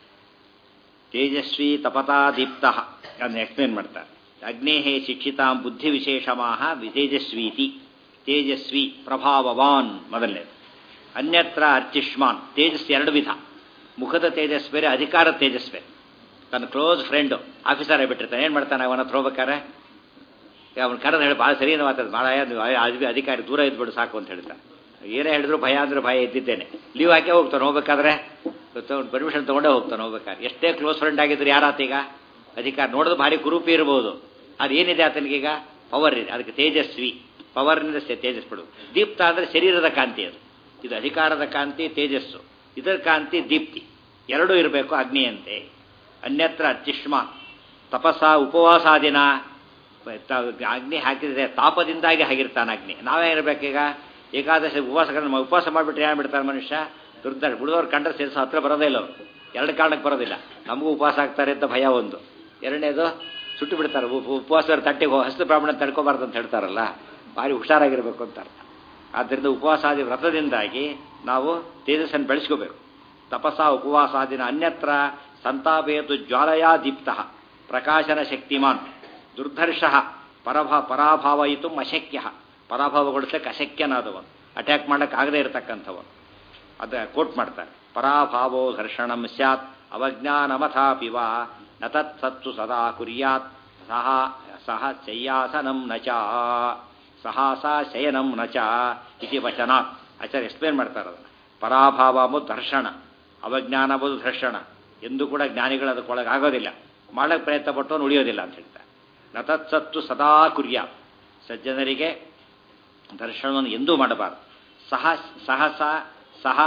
ತೇಜಸ್ವಿ ತಪತಾ ದೀಪ್ತ ಅದನ್ನ ಎಕ್ಸ್ಪ್ಲೇನ್ ಮಾಡ್ತಾರೆ ಅಗ್ನೇಹೇ ಶಿಕ್ಷಿತಾಂ ಬುದ್ಧಿ ವಿಶೇಷಮಾಹ ತೇಜಸ್ವೀತಿ ತೇಜಸ್ವಿ ಪ್ರಭಾವವಾನ್ ಮೊದಲನೇದು ಅನ್ಯತ್ರ ಅರ್ಚಿಷ್ಮಾನ್ ತೇಜಸ್ ಎರಡು ವಿಧ ಮುಖದ ತೇಜಸ್ ಬೇರೆ ಅಧಿಕಾರ ತೇಜಸ್ ಬೇರೆ ತನ್ನ ಕ್ಲೋಸ್ ಫ್ರೆಂಡು ಆಫೀಸರ್ ಆಗಿಬಿಟ್ಟಿರ್ತಾನೆ ಏನು ಮಾಡ್ತಾನೆ ಅವನ ಹತ್ರ ಹೋಗ್ಬೇಕಾರೆ ಅವನು ಕರೆದು ಹೇಳಿ ಭಾಳ ಸರಿಯಾದ ಮಾತಾಡ್ದು ಭಾಳ ಅಧಿಕಾರಿ ದೂರ ಇದ್ಬಿಡು ಸಾಕು ಅಂತ ಹೇಳ್ತಾನೆ ಏನೇ ಹೇಳಿದ್ರು ಭಯ ಅಂದ್ರೆ ಭಯ ಇದ್ದಿದ್ದೇನೆ ಲೀವ್ ಹಾಕಿ ಹೋಗ್ತಾನೆ ಹೋಗ್ಬೇಕಾದ್ರೆ ಪರ್ಮಿಷನ್ ತೊಗೊಂಡೇ ಹೋಗ್ತಾನೆ ಹೋಗ್ಬೇಕಾದ್ರೆ ಎಷ್ಟೇ ಕ್ಲೋಸ್ ಫ್ರೆಂಡ್ ಆಗಿದ್ರು ಯಾರಾತೀಗ ಅಧಿಕಾರ ನೋಡೋದು ಭಾರಿ ಕುರೂಪಿ ಇರ್ಬೋದು ಅದು ಏನಿದೆ ಆತನಿಗೀಗ ಪವರ್ ಇದೆ ಅದಕ್ಕೆ ತೇಜಸ್ವಿ ಪವರ್ನಿಂದ ತೇಜಸ್ ಬಿಡು ದೀಪ್ತ ಅಂದರೆ ಶರೀರದ ಕಾಂತಿ ಅದು ಇದು ಅಧಿಕಾರದ ಕಾಂತಿ ತೇಜಸ್ಸು ಇದರ ಕಾಂತಿ ದೀಪ್ತಿ ಎರಡೂ ಇರಬೇಕು ಅಗ್ನಿಯಂತೆ ಅನ್ಯತ್ರ ಅತ್ಯುಷ್ಮ ತಪಸ್ಸ ಉಪವಾಸಾದಿನ ಅಗ್ನಿ ಹಾಕಿದ್ರೆ ತಾಪದಿಂದಾಗಿ ಹಾಗಿರ್ತಾನೆ ಅಗ್ನಿ ನಾವೇ ಇರಬೇಕೀಗ ಏಕಾದಶಿ ಉಪವಾಸಗಳನ್ನ ಉಪವಾಸ ಮಾಡಿಬಿಟ್ರೆ ಏನು ಬಿಡ್ತಾರೆ ಮನುಷ್ಯ ದುರ್ದ ಬಿಡಿದವ್ರು ಕಂಡ್ರೆ ಸೇರಿಸೋ ಹತ್ರ ಬರೋದೇ ಇಲ್ಲ ಅವರು ಎರಡು ಕಾರಣಕ್ಕೆ ಬರೋದಿಲ್ಲ ನಮಗೂ ಉಪವಾಸ ಆಗ್ತಾರೆ ಅಂತ ಭಯ ಒಂದು ಎರಡನೇದು ಸುಟ್ಟು ಬಿಡ್ತಾರೆ ಉಪವಾಸ ತಟ್ಟೆಗೆ ಹಸ್ತ ಬ್ರಾಹ್ಮಣ ತಡ್ಕೋಬಾರ್ದು ಅಂತ ಹೇಳ್ತಾರಲ್ಲ ಭಾರಿ ಹುಷಾರಾಗಿರ್ಬೇಕು ಅಂತಾರೆ ಆದ್ದರಿಂದ ಉಪವಾಸಾದಿ ವ್ರತದಿಂದಾಗಿ ನಾವು ತೇಜಸ್ಸನ್ನು ಬೆಳೆಸ್ಕೋಬೇಕು ತಪಸ ಉಪವಾಸಾದಿನ ಅನ್ಯತ್ರ ಸಂತಾಪೇತು ಜ್ವಾಲಯಾ ದೀಪ್ತ ಪ್ರಕಾಶನ ಶಕ್ತಿಮಾನ್ ದುರ್ಧರ್ಷ ಪರಭಾ ಪರಾಭಾವಯಿತು ಅಶಕ್ಯ ಪರಾಭಾವಗೊಳಿಸಕ್ಕೆ ಅಶಕ್ಯನಾದವನು ಅಟ್ಯಾಕ್ ಮಾಡಕ್ಕೆ ಆಗದೇ ಇರತಕ್ಕಂಥವನು ಅದ ಕೋಟ್ ಮಾಡ್ತಾರೆ ಪರಾಭಾವೋ ಘರ್ಷಣಂ ಸ್ಯಾತ್ ಅವಜ್ಞಾನಮಥಾಪಿ ವಾ ನ ತತ್ಸತ್ಸು ಸದಾ ಕುರ್ಯಾತ್ ಸಹ ಸಹ ಶಯ್ಯಾಸನಂ ನ ಚ ಸಹಾಸ ಶಯನಂ ನ ಚ ಇತಿ ವಚನಾತ್ ಆಚಾರ್ಯ ಎಕ್ಸ್ಪ್ಲೇನ್ ಮಾಡ್ತಾರೆ ಅದನ್ನು ಪರಾಭಾವ ಅಂಬುದು ಘರ್ಷಣ ಅವಜ್ಞಾನ ಅಂಬುದು ಘರ್ಷಣ ಎಂದು ಕೂಡ ಜ್ಞಾನಿಗಳು ಅದಕ್ಕೊಳಗೆ ಆಗೋದಿಲ್ಲ ಮಾಡಕ್ಕೆ ಪ್ರಯತ್ನ ಪಟ್ಟು ಉಳಿಯೋದಿಲ್ಲ ಅಂತ ಹೇಳ್ತಾರೆ ನ ತತ್ಸತ್ತು ಸದಾ ಕುರ್ಯ ಸಜ್ಜನರಿಗೆ ದರ್ಶನವನ್ನು ಎಂದೂ ಮಾಡಬಾರದು ಸಹ ಸಹಸ ಸಹ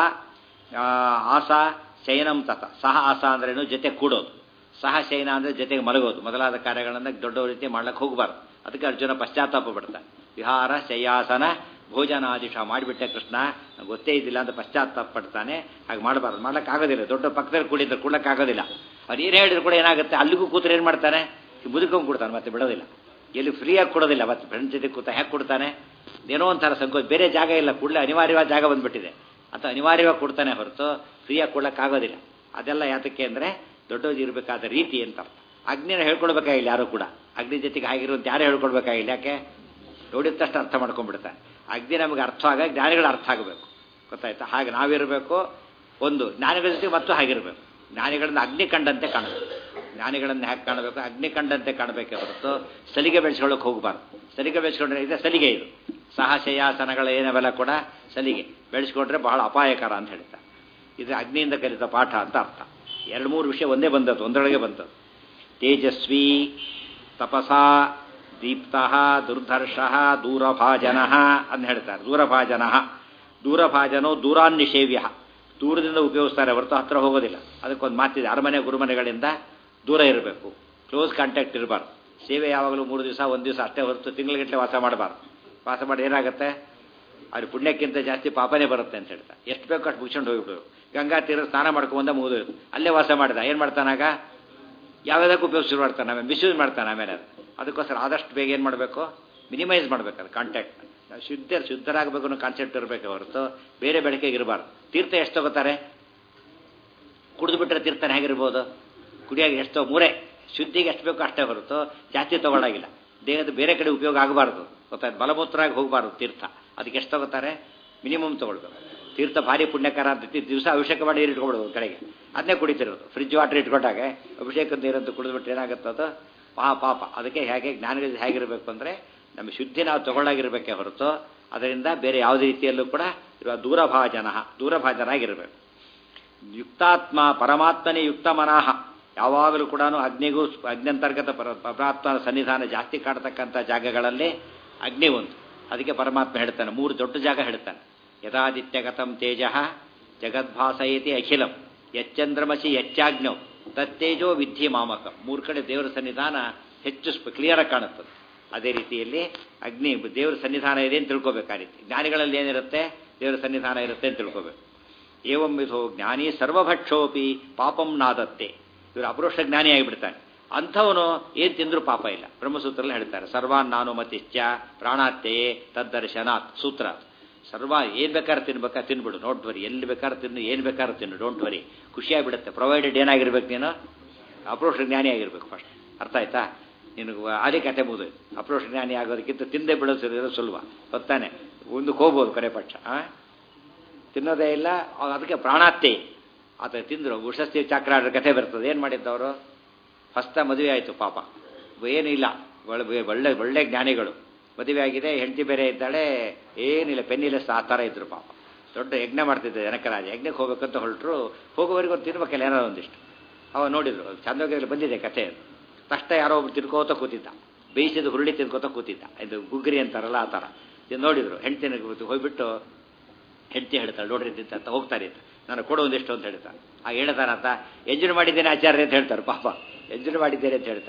ಆಸ ಶಯನಂ ತತ ಸಹ ಆಸ ಅಂದ್ರೇನು ಜೊತೆ ಕೂಡೋದು ಸಹ ಶಯನ ಅಂದರೆ ಜೊತೆಗೆ ಮಲಗೋದು ಮೊದಲಾದ ಕಾರ್ಯಗಳನ್ನು ದೊಡ್ಡವ ರೀತಿ ಮಾಡ್ಲಿಕ್ಕೆ ಹೋಗಬಾರ್ದು ಅದಕ್ಕೆ ಅರ್ಜುನ ಪಶ್ಚಾತ್ತಾಪ ಪಡ್ತಾನೆ ವಿಹಾರ ಶಯ್ಯಾಸನ ಭೋಜನಾದಿಶ ಮಾಡಿಬಿಟ್ಟೆ ಕೃಷ್ಣ ಗೊತ್ತೇ ಇದ್ದಿಲ್ಲ ಅಂತ ಪಶ್ಚಾತ್ತಾಪ ಪಡ್ತಾನೆ ಹಾಗೆ ಮಾಡಬಾರ್ದು ಮಾಡ್ಲಿಕ್ಕೆ ಆಗೋದಿಲ್ಲ ದೊಡ್ಡ ಪಕ್ಕದಲ್ಲಿ ಕುಡಿದ್ರೆ ಕೂಡಕ್ಕೆ ಆಗೋದಿಲ್ಲ ಅವ್ರು ಏನು ಹೇಳಿದ್ರು ಕೂಡ ಏನಾಗುತ್ತೆ ಅಲ್ಲಿಗೂ ಕೂತ್ರೆ ಏನು ಮಾಡ್ತಾನೆ ಮುದುಕೊಂಡು ಕೊಡ್ತಾನೆ ಮತ್ತೆ ಬಿಡೋದಿಲ್ಲ ಎಲ್ಲಿ ಫ್ರೀಯಾಗಿ ಕೊಡೋದಿಲ್ಲ ಮತ್ತೆ ಫ್ರೆಂಡ್ಸ್ ಜೊತೆ ಕೂತ ಹೇಗೆ ಕೊಡ್ತಾನೆ ಏನೋ ಒಂಥರ ಸಂಕೋಚ ಬೇರೆ ಜಾಗ ಇಲ್ಲ ಕೂಡಲೇ ಅನಿವಾರ್ಯವಾದ ಜಾಗ ಬಂದ್ಬಿಟ್ಟಿದೆ ಅಂತ ಅನಿವಾರ್ಯವಾಗಿ ಕೊಡ್ತಾನೆ ಹೊರತು ಫ್ರೀಯಾಗಿ ಕೊಡೋಕ್ಕಾಗೋದಿಲ್ಲ ಅದೆಲ್ಲ ಯಾತಕ್ಕೆ ಅಂದರೆ ದೊಡ್ಡದು ಇರಬೇಕಾದ ರೀತಿ ಅಂತ ಅಗ್ನಿನ ಹೇಳ್ಕೊಡ್ಬೇಕಾಗಿಲ್ಲ ಯಾರು ಕೂಡ ಅಗ್ನಿ ಜೊತೆಗೆ ಆಗಿರುವಂತ ಯಾರು ಹೇಳ್ಕೊಡ್ಬೇಕಾಗಿಲ್ಲ ಯಾಕೆ ನೋಡಿದ ತಕ್ಷಣ ಅರ್ಥ ಮಾಡ್ಕೊಂಡ್ಬಿಡ್ತಾರೆ ಅಗ್ನಿ ನಮಗೆ ಅರ್ಥ ಆಗ ಜ್ಞಾನಿಗಳ ಅರ್ಥ ಆಗಬೇಕು ಗೊತ್ತಾಯ್ತಾ ಹಾಗೆ ನಾವಿರಬೇಕು ಒಂದು ಜ್ಞಾನಿಗಳ ಜೊತೆಗೆ ಮತ್ತು ಹಾಗಿರಬೇಕು ಜ್ಞಾನಿಗಳನ್ನ ಅಗ್ನಿ ಕಂಡಂತೆ ಕಾಣಬೇಕು ಜ್ಞಾನಿಗಳನ್ನು ಹ್ಯಾಕೆ ಕಾಣಬೇಕು ಅಗ್ನಿ ಕಂಡಂತೆ ಕಾಣಬೇಕೆ ಹೊರತು ಸಲಿಗೆ ಬೆಳೆಸ್ಕೊಳ್ಳೋಕೆ ಹೋಗಬಾರ್ದು ಸಲಿಗೆ ಬೆಳೆಸ್ಕೊಂಡ್ರೆ ಇದೆ ಸಲಿಗೆ ಇದು ಸಹಶಯಾಸನಗಳ ಏನವೆಲ್ಲ ಕೂಡ ಸಲಿಗೆ ಬೆಳೆಸ್ಕೊಂಡ್ರೆ ಬಹಳ ಅಪಾಯಕರ ಅಂತ ಹೇಳ್ತಾರೆ ಇದು ಅಗ್ನಿಯಿಂದ ಕಲಿತ ಪಾಠ ಅಂತ ಅರ್ಥ ಎರಡು ಮೂರು ವಿಷಯ ಒಂದೇ ಬಂದದ್ದು ಒಂದರೊಳಗೆ ಬಂದದ್ದು ತೇಜಸ್ವಿ ತಪಸಾ ದೀಪ್ತ ದುರ್ಧರ್ಷ ದೂರಭಾಜನ ಅಂತ ಹೇಳ್ತಾರೆ ದೂರಭಾಜನ ದೂರಭಾಜನೋ ದೂರಾನ್ನಿಷೇವ್ಯ ದೂರದಿಂದ ಉಪಯೋಗಿಸ್ತಾರೆ ಹೊರತು ಹತ್ರ ಹೋಗೋದಿಲ್ಲ ಅದಕ್ಕೊಂದು ಮಾತಿದೆ ಅರಮನೆ ಗುರುಮನೆಗಳಿಂದ ದೂರ ಇರಬೇಕು ಕ್ಲೋಸ್ ಕಾಂಟ್ಯಾಕ್ಟ್ ಇರಬಾರ್ದು ಸೇವೆ ಯಾವಾಗಲೂ ಮೂರು ದಿವಸ ಒಂದು ದಿವಸ ಅಷ್ಟೇ ಹೊರತು ತಿಂಗಳಿಗಟ್ಟಲೆ ವಾಸ ಮಾಡಬಾರ್ದು ವಾಸ ಮಾಡಿ ಏನಾಗುತ್ತೆ ಅವ್ರ ಪುಣ್ಯಕ್ಕಿಂತ ಜಾಸ್ತಿ ಪಾಪನೇ ಬರುತ್ತೆ ಅಂತ ಹೇಳ್ತಾರೆ ಎಷ್ಟು ಬೇಕೋ ಅಷ್ಟು ಮುಗಿಸ್ಕೊಂಡು ಹೋಗ್ಬಿಡು ಗಂಗಾ ತೀರ ಸ್ನಾನ ಮಾಡ್ಕೊಂಬಂದ ಮುಗಿದು ಅಲ್ಲೇ ವಾಸ ಮಾಡಿದ ಏನು ಮಾಡ್ತಾನಾಗ ಯಾವುದಕ್ಕೂ ಉಪಯೋಗ ಶುರು ಮಾಡ್ತಾನೆ ಆಮೇಲೆ ಮಿಸ್ಯೂಸ್ ಮಾಡ್ತಾನೆ ಆಮೇಲೆ ಅದು ಅದಕ್ಕೋಸ್ಕರ ಆದಷ್ಟು ಬೇಗ ಏನು ಮಾಡಬೇಕು ಮಿನಿಮೈಸ್ ಮಾಡಬೇಕು ಅದು ಕಾಂಟ್ಯಾಕ್ಟ್ ನಾವು ಶುದ್ಧ ಶುದ್ಧರಾಗಬೇಕು ಅನ್ನೋ ಕಾನ್ಸೆಪ್ಟ್ ಇರಬೇಕು ಹೊರತು ಬೇರೆ ಬೆಳಕಿಗೆ ಇರಬಾರ್ದು ತೀರ್ಥ ಎಷ್ಟು ತಗೋತಾರೆ ಕುಡಿದು ಬಿಟ್ಟರೆ ತೀರ್ಥನ ಹೇಗಿರ್ಬೋದು ಕುಡಿಯಾಗಿ ಎಷ್ಟು ಮೂರೇ ಶುದ್ಧಿಗೆ ಎಷ್ಟು ಬೇಕೋ ಅಷ್ಟೇ ಹೊರತು ಜಾಸ್ತಿ ತಗೊಳ್ಳಾಗಿಲ್ಲ ದೇಹದ ಬೇರೆ ಕಡೆ ಉಪಯೋಗ ಆಗಬಾರ್ದು ಗೊತ್ತಾಯ್ತು ಬಲಮೂತ್ರವಾಗಿ ಹೋಗಬಾರ್ದು ತೀರ್ಥ ಅದಕ್ಕೆ ಎಷ್ಟು ತಗೋತಾರೆ ಮಿನಿಮಮ್ ತಗೊಳ್ಬೇಕು ತೀರ್ಥ ಭಾರಿ ಪುಣ್ಯಕರ ಅಂತ ದಿವಸ ಅಭಿಷೇಕ ಮಾಡಿ ನೀರು ಇಟ್ಕೊಳ್ಬೋದು ಕಡೆಗೆ ಅದನ್ನೇ ಕುಡಿತಿರೋದು ಫ್ರಿಜ್ ವಾಟರ್ ಇಟ್ಕೊಂಡಾಗ ಅಭಿಷೇಕದ ನೀರಂತ ಕುಡಿದ್ಬಿಟ್ಟು ಏನಾಗುತ್ತೆ ಅದು ಪಾಪ ಪಾಪ ಅದಕ್ಕೆ ಹೇಗೆ ಜ್ಞಾನಗಳು ಹೇಗಿರಬೇಕು ಅಂದರೆ ನಮ್ಮ ಶುದ್ಧಿ ನಾವು ತಗೊಳ್ಳಾಗಿರ್ಬೇಕೇ ಹೊರತು ಅದರಿಂದ ಬೇರೆ ಯಾವುದೇ ರೀತಿಯಲ್ಲೂ ಕೂಡ ಇರುವ ದೂರಭಾಜನ ದೂರಭಾಜನಾಗಿರಬೇಕು ಯುಕ್ತಾತ್ಮ ಪರಮಾತ್ಮನೇ ಯುಕ್ತ ಮನಃ ಯಾವಾಗಲೂ ಕೂಡ ಅಗ್ನಿಗೂ ಅಗ್ನಂತರ್ಗತ ಪರ ಪರಮಾತ್ಮನ ಸನ್ನಿಧಾನ ಜಾಸ್ತಿ ಕಾಡ್ತಕ್ಕಂಥ ಜಾಗಗಳಲ್ಲಿ ಅಗ್ನಿ ಒಂದು ಅದಕ್ಕೆ ಪರಮಾತ್ಮ ಹೇಳ್ತಾನೆ ಮೂರು ದೊಡ್ಡ ಜಾಗ ಹೇಳ್ತಾನೆ ಯಥಾದಿತ್ಯಗತಂ ತೇಜ ಜಗದ್ಭಾಸಯತಿ ಅಖಿಲಂ ಯಚ್ಚಂದ್ರಮಸಿ ಯಚ್ಚಾಗ್ನೌ ತತ್ತೇಜೋ ವಿಧಿ ಮಾಮಕ ಮೂರು ಕಡೆ ದೇವರ ಸನ್ನಿಧಾನ ಹೆಚ್ಚು ಕ್ಲಿಯರಾಗಿ ಕಾಣುತ್ತದೆ ಅದೇ ರೀತಿಯಲ್ಲಿ ಅಗ್ನಿ ದೇವರ ಸನ್ನಿಧಾನ ಇದೆ ಅಂತ ತಿಳ್ಕೊಬೇಕು ಆ ರೀತಿ ಜ್ಞಾನಿಗಳಲ್ಲಿ ಏನಿರುತ್ತೆ ದೇವರ ಸನ್ನಿಧಾನ ಇರುತ್ತೆ ಅಂತ ತಿಳ್ಕೊಬೇಕು ಏವಂ ವಿಧೋ ಜ್ಞಾನಿ ಸರ್ವಭಕ್ಷೋಪಿ ಪಾಪಂ ನಾದತ್ತೆ ಇವರು ಅಪರೋಕ್ಷ ಜ್ಞಾನಿ ಆಗಿಬಿಡ್ತಾನೆ ಅಂಥವನು ಏನು ತಿಂದರೂ ಪಾಪ ಇಲ್ಲ ಬ್ರಹ್ಮಸೂತ್ರದಲ್ಲಿ ಹೇಳ್ತಾರೆ ಸರ್ವಾನ್ ನಾನು ಮತಿಶ್ಚ ಪ್ರಾಣಾತ್ಯೆ ತದ್ದರ್ಶನಾತ್ ಸೂತ್ರ ಸರ್ವ ಏನು ಬೇಕಾದ್ರೆ ತಿನ್ಬೇಕಾ ತಿನ್ಬಿಡು ಡೋಂಟ್ ವರಿ ಎಲ್ಲಿ ಬೇಕಾದ್ರೆ ತಿನ್ನು ಏನು ಬೇಕಾದ್ರೆ ತಿನ್ನು ಡೋಂಟ್ ವರಿ ಖುಷಿಯಾಗಿಬಿಡುತ್ತೆ ಪ್ರೊವೈಡೆಡ್ ಏನಾಗಿರ್ಬೇಕು ನೀನು ಅಪ್ರೋಷ ಜ್ಞಾನಿ ಆಗಿರ್ಬೇಕು ಫಸ್ಟ್ ಅರ್ಥ ಆಯ್ತಾ ನಿನಗೆ ಅದೇ ಕತೆ ಮುಗಿದು ಅಪ್ರೋಷ ಜ್ಞಾನಿ ಆಗೋದಕ್ಕಿಂತ ತಿಂದೇ ಬಿಡೋದು ಸುಲಭ ಗೊತ್ತಾನೆ ಮುಂದಕ್ಕೆ ಹೋಗ್ಬೋದು ಕರೆ ಪಕ್ಷ ತಿನ್ನೋದೇ ಇಲ್ಲ ಅದಕ್ಕೆ ಪ್ರಾಣಾತ್ಯೆ ಆತ ತಿಂದರು ಉಷಸ್ತಿ ಚಕ್ರ ಕಥೆ ಬರ್ತದೆ ಏನು ಮಾಡಿದ್ದವರು ಫಸ್ಟ ಮದುವೆ ಆಯಿತು ಪಾಪ ಏನೂ ಇಲ್ಲ ಒಳ್ಳೆ ಒಳ್ಳೆ ಒಳ್ಳೆ ಜ್ಞಾನಿಗಳು ಮದುವೆ ಆಗಿದೆ ಹೆಂಡತಿ ಬೇರೆ ಇದ್ದಾಳೆ ಏನಿಲ್ಲ ಪೆನ್ನಿಲೆಸ್ ಆ ಥರ ಇದ್ರು ಪಾಪ ದೊಡ್ಡ ಯಜ್ಞ ಮಾಡ್ತಿದ್ದೆ ಜನಕರಾಜ ಯಜ್ಞಕ್ಕೆ ಹೋಗ್ಬೇಕಂತ ಹೊರಟರು ಹೋಗೋವರೆಗೂ ಒಂದು ತಿನ್ಬೇಕಲ್ಲ ಏನೋ ಒಂದಿಷ್ಟು ಅವ ನೋಡಿದ್ರು ಚಂದವಾಗಿ ಬಂದಿದೆ ಕಥೆ ಅದು ತಕ್ಷಣ ಯಾರೋ ಒಬ್ರು ತಿನ್ಕೋತ ಕೂತಿದ್ದ ಬೇಯಿಸಿದ ಹುರುಳಿ ತಿನ್ಕೋತ ಕೂತಿದ್ದ ಇದು ಗುಗ್ರಿ ಅಂತಾರಲ್ಲ ಆ ಥರ ಇದು ನೋಡಿದ್ರು ಹೆಂಡ್ತಿನ ಹೋಗ್ಬಿಟ್ಟು ಹೆಂಡತಿ ಹೇಳ್ತಾಳೆ ನೋಡ್ರಿ ಅಂತ ಹೋಗ್ತಾರೆ ಅಂತ ನಾನು ಕೊಡು ಒಂದಿಷ್ಟು ಅಂತ ಹೇಳ್ತಾರೆ ಆಗ ಹೇಳ್ತಾರಂತ ಎಂಜನ್ ಮಾಡಿದ್ದೇನೆ ಆಚಾರ್ಯ ಅಂತ ಹೇಳ್ತಾರೆ ಪಾಪ ಎಂಜನ್ ಮಾಡಿದ್ದೇನೆ ಅಂತ ಹೇಳ್ತಾರೆ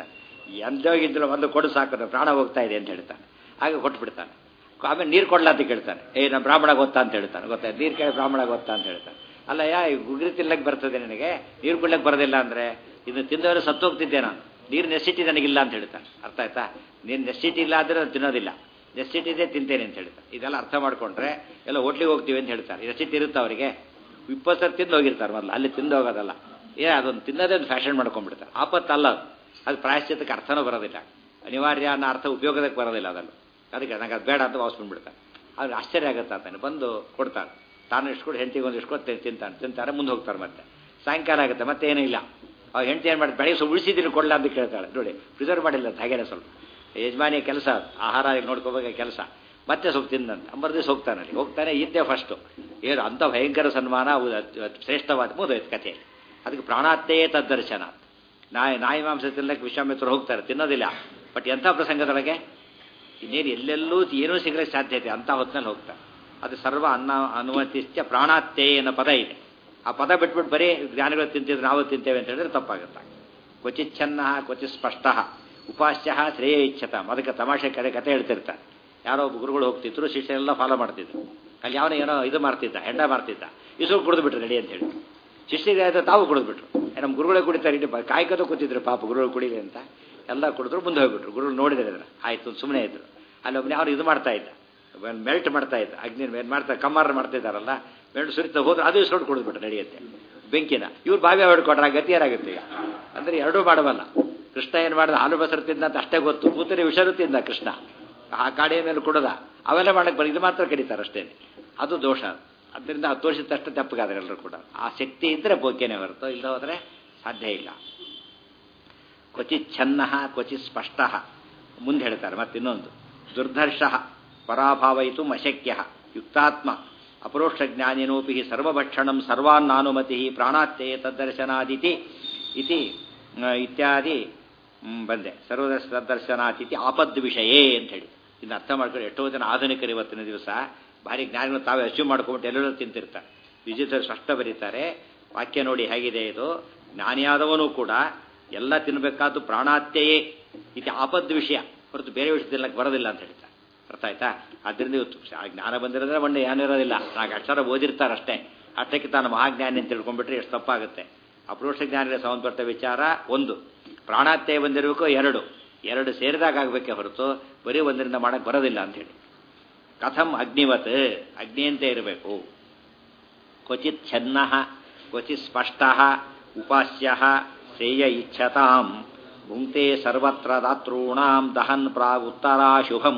ಎಂದೋಗಿದ್ರು ಒಂದು ಕೊಡು ಸಾಕು ಪ್ರಾಣ ಹೋಗ್ತಾ ಇದೆ ಅಂತ ಹೇಳ್ತಾನೆ ಹಾಗೆ ಕೊಟ್ಬಿಡ್ತಾನೆ ಆಮೇಲೆ ನೀರು ಕೊಡ್ಲ ಅಂತ ಕೇಳ್ತಾನೆ ಏ ನಮ್ಮ ಬ್ರಾಹ್ಮಣ ಗೊತ್ತಾ ಅಂತ ಹೇಳ್ತಾನೆ ಗೊತ್ತಾ ನೀರು ಕೇಳಿ ಬ್ರಾಹ್ಮಣ ಗೊತ್ತಾ ಅಂತ ಹೇಳ್ತಾನೆ ಅಲ್ಲ ಯಾ ಈ ಗುಗ್ರಿ ತಿನ್ನಕ್ಕೆ ಬರ್ತದೆ ನನಗೆ ನೀರು ಕುಡ್ಲಕ್ಕೆ ಬರೋದಿಲ್ಲ ಅಂದರೆ ಇದು ತಿಂದವರು ಸತ್ತೋಗ್ತಿದ್ದೆ ನಾನು ನೀರು ನೆಸಿಟಿ ನನಗಿಲ್ಲ ಅಂತ ಹೇಳ್ತಾನೆ ಅರ್ಥ ಆಯ್ತಾ ನೀನು ನೆಸಿಟಿ ಇಲ್ಲ ಅಂದರೆ ನಾನು ತಿನ್ನೋದಿಲ್ಲ ನೆಸಿಟಿ ಇದೆ ತಿಂತೇನೆ ಅಂತ ಹೇಳ್ತಾನೆ ಇದೆಲ್ಲ ಅರ್ಥ ಮಾಡ್ಕೊಂಡ್ರೆ ಎಲ್ಲ ಹೋಟ್ಲಿಗೆ ಹೋಗ್ತೀವಿ ಅಂತ ಹೇಳ್ತಾರೆ ನೆಸಿಟಿ ಇರುತ್ತೆ ಅವರಿಗೆ ಇಪ್ಪತ್ತು ಸಲ ತಿಂದು ಹೋಗಿರ್ತಾರೆ ಮೊದಲು ಅಲ್ಲಿ ತಿಂದು ಹೋಗೋದಲ್ಲ ಏ ಅದೊಂದು ತಿನ್ನೋದೇ ಒಂದು ಫ್ಯಾಷನ್ ಮಾಡ್ಕೊಂಡ್ಬಿಡ್ತಾರೆ ಆಪತ್ತಲ್ಲ ಅದು ಅದು ಪ್ರಾಯಶ್ಚಿತ್ತಕ್ಕೆ ಅರ್ಥನೂ ಬರೋದಿಲ್ಲ ಅನಿವಾರ್ಯ ಅನ್ನೋ ಅರ್ಥ ಉಪಯೋಗದಕ್ಕೆ ಬರೋದಿಲ್ಲ ಅದನ್ನು ಅದಕ್ಕೆ ನನಗೆ ಅದು ಬೇಡ ಅಂತ ವಾಪಸ್ ಬಂದ್ಬಿಡ್ತಾನೆ ಅವ್ರಿಗೆ ಆಶ್ಚರ್ಯ ಆಗುತ್ತೆ ಆತಾನೆ ಬಂದು ಕೊಡ್ತಾನೆ ತಾನು ಎಷ್ಟು ಕೊಟ್ಟು ಹೆಂಡತಿಗೆ ಒಂದು ಎಷ್ಟು ಕೊಟ್ಟು ತಿಂತಾನೆ ತಿಂತಾರೆ ಮುಂದೆ ಹೋಗ್ತಾರೆ ಮತ್ತೆ ಸಾಯಂಕಾಲ ಆಗುತ್ತೆ ಮತ್ತೆ ಏನೂ ಇಲ್ಲ ಅವ್ರು ಹೆಂಡತಿ ಏನು ಮಾಡಿ ಬೆಳಗ್ಗೆ ಸ್ವಲ್ಪ ಉಳಿಸಿದ್ದೀನಿ ಕೊಡಲ ಅಂತ ಕೇಳ್ತಾಳೆ ನೋಡಿ ಪ್ರಿಸರ್ವ್ ಮಾಡಿಲ್ಲ ಅಂತ ಹಾಗೇನೆ ಸ್ವಲ್ಪ ಯಜಮಾನಿ ಕೆಲಸ ಆಹಾರ ನೋಡ್ಕೋಬೇಕು ಕೆಲಸ ಮತ್ತೆ ಸ್ವಲ್ಪ ತಿಂದಂತ ಅಂಬರ್ ದಿವಸ ಹೋಗ್ತಾನೆ ಅಲ್ಲಿ ಹೋಗ್ತಾನೆ ಇದ್ದೆ ಫಸ್ಟು ಏನು ಅಂಥ ಭಯಂಕರ ಸನ್ಮಾನ ಅವು ಶ್ರೇಷ್ಠವಾದ ಮುಗಿದೋಯ್ತು ಕಥೆ ಅದಕ್ಕೆ ಪ್ರಾಣಾತ್ತೇ ತದ್ದರ್ಶನ ನಾಯಿ ನಾಯಿ ಮಾಂಸ ತಿನ್ನಕ್ಕೆ ವಿಶ್ವಾಮಿತ್ರರು ಹೋಗ್ತಾರೆ ತಿನ್ನೋದಿಲ್ಲ ಬಟ್ ಎಂಥ ಪ್ರಸಂಗದೊಳಗೆ ಇನ್ನೇನು ಎಲ್ಲೆಲ್ಲೂ ಏನೂ ಸಿಗಲಿಕ್ಕೆ ಸಾಧ್ಯತೆ ಅಂಥ ಹೊತ್ತಿನಲ್ಲಿ ಹೋಗ್ತಾರೆ ಅದು ಸರ್ವ ಅನ್ನ ಅನುಮತಿಶ್ಚ ಪ್ರಾಣಾತ್ತೇ ಅನ್ನೋ ಪದ ಇದೆ ಆ ಪದ ಬಿಟ್ಬಿಟ್ಟು ಬರೀ ಜ್ಞಾನಿಗಳು ತಿಂತಿದ್ರು ನಾವು ತಿಂತೇವೆ ಅಂತ ಹೇಳಿದ್ರೆ ತಪ್ಪಾಗುತ್ತೆ ಕ್ವಚಿತ್ ಚೆನ್ನ ಕ್ವಚಿತ್ ಸ್ಪಷ್ಟ ಉಪಾಸ್ಯ ಶ್ರೇಯ ಇಚ್ಛತ ಅದಕ್ಕೆ ತಮಾಷೆ ಕಡೆ ಕತೆ ಹೇಳ್ತಿರ್ತಾರೆ ಯಾರೋ ಒಬ್ಬ ಗುರುಗಳು ಹೋಗ್ತಿದ್ರು ಶಿಷ್ಯರೆಲ್ಲ ಫಾಲೋ ಮಾಡ್ತಿದ್ರು ಅಲ್ಲಿ ಯಾವನ ಏನೋ ಇದು ಮಾಡ್ತಿದ್ದ ಹೆಂಡ ಮಾಡ್ತಿದ್ದ ಇಸು ಕುಡಿದು ಬಿಟ್ರು ರೆಡಿ ಅಂತ ಹೇಳಿ ಶಿಷ್ಯರಿಗೆ ಆಯ್ತು ತಾವು ಕುಡಿದ್ಬಿಟ್ರು ನಮ್ಮ ಗುರುಗಳೇ ಕುಡಿತಾರೆ ಇಲ್ಲಿ ಕಾಯ್ಕೋತ ಕೂತಿದ್ರು ಪಾಪ ಗುರುಗಳು ಕುಡಿಲಿ ಅಂತ ಎಲ್ಲ ಕುಡಿದ್ರು ಮುಂದೆ ಹೋಗ್ಬಿಟ್ರು ಗುರುಗಳು ನೋಡಿದ್ರೆ ಆಯ್ತು ಸುಮ್ಮನೆ ಇದ್ರು ಅಲ್ಲಿ ಒಬ್ಬನೇ ಅವ್ರು ಇದು ಮಾಡ್ತಾ ಇದ್ದ ಮೆಲ್ಟ್ ಮಾಡ್ತಾ ಇದ್ದ ಅಗ್ನಿ ಏನು ಮಾಡ್ತಾ ಕಮ್ಮಾರ ಮಾಡ್ತಿದ್ದಾರಲ್ಲ ಮೆಲ್ಟ್ ಸುರಿತಾ ಹೋದ್ರೆ ಅದು ಇಸ್ಕೊಂಡು ಕುಡಿದ್ಬಿಟ್ರು ನಡೆಯುತ್ತೆ ಬೆಂಕಿನ ಇವ್ರು ಬಾವಿ ಹೊಡ್ಕೊಟ್ರೆ ಆ ಗತಿ ಏನಾಗುತ್ತೆ ಈಗ ಅಂದರೆ ಎರಡೂ ಮಾಡಬಲ್ಲ ಕೃಷ್ಣ ಏನು ಮಾಡಿದ ಹಾಲು ಬಸರು ತಿಂದ ಅಂತ ಅಷ್ಟೇ ಗೊತ್ತು ಕೂತರೆ ವಿಷರು ತಿಂದ ಕೃಷ್ಣ ಆ ಕಾಡಿಯ ಮೇಲೆ ಕೊಡದ ಅವೆಲ್ಲ ಮಾಡಕ್ಕೆ ಬರ ಇದು ಮಾತ್ರ ಕರೀತಾರೆ ಅಷ್ಟೇ ಅದು ದೋಷ ಅದರಿಂದ ಹತ್ತು ವರ್ಷದ ತಷ್ಟು ತಪ್ಪಗಾದ್ರೆ ಎಲ್ಲರೂ ಕೂಡ ಆ ಶಕ್ತಿ ಇದ್ದರೆ ಬೋಕೆನೆ ಹೊರತು ಇಲ್ಲ ಹೋದರೆ ಸಾಧ್ಯ ಇಲ್ಲ ಕ್ವಚಿತ್ ಛನ್ನ ಕ್ವಚಿತ್ ಸ್ಪಷ್ಟ ಮುಂದೆ ಹೇಳ್ತಾರೆ ಮತ್ತಿನ್ನೊಂದು ದುರ್ಧರ್ಷ ಪರಾಭಾವಯಿತು ಅಶಕ್ಯ ಯುಕ್ತಾತ್ಮ ಅಪರೋಕ್ಷ ಜ್ಞಾನಿನೋಪಿ ಸರ್ವಭಕ್ಷಣಂ ಸರ್ವಾನ್ನಾನುಮತಿ ಪ್ರಾಣಾತ್ಯೇ ತದ್ದರ್ಶನಾದಿತಿ ಇತಿ ಇತ್ಯಾದಿ ಬಂದೆ ಸರ್ವದರ್ಶ ತದ್ದರ್ಶನಾತಿಥಿ ಆಪದ್ ವಿಷಯೇ ಅಂತ ಹೇಳಿ ಇನ್ನು ಅರ್ಥ ಮಾಡ್ಕೊಂಡು ಎಷ್ಟೋ ಜನ ಆಧುನಿಕರು ಇವತ್ತಿನ ದಿವಸ ಭಾರಿ ಜ್ಞಾನಿಗಳು ತಾವೇ ಅಚೀವ್ ಮಾಡ್ಕೊಂಬಿಟ್ಟು ಎಲ್ಲರೂ ತಿಂತಿರ್ತಾರೆ ವಿಜಿತರು ಸ್ಪಷ್ಟ ಬರೀತಾರೆ ವಾಕ್ಯ ನೋಡಿ ಹೇಗಿದೆ ಇದು ಜ್ಞಾನಿಯಾದವನು ಕೂಡ ಎಲ್ಲ ತಿನ್ನಬೇಕಾದ್ದು ಪ್ರಾಣಾತ್ಯೆಯೇ ಇದು ಆಪದ್ ವಿಷಯ ಹೊರತು ಬೇರೆ ವಿಷಯ ತಿನ್ನಕ್ಕೆ ಬರೋದಿಲ್ಲ ಅಂತ ಹೇಳ್ತಾರೆ ಅರ್ಥ ಆಯ್ತಾ ಅದರಿಂದ ಇವತ್ತು ಜ್ಞಾನ ಬಂದಿರೋದ್ರೆ ಒಂದೇ ಏನಿರೋದಿಲ್ಲ ನಾಲ್ಕು ಅಕ್ಷರ ಓದಿರ್ತಾರೆ ಅಷ್ಟೇ ಅಷ್ಟಕ್ಕೆ ತಾನು ಮಹಾಜ್ಞಾನಿ ಅಂತ ತಿಳ್ಕೊಂಡ್ಬಿಟ್ರೆ ಎಷ್ಟು ತಪ್ಪಾಗುತ್ತೆ ಅಪರೋಕ್ಷ ಜ್ಞಾನಿಗೆ ಸಂಬಂಧಪಟ್ಟ ವಿಚಾರ ಒಂದು ಪ್ರಾಣಾತ್ಯೆ ಬಂದಿರಬೇಕು ಎರಡು ಎರಡು ಸೇರಿದಾಗ ಆಗಬೇಕೆ ಹೊರತು ಬರೀ ಒಂದರಿಂದ ಮಾಡಕ್ಕೆ ಬರೋದಿಲ್ಲ ಅಂಥೇಳಿ ಕಥಂ ಅಗ್ನಿವತ್ ಅಗ್ನಿಯಂತೆ ಇರಬೇಕು ಕ್ವಚಿತ್ ಛನ್ನ ಕ್ವಚಿತ್ ಸ್ಪಷ್ಟ ಉಪಾಸ್ಯ ಶ್ರೇಯ ಇಚ್ಛತಾಂ ಭುಂಕ್ತೆ ಸರ್ವತ್ರ ದಾತॄಣಾಂ ದಹನ್ ಪ್ರಾಗ್ ಉತ್ತರಾಶುಭಂ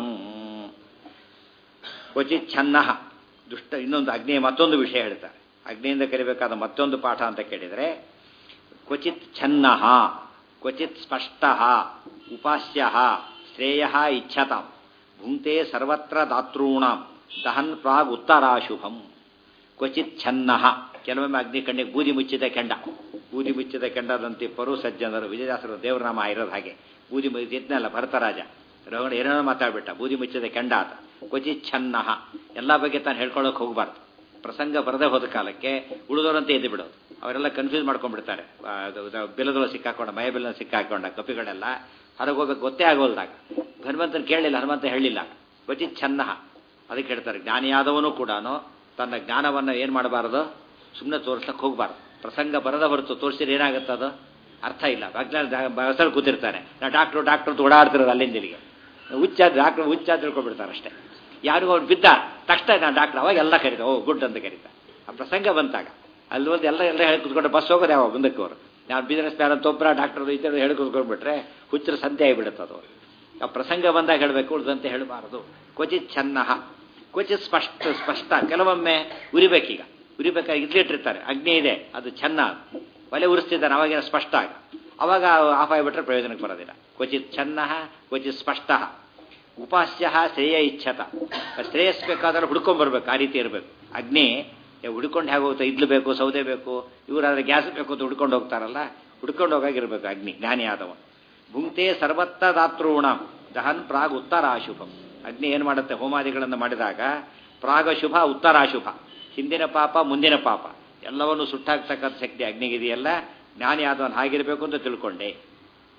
ಕ್ವಚಿತ್ ಛನ್ನ ದುಷ್ಟ ಇನ್ನೊಂದು ಅಗ್ನಿಯ ಮತ್ತೊಂದು ವಿಷಯ ಹೇಳ್ತಾರೆ ಅಗ್ನಿಯಿಂದ ಕಲಿಬೇಕಾದ ಮತ್ತೊಂದು ಪಾಠ ಅಂತ ಕೇಳಿದರೆ ಕ್ವಚಿತ್ ಛನ್ನ ಕ್ವಚಿತ್ ಸ್ಪಷ್ಟ ಉಪಾಸ್ಯ ಶ್ರೇಯ ಇಚ್ಛತಾಂ ಭುಂಕ್ತೆ ಸರ್ವತ್ರ ದಾತॄಣಾಂ ದಹನ್ ಪ್ರಾಗ್ ಉತ್ತರಾಶುಭಂ ಕ್ವಚಿತ್ ಛನ್ನ ಕೆಲವೊಮ್ಮೆ ಅಗ್ನಿ ಕಣ್ಣಿಗೆ ಬೂದಿ ಮುಚ್ಚಿದ ಕೆಂಡ ಬೂದಿ ಮುಚ್ಚಿದ ಕೆಂಡದಂತಿಪ್ಪರು ಸಜ್ಜನರು ವಿಜಯದಾಸರ ದೇವರನಾಮ ಇರೋದು ಹಾಗೆ ಬೂದಿ ಮುಚ್ಚಿದ್ನಲ್ಲ ಭರತರಾಜ ರಘುಣ ಏನೇನೋ ಮಾತಾಡ್ಬಿಟ್ಟ ಬೂದಿ ಮುಚ್ಚಿದ ಕೆಂಡ ಆತ ಕ್ವಚಿತ್ ಛನ್ನ ಎಲ್ಲ ಬಗ್ಗೆ ತಾನು ಹೇಳ್ಕೊಳ್ಳೋಕೆ ಹೋಗಬಾರ್ದು ಪ್ರಸಂಗ ಬರದೇ ಹೋದ ಕಾಲಕ್ಕೆ ಉಳಿದವರಂತೆ ಎದ್ದು ಬಿಡೋದು ಅವರೆಲ್ಲ ಕನ್ಫ್ಯೂಸ್ ಮಾಡ್ಕೊಂಡ್ಬಿಡ್ತಾರೆ ಬಿಲದೊಳ ಸಿಕ್ಕಾಕೊಂಡ ಮಯ ಬಿಲ್ಲ ಸಿಕ್ಕಾಕೊಂಡ ಕಪಿಗಳೆಲ್ಲ ಹೊರಗೆ ಹೋಗ್ಬೇಕು ಗೊತ್ತೇ ಆಗೋಲ್ದಾಗ ಹನುಮಂತನ ಕೇಳಲಿಲ್ಲ ಹನುಮಂತ ಹೇಳಿಲ್ಲ ಕ್ವಚಿತ್ ಛನ್ನ ಅದಕ್ಕೆ ಹೇಳ್ತಾರೆ ಜ್ಞಾನಿಯಾದವನು ಕೂಡ ತನ್ನ ಜ್ಞಾನವನ್ನು ಏನು ಮಾಡಬಾರ್ದು ಸುಮ್ಮನೆ ತೋರಿಸ್ಲಕ್ಕೆ ಹೋಗಬಾರ್ದು ಪ್ರಸಂಗ ಬರದ ಹೊರತು ತೋರಿಸಿದ್ರೆ ಏನಾಗುತ್ತೆ ಅದು ಅರ್ಥ ಇಲ್ಲ ಬಸ್ಸಲ್ಲಿ ಕೂತಿರ್ತಾನೆ ನಾ ಡಾಕ್ಟ್ರು ಡಾಕ್ಟ್ರು ಅಂತ ಓಡಾಡ್ತಿರೋದು ಅಲ್ಲಿಂದ ಇಲ್ಲಿಗೆ ಹುಚ್ಚ ಡಾಕ್ಟ್ರು ಹುಚ್ಚ ತಿಳ್ಕೊಂಡ್ಬಿಡ್ತಾರೆ ಅಷ್ಟೇ ಯಾರಿಗೂ ಅವ್ರು ಬಿದ್ದ ತಕ್ಷಣ ನಾನು ಡಾಕ್ಟ್ರ್ ಅವಾಗ ಎಲ್ಲ ಕರೀತಾರೆ ಓ ಗುಡ್ ಅಂತ ಕರೀತಾರೆ ಆ ಪ್ರಸಂಗ ಬಂತಾಗ ಅಲ್ಲಿ ಒಂದು ಎಲ್ಲ ಎಲ್ಲ ಹೇಳಿ ಕೂತ್ಕೊಂಡು ಬಸ್ ಹೋಗೋದು ಯಾವ ಮುಂದಕ್ಕೆ ಅವರು ನಾನು ಬಿಸ್ನೆಸ್ ಮ್ಯಾನ್ ಅಂತ ಒಬ್ಬರ ಡಾಕ್ಟರ್ ಈ ಥರ ಹೇಳಿ ಕೂತ್ಕೊಂಡ್ಬಿಟ್ರೆ ಹುಚ್ಚರ ಸಂತೆ ಆಗಿಬಿಡುತ್ತೆ ಅದು ಆ ಪ್ರಸಂಗ ಬಂದಾಗ ಹೇಳಬೇಕು ಉಳಿದಂತೆ ಹೇಳಬಾರದು ಕ್ವಚಿತ್ ಛನ್ನ ಕ್ವಚಿತ್ ಸ್ಪಷ್ಟ ಸ್ಪಷ್ಟ ಕೆಲವೊಮ್ಮೆ ಉರಿಬೇಕೀಗ ಉರಿಬೇಕಾಗಿ ಇಟ್ಲಿಟ್ಟಿರ್ತಾರೆ ಅಗ್ನಿ ಇದೆ ಅದು ಚೆನ್ನ ಒಲೆ ಉರಿಸ್ತಿದ್ದಾನೆ ಅವಾಗೇನು ಸ್ಪಷ್ಟ ಆಗ ಅವಾಗ ಆಫ್ ಆಗಿಬಿಟ್ರೆ ಪ್ರಯೋಜನಕ್ಕೆ ಬರೋದಿಲ್ಲ ಕ್ವಚಿತ್ ಛನ್ನ ಕ್ವಚಿತ್ ಸ್ಪಷ್ಟ ಉಪಾಸ್ಯ ಶ್ರೇಯ ಇಚ್ಛತ ಶ್ರೇಯಸ್ ಬೇಕಾದ್ರೆ ಹುಡ್ಕೊಂಡ್ಬರ್ಬೇಕು ಆ ರೀತಿ ಇರಬೇಕು ಅಗ್ನಿ ಹುಡ್ಕೊಂಡು ಹೇಗೆ ಹೋಗ್ತಾ ಇದ್ಲು ಬೇಕು ಸೌದೆ ಬೇಕು ಇವರಾದ್ರೆ ಗ್ಯಾಸ್ ಬೇಕು ಅಂತ ಹುಡ್ಕೊಂಡು ಹೋಗ್ತಾರಲ್ಲ ಹುಡ್ಕೊಂಡು ಹೋಗಾಗಿರ್ಬೇಕು ಅಗ್ನಿ ಜ್ಞಾನಿ ಆದವ ಭುಂಕ್ತೆ ಸರ್ವತ್ತ ದಾತೃಣ ದಹನ್ ಪ್ರಾಗ್ ಉತ್ತರಾಶುಭಂ ಅಗ್ನಿ ಏನು ಮಾಡುತ್ತೆ ಹೋಮಾದಿಗಳನ್ನು ಮಾಡಿದಾಗ ಪ್ರಾಗಶುಭ ಉತ್ತರಾಶುಭ ಹಿಂದಿನ ಪಾಪ ಮುಂದಿನ ಪಾಪ ಎಲ್ಲವನ್ನು ಸುಟ್ಟಾಕ್ತಕ್ಕಂಥ ಶಕ್ತಿ ಅಗ್ನಿಗಿದೆಯಲ್ಲ ಜ್ಞಾನಿ ಆದವನು ಹಾಗಿರಬೇಕು ಅಂತ ತಿಳ್ಕೊಂಡೆ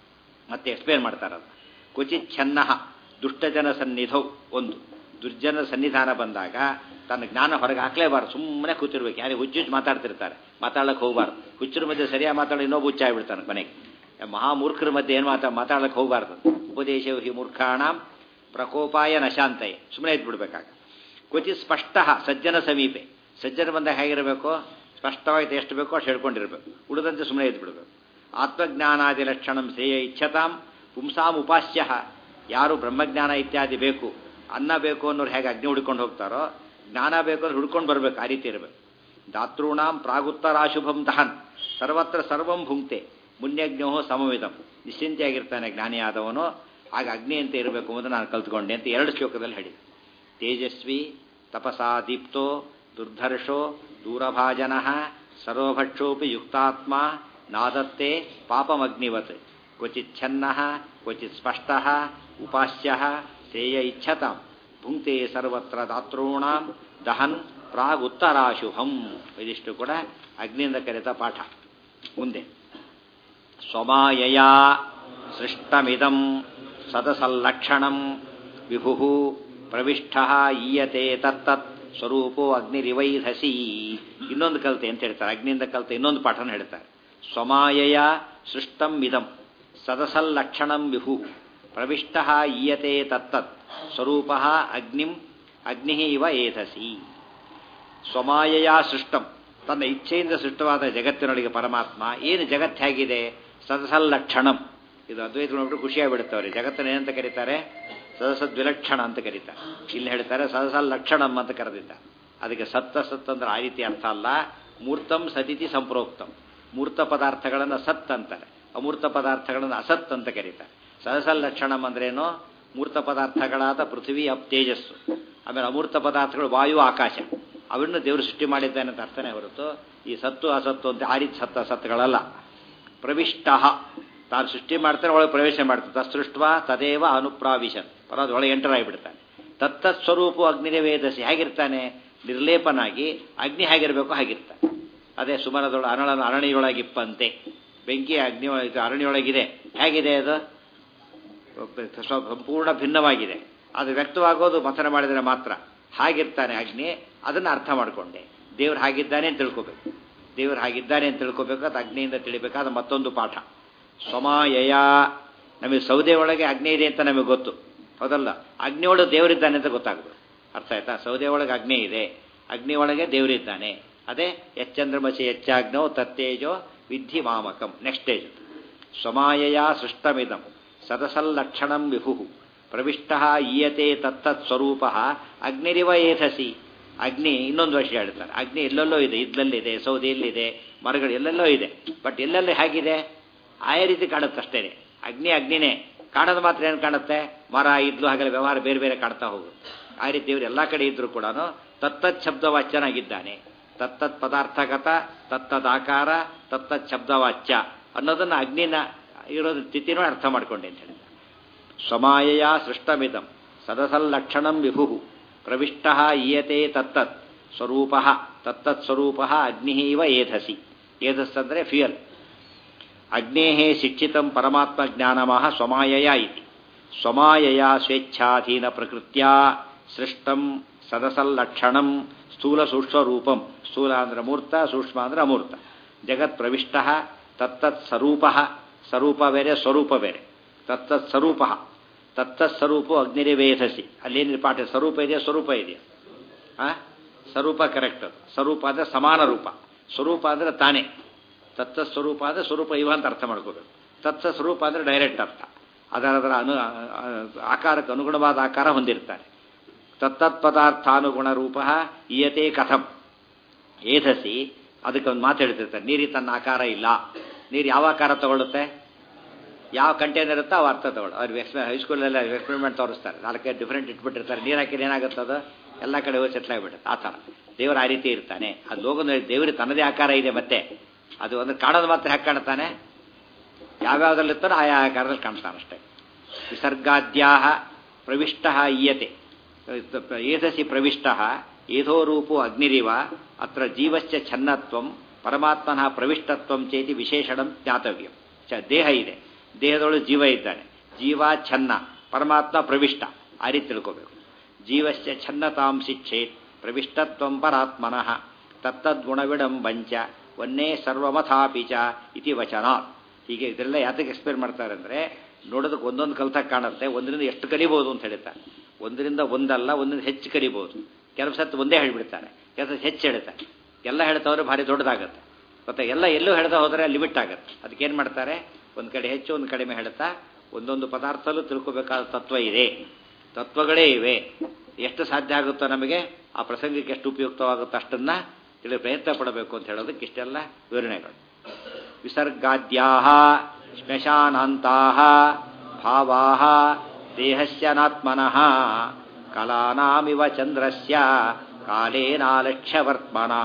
ಮತ್ತೆ ಎಕ್ಸ್ಪ್ಲೇನ್ ಮಾಡ್ತಾರೆ ಅದು ಕ್ವಚಿತ್ ಛನ್ನ ದುಷ್ಟಜನ ಸನ್ನಿಧೌ ಒಂದು ದುರ್ಜನ ಸನ್ನಿಧಾನ ಬಂದಾಗ ತನ್ನ ಜ್ಞಾನ ಹೊರಗೆ ಹಾಕ್ಲೇಬಾರ್ದು ಸುಮ್ಮನೆ ಕೂತಿರ್ಬೇಕು ಯಾರಿಗೆ ಹುಚ್ಚುಚ್ಚು ಮಾತಾಡ್ತಿರ್ತಾರೆ ಮಾತಾಡಕ್ಕೆ ಹೋಗಬಾರ್ದು ಹುಚ್ಚರ ಮಧ್ಯೆ ಸರಿಯಾಗಿ ಮಾತಾಡಿ ಇನ್ನೊಬ್ಬ ಹುಚ್ಚಾಗ್ಬಿಡ್ತಾನೆ ಕೊನೆಗೆ ಮಹಾಮೂರ್ಖರ ಮಧ್ಯೆ ಏನು ಮಾತಾ ಮಾತಾಡಕ್ಕೆ ಹೋಗಬಾರ್ದು ಉಪದೇಶ ಹಿ ಮೂರ್ಖಾಣಾಂ ಪ್ರಕೋಪಾಯ ನಶಾಂತಯ ಸುಮ್ಮನೆ ಇದ್ಬಿಡ್ಬೇಕಾಗ ಕ್ವಚಿತ್ ಸ್ಪಷ್ಟ ಸಜ್ಜನ ಸಮೀಪೆ ಸಜ್ಜನ ಬಂದಾಗ ಹೇಗಿರಬೇಕು ಸ್ಪಷ್ಟವಾಗಿ ಎಷ್ಟು ಬೇಕೋ ಅಷ್ಟು ಹೇಳ್ಕೊಂಡಿರ್ಬೇಕು ಉಳಿದಂತೆ ಸುಮ್ಮನೆ ಇದ್ಬಿಡ್ಬೇಕು ಆತ್ಮಜ್ಞಾನಾದಿ ಲಕ್ಷಣಂ ಶ್ರೇಯ ಇಚ್ಛತಾಂ ಪುಂಸಾಂ ಉಪಾಸ್ಯ ಯಾರು ಬ್ರಹ್ಮಜ್ಞಾನ ಇತ್ಯಾದಿ ಬೇಕು ಅನ್ನ ಬೇಕು ಅನ್ನೋರು ಹೇಗೆ ಅಗ್ನಿ ಹುಡ್ಕೊಂಡು ಹೋಗ್ತಾರೋ ಜ್ಞಾನ ಬೇಕು ಅಂದ್ರೆ ಹುಡ್ಕೊಂಡು ಬರ್ಬೇಕು ಆ ರೀತಿ ಇರಬೇಕು ದಾತೃಣಾಂ ಪ್ರಾಗುತ್ತರಾಶುಭಂ ದಹನ್ ಸರ್ವತ್ರ ಸರ್ವಂ ಭುಂಕ್ತೆ ಮುನ್ಯಜ್ಞೋ ಸಮವಿದಂ ನಿಶ್ಚಿಂತೆಯಾಗಿರ್ತಾನೆ ಜ್ಞಾನಿಯಾದವನು ಆಗ ಅಗ್ನಿ ಅಂತ ಇರಬೇಕು ಅಂತ ನಾನು ಕಲ್ತ್ಕೊಂಡೆ ಅಂತ ಎರಡು ಶ್ಲೋಕದಲ್ಲಿ ಹೇಳಿ ತೇಜಸ್ವಿ ತಪಸಾ ದೀಪ್ತೋ ದುರ್ಧರ್ಷೋ ದೂರಭಾಜನ ಸರ್ವಭಕ್ಷೋಪಿ ಯುಕ್ತಾತ್ಮ ನಾದತ್ತೆ ಪಾಪಮಗ್ನಿವತ್ ಕ್ವಚಿತ್ ಛನ್ನ ಕ್ವಚಿತ್ ಸ್ಪಷ್ಟ ಉಪಾಸ್ಯ ಶ್ರೇಯ ಇಚ್ಛತಾಂ ಭುಂಕ್ತೆ ಸರ್ವತ್ರ ದಾತೃಣಾಂ ದಹನ್ ಪ್ರಾಗ್ ಉತ್ತರಾಶುಭಂ ಇದಿಷ್ಟು ಕೂಡ ಅಗ್ನಿಯಿಂದ ಕರೆತ ಪಾಠ ಮುಂದೆ ಸ್ವಮಾಯಯ ಸೃಷ್ಟಮಿದಂ ಸದಸಲ್ಲಕ್ಷಣಂ ವಿಭು ಪ್ರವಿಷ್ಟ ಈಯತೆ ತತ್ತತ್ ಸ್ವರೂಪೋ ಅಗ್ನಿರಿವೈಧಸಿ ಇನ್ನೊಂದು ಕಲ್ತೆ ಅಂತ ಹೇಳ್ತಾರೆ ಅಗ್ನಿಯಿಂದ ಕಲ್ತೆ ಇನ್ನೊಂದು ಪಾಠನ ಹೇಳ್ತಾರೆ ಸ್ವಮಾಯಯ ಸೃಷ್ಟಂ ಇದಂ ಸದಸಲ್ಲಕ್ಷಣಂ ವಿಭು ಪ್ರವಿಷ್ಟ ಈಯತೆ ತತ್ತತ್ ಸ್ವರೂಪ ಅಗ್ನಿಂ ಅಗ್ನಿ ಇವ ಏಧಸಿ ಸ್ವಮಾಯಯ ಸೃಷ್ಟಂ ತನ್ನ ಇಚ್ಛೆಯಿಂದ ಸೃಷ್ಟವಾದ ಜಗತ್ತಿನೊಳಗೆ ಪರಮಾತ್ಮ ಏನು ಜಗತ್ತು ಹೇಗಿದೆ ಸದಸಲ್ಲಕ್ಷಣಂ ಇದು ಅದ್ವೈತ ನೋಡ್ಬಿಟ್ಟು ಖುಷಿಯಾಗಿಬಿಡುತ್ತವ್ರೆ ಜಗತ್ತನ್ನ ಏನಂತ ಕರೀತಾರೆ ಸದಸದ್ವಿಲಕ್ಷಣ ಅಂತ ಕರೀತಾರೆ ಇಲ್ಲಿ ಹೇಳ್ತಾರೆ ಸದಸಲ್ಲಕ್ಷಣಂ ಅಂತ ಕರೆದಿದ್ದ ಅದಕ್ಕೆ ಸತ್ತ ಸತ್ ಅಂದ್ರೆ ಆ ರೀತಿ ಅರ್ಥ ಅಲ್ಲ ಮೂರ್ತಂ ಸತಿಥಿ ಸಂಪ್ರೋಕ್ತಂ ಮೂರ್ತ ಪದಾರ್ಥಗಳನ್ನು ಸತ್ ಅಂತಾರೆ ಅಮೂರ್ತ ಪದಾರ್ಥಗಳನ್ನು ಅಸತ್ ಅಂತ ಕರೀತಾರೆ ಸದಸಲ್ಲಕ್ಷಣಂ ಅಂದ್ರೇನು ಮೂರ್ತ ಪದಾರ್ಥಗಳಾದ ಪೃಥ್ವಿ ಅಪ್ ತೇಜಸ್ಸು ಆಮೇಲೆ ಅಮೂರ್ತ ಪದಾರ್ಥಗಳು ವಾಯು ಆಕಾಶ ಅವನ್ನು ದೇವರು ಸೃಷ್ಟಿ ಮಾಡಿದ್ದಾನೆ ಅಂತ ಅರ್ಥನೇ ಹೊರತು ಈ ಸತ್ತು ಅಸತ್ತು ಅಂತ ಆ ರೀತಿ ಸತ್ತ ಸತ್ತುಗಳಲ್ಲ ಪ್ರವಿಷ್ಟ ತಾನು ಸೃಷ್ಟಿ ಮಾಡ್ತಾನೆ ಒಳಗೆ ಪ್ರವೇಶ ಮಾಡ್ತಾನೆ ತತ್ಸೃಷ್ಟ ತದೇವ ಅನುಪ್ರಾವಿಶನ್ ಪರವಾದ ಒಳಗೆ ಎಂಟರ್ ಆಗಿಬಿಡ್ತಾನೆ ತತ್ತತ್ ಸ್ವರೂಪ ಅಗ್ನಿನೇ ವೇದಸಿ ಹೇಗಿರ್ತಾನೆ ನಿರ್ಲೇಪನಾಗಿ ಅಗ್ನಿ ಹೇಗಿರಬೇಕು ಹಾಗಿರ್ತಾನೆ ಅದೇ ಸುಮನದೊಳ ಅನಳನ ಅರಣಿಯೊಳಗಿಪ್ಪಂತೆ ಬೆಂಕಿ ಅಗ್ನಿ ಅರಣಿಯೊಳಗಿದೆ ಹೇಗಿದೆ ಅದು ಸಂಪೂರ್ಣ ಭಿನ್ನವಾಗಿದೆ ಅದು ವ್ಯಕ್ತವಾಗೋದು ಮಥನ ಮಾಡಿದರೆ ಮಾತ್ರ ಹಾಗಿರ್ತಾನೆ ಅಗ್ನಿ ಅದನ್ನು ಅರ್ಥ ಮಾಡಿಕೊಂಡೆ ದೇವ್ರು ಹಾಗಿದ್ದಾನೆ ಅಂತ ತಿಳ್ಕೊಬೇಕು ದೇವ್ರು ಹಾಗಿದ್ದಾನೆ ಅಂತ ತಿಳ್ಕೊಬೇಕು ಅದು ಅಗ್ನಿಯಿಂದ ತಿಳಿಬೇಕಾದ ಮತ್ತೊಂದು ಪಾಠ ಸ್ವಮಾಯಯ ನಮಗೆ ಸೌದೆ ಒಳಗೆ ಅಗ್ನಿ ಇದೆ ಅಂತ ನಮಗೆ ಗೊತ್ತು ಹೌದಲ್ಲ ಅಗ್ನಿ ಒಳಗೆ ದೇವರಿದ್ದಾನೆ ಅಂತ ಗೊತ್ತಾಗ್ಬೋದು ಅರ್ಥ ಆಯ್ತಾ ಸೌದೆ ಒಳಗೆ ಅಗ್ನಿ ಇದೆ ಅಗ್ನಿ ಒಳಗೆ ದೇವರಿದ್ದಾನೆ ಅದೇ ಎಚ್ಚಂದ್ರಮಸಿ ಹೆಚ್ಚಾಗ್ನೋ ತತ್ತೇಜೋ ವಿಧಿ ಮಾಮಕಂ ನೆಕ್ಸ್ಟ್ ಸ್ಟೇಜ್ ಸ್ವಮಾಯಯ ಸೃಷ್ಟಮಿದಂ ಸದಸಲ್ಲಕ್ಷಣಂ ವಿಭು ಪ್ರವಿಷ್ಟ ಈಯತೆ ತತ್ತತ್ ಸ್ವರೂಪ ಅಗ್ನಿರಿವ ಏಧಸಿ ಅಗ್ನಿ ಇನ್ನೊಂದು ವರ್ಷ ಹೇಳ್ತಾರೆ ಅಗ್ನಿ ಎಲ್ಲೆಲ್ಲೋ ಇದೆ ಇದ್ಲಲ್ಲಿದೆ ಸೌದೆಯಲ್ಲಿದೆ ಮರಗಳು ಎಲ್ಲೆಲ್ಲೋ ಇದೆ ಬಟ್ ಎಲ್ಲೆಲ್ಲೋ ಹೇಗಿದೆ ಆಯಾ ರೀತಿ ಕಾಣುತ್ತೆ ಅಷ್ಟೇ ಅಗ್ನಿ ಅಗ್ನಿನೇ ಕಾಣೋದು ಮಾತ್ರ ಏನು ಕಾಣುತ್ತೆ ಮರ ಇದ್ಲು ಹಾಗೆಲ್ಲ ವ್ಯವಹಾರ ಬೇರೆ ಬೇರೆ ಕಾಣ್ತಾ ಹೋಗುತ್ತೆ ಆ ರೀತಿ ದೇವರು ಎಲ್ಲ ಕಡೆ ಇದ್ರೂ ಕೂಡ ತತ್ತತ್ ಶಬ್ದವಾಚ್ಯನಾಗಿದ್ದಾನೆ ತತ್ತತ್ ಪದಾರ್ಥಗತ ತತ್ತದ್ ಆಕಾರ ತತ್ತತ್ ಶಬ್ದವಾಚ್ಯ ಅನ್ನೋದನ್ನು ಅಗ್ನಿನ ಇರೋದು ತಿಥಿನೂ ಅರ್ಥ ಮಾಡ್ಕೊಂಡೆ ಅಂತ ಹೇಳಿದ ಸ್ವಮಾಯಯ ಸೃಷ್ಟಮಿದಂ ಸದಸಲ್ಲಕ್ಷಣಂ ವಿಭು ಪ್ರವಿಷ್ಟ ಈಯತೆ ತತ್ತತ್ ಸ್ವರೂಪ ತತ್ತತ್ ಸ್ವರೂಪ ಅಗ್ನಿ ಇವ ಏಧಸಿ ಏಧಸ್ ಅಂದರೆ ಫಿಯಲ್ ಅಗ್ನೇ ಶಿಕ್ಷಿತ ಪರಮಾತ್ಮ ಜ್ಞಾನಮಃ ಸ್ವಮಾಯಯ ಇತಿ ಸ್ವಮಾಯಯ ಸ್ವೇಚ್ಛಾಧೀನ ಪ್ರಕೃತ್ಯ ಸೃಷ್ಟಂ ಸದಸಲ್ಲಕ್ಷಣಂ ಸ್ಥೂಲ ಸೂಕ್ಷ್ಮರೂಪಂ ಸ್ಥೂಲ ಅಂದ್ರೆ ಮೂರ್ತ ಸೂಕ್ಷ್ಮ ಅಂದ್ರೆ ಅಮೂರ್ತ ಜಗತ್ ಪ್ರವಿಷ್ಟ ತತ್ತತ್ ಸ್ವರೂಪ ಸ್ವರೂಪ ಬೇರೆ ಸ್ವರೂಪ ಬೇರೆ ತತ್ತತ್ ಸ್ವರೂಪ ತತ್ತತ್ ಸ್ವರೂಪ ಅಗ್ನಿರಿವೇಧಸಿ ಅಲ್ಲೇನಿದೆ ಪಾಠ ಸ್ವರೂಪ ಇದೆಯಾ ಸ್ವರೂಪ ಇದೆಯಾ ಆ ಸ್ವರೂಪ ಕರೆಕ್ಟ್ ಸ್ವರೂಪ ಅಂದರೆ ಸಮಾನ ರೂಪ ಸ್ವರೂಪ ಅಂದರೆ ತಾನೇ ತತ್ತ ಸ್ವರೂಪ ಅಂದರೆ ಸ್ವರೂಪ ಇವ ಅಂತ ಅರ್ಥ ಮಾಡ್ಕೋಬೇಕು ತತ್ಸ ಸ್ವರೂಪ ಅಂದರೆ ಡೈರೆಕ್ಟ್ ಅರ್ಥ ಅದರ ಅದರ ಅನು ಆಕಾರಕ್ಕೆ ಅನುಗುಣವಾದ ಆಕಾರ ಹೊಂದಿರ್ತಾರೆ ತತ್ತತ್ ಪದಾರ್ಥಾನುಗುಣ ರೂಪ ಈಯತೆ ಕಥಂ ಏಧಸಿ ಅದಕ್ಕೆ ಒಂದು ಮಾತು ಹೇಳ್ತಿರ್ತಾರೆ ನೀರಿಗೆ ತನ್ನ ಆಕಾರ ಇಲ್ಲ ನೀರು ಯಾವ ಆಕಾರ ತಗೊಳ್ಳುತ್ತೆ ಯಾವ ಕಂಟೈನರ್ ಇರುತ್ತೋ ಅವು ಅರ್ಥ ತಗೊಳ್ಳು ಅವ್ರು ಎಕ್ಸ್ಪೆ ಹೈಸ್ಕೂಲಲ್ಲಿ ಎಕ್ಸ್ಪೆರಿಮೆಂಟ್ ತೋರಿಸ್ತಾರೆ ನಾಲ್ಕೈದು ಡಿಫ್ರೆಂಟ್ ಇಟ್ಬಿಟ್ಟಿರ್ತಾರೆ ನೀರು ಹಾಕಿದ್ರೆ ಏನಾಗುತ್ತದು ಎಲ್ಲ ಕಡೆ ಹೋಗಿ ಸೆಟ್ಲ್ ಆಗಿಬಿಡುತ್ತೆ ಆ ಥರ ದೇವರು ಆ ರೀತಿ ಇರ್ತಾನೆ ಅದು ಲೋಕದಲ್ಲಿ ದೇವರಿಗೆ ತನ್ನದೇ ಆಕಾರ ಇದೆ ಮತ್ತೆ ಅದು ಒಂದು ಕಾಣೋದು ಮಾತ್ರ ಹೇಗೆ ಕಾಣ್ತಾನೆ ಯಾವ್ಯಾವ್ದ್ರಲ್ಲಿರ್ತಾನೋ ಆಯಾ ಆಕಾರದಲ್ಲಿ ಕಾಣ್ತಾನೆ ಅಷ್ಟೇ ವಿಸರ್ಗಾದ್ಯಾ ಪ್ರವಿಷ್ಟ ಈಯತೆ ಏಧಸಿ ಪ್ರವಿಷ್ಟ ಏಧೋ ರೂಪೋ ಅಗ್ನಿರಿವ ಅತ್ರ ಜೀವಶ್ಚ ಛನ್ನತ್ವಂ ಪರಮಾತ್ಮನ ಪ್ರವಿಷ್ಟತ್ವಂ ಚೇತಿ ವಿಶೇಷಣಂ ಜ್ಞಾತವ್ಯಂ ಚ ದೇಹ ಇದೆ ದೇಹದೊಳಗೆ ಜೀವ ಇದ್ದಾನೆ ಜೀವ ಛನ್ನ ಪರಮಾತ್ಮ ಪ್ರವಿಷ್ಟ ಆ ರೀತಿ ತಿಳ್ಕೋಬೇಕು ಜೀವಸ್ಯ ಛನ್ನತಾಂ ಶಿಕ್ಷೇತ್ ಪ್ರವಿಷ್ಟತ್ವಂ ಪರಾತ್ಮನಃ ತತ್ತದ್ಗುಣವಿಡಂಬಂಚ ವನ್ನೇ ಸರ್ವಮಥಾಪಿ ಚ ಇತಿ ವಚನಾತ್ ಹೀಗೆ ಇದೆಲ್ಲ ಯಾತಕ್ಕೆ ಎಕ್ಸ್ಪ್ಲೇನ್ ಮಾಡ್ತಾರೆ ಅಂದರೆ ನೋಡೋದಕ್ಕೆ ಒಂದೊಂದು ಕಲ್ತಾಗ ಕಾಣುತ್ತೆ ಒಂದರಿಂದ ಎಷ್ಟು ಕಲಿಬೋದು ಅಂತ ಹೇಳ್ತಾರೆ ಒಂದರಿಂದ ಒಂದಲ್ಲ ಒಂದರಿಂದ ಹೆಚ್ಚು ಕಲಿಬೋದು ಕೆಲವು ಸತ್ತು ಒಂದೇ ಹೇಳಿಬಿಡ್ತಾರೆ ಕೆಲಸ ಹೆಚ್ಚು ಹೇಳ್ತಾರೆ ಎಲ್ಲ ಹೇಳ್ತಾವ್ರೆ ಭಾರಿ ದೊಡ್ಡದಾಗುತ್ತೆ ಮತ್ತೆ ಎಲ್ಲ ಎಲ್ಲೂ ಹೇಳ್ತಾ ಹೋದರೆ ಲಿಮಿಟ್ ಆಗುತ್ತೆ ಅದಕ್ಕೇನು ಮಾಡ್ತಾರೆ ಒಂದು ಕಡೆ ಹೆಚ್ಚು ಒಂದು ಕಡಿಮೆ ಹೇಳ್ತಾ ಒಂದೊಂದು ಪದಾರ್ಥಲ್ಲೂ ತಿಳ್ಕೊಬೇಕಾದ ತತ್ವ ಇದೆ ತತ್ವಗಳೇ ಇವೆ ಎಷ್ಟು ಸಾಧ್ಯ ಆಗುತ್ತೋ ನಮಗೆ ಆ ಪ್ರಸಂಗಕ್ಕೆ ಎಷ್ಟು ಉಪಯುಕ್ತವಾಗುತ್ತೋ ಅಷ್ಟನ್ನ ತಿಳಿ ಪ್ರಯತ್ನ ಪಡಬೇಕು ಅಂತ ಹೇಳೋದಕ್ಕೆ ಇಷ್ಟೆಲ್ಲ ವಿವರಣೆಗಳು ವಿಸರ್ಗಾದ್ಯಾ ಶ್ಮಶಾನಾಂತಾ ಭಾವಾ ದೇಹಸ್ಯನಾತ್ಮನಃ ಕಲಾನಾಮಿವ ಚಂದ್ರಸ್ಯ ಕಾಲೇನಾಲಕ್ಷ್ಯವರ್ತ್ಮನ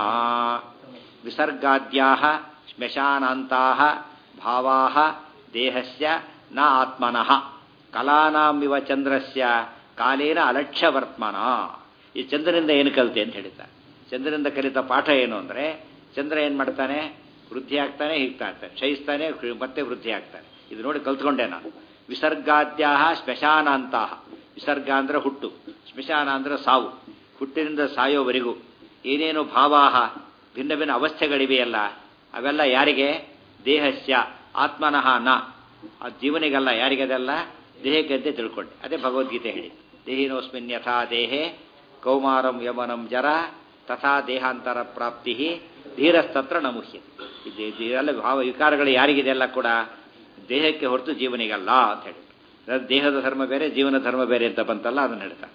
ವಿಸರ್ಗಾದ್ಯಾ ಶ್ಮಶಾನಾಂತಾ ಭಾವಾ ದೇಹಸ್ಯ ನ ಆತ್ಮನಃ ಕಲಾನಾಮಿವ ಚಂದ್ರಸ್ಯ ಕಾಲೇನ ಅಲಕ್ಷ್ಯವರ್ತ್ಮನ ಈ ಚಂದ್ರನಿಂದ ಏನು ಕಲಿತೆ ಅಂತ ಹೇಳಿದ್ದಾರೆ ಚಂದ್ರನಿಂದ ಕಲಿತ ಪಾಠ ಏನು ಅಂದರೆ ಚಂದ್ರ ಏನು ಮಾಡ್ತಾನೆ ವೃದ್ಧಿ ಆಗ್ತಾನೆ ಹೀಗ್ತಾ ಇರ್ತಾನೆ ಕ್ಷಯಿಸ್ತಾನೆ ಮತ್ತೆ ವೃದ್ಧಿ ಆಗ್ತಾನೆ ಇದು ನೋಡಿ ಕಲ್ತ್ಕೊಂಡೆ ನಾನು ವಿಸರ್ಗಾದ್ಯಾ ಶ್ಮಶಾನಾಂತಹ ವಿಸರ್ಗ ಅಂದ್ರೆ ಹುಟ್ಟು ಶ್ಮಶಾನ ಅಂದ್ರೆ ಸಾವು ಹುಟ್ಟಿನಿಂದ ಸಾಯೋವರೆಗೂ ಏನೇನು ಭಾವಾಹ ಭಿನ್ನ ಭಿನ್ನ ಅವಸ್ಥೆಗಳಿವೆಯಲ್ಲ ಅವೆಲ್ಲ ಯಾರಿಗೆ ದೇಹಸ್ಯ ಆತ್ಮನಃ ನ ಆ ಜೀವನಿಗಲ್ಲ ಯಾರಿಗದಲ್ಲ ದೇಹಕ್ಕೆ ಅಂತ ತಿಳ್ಕೊಂಡೆ ಅದೇ ಭಗವದ್ಗೀತೆ ಹೇಳಿ ದೇಹಿನೋಸ್ಮಿನ್ ಯಥಾ ದೇಹೆ ಕೌಮಾರಂ ಯಮನಂ ಜರ ತಥಾ ದೇಹಾಂತರ ಪ್ರಾಪ್ತಿ ಧೀರಸ್ತತ್ರ ನಮುಹ್ಯ ಇದೆಲ್ಲ ಭಾವ ವಿಕಾರಗಳು ಯಾರಿಗಿದೆಲ್ಲ ಕೂಡ ದೇಹಕ್ಕೆ ಹೊರತು ಜೀವನಿಗಲ್ಲ ಅಂತ ಹೇಳಿ ದೇಹದ ಧರ್ಮ ಬೇರೆ ಜೀವನ ಧರ್ಮ ಬೇರೆ ಅಂತ ಬಂತಲ್ಲ ಅದನ್ನು ಹೇಳ್ತಾ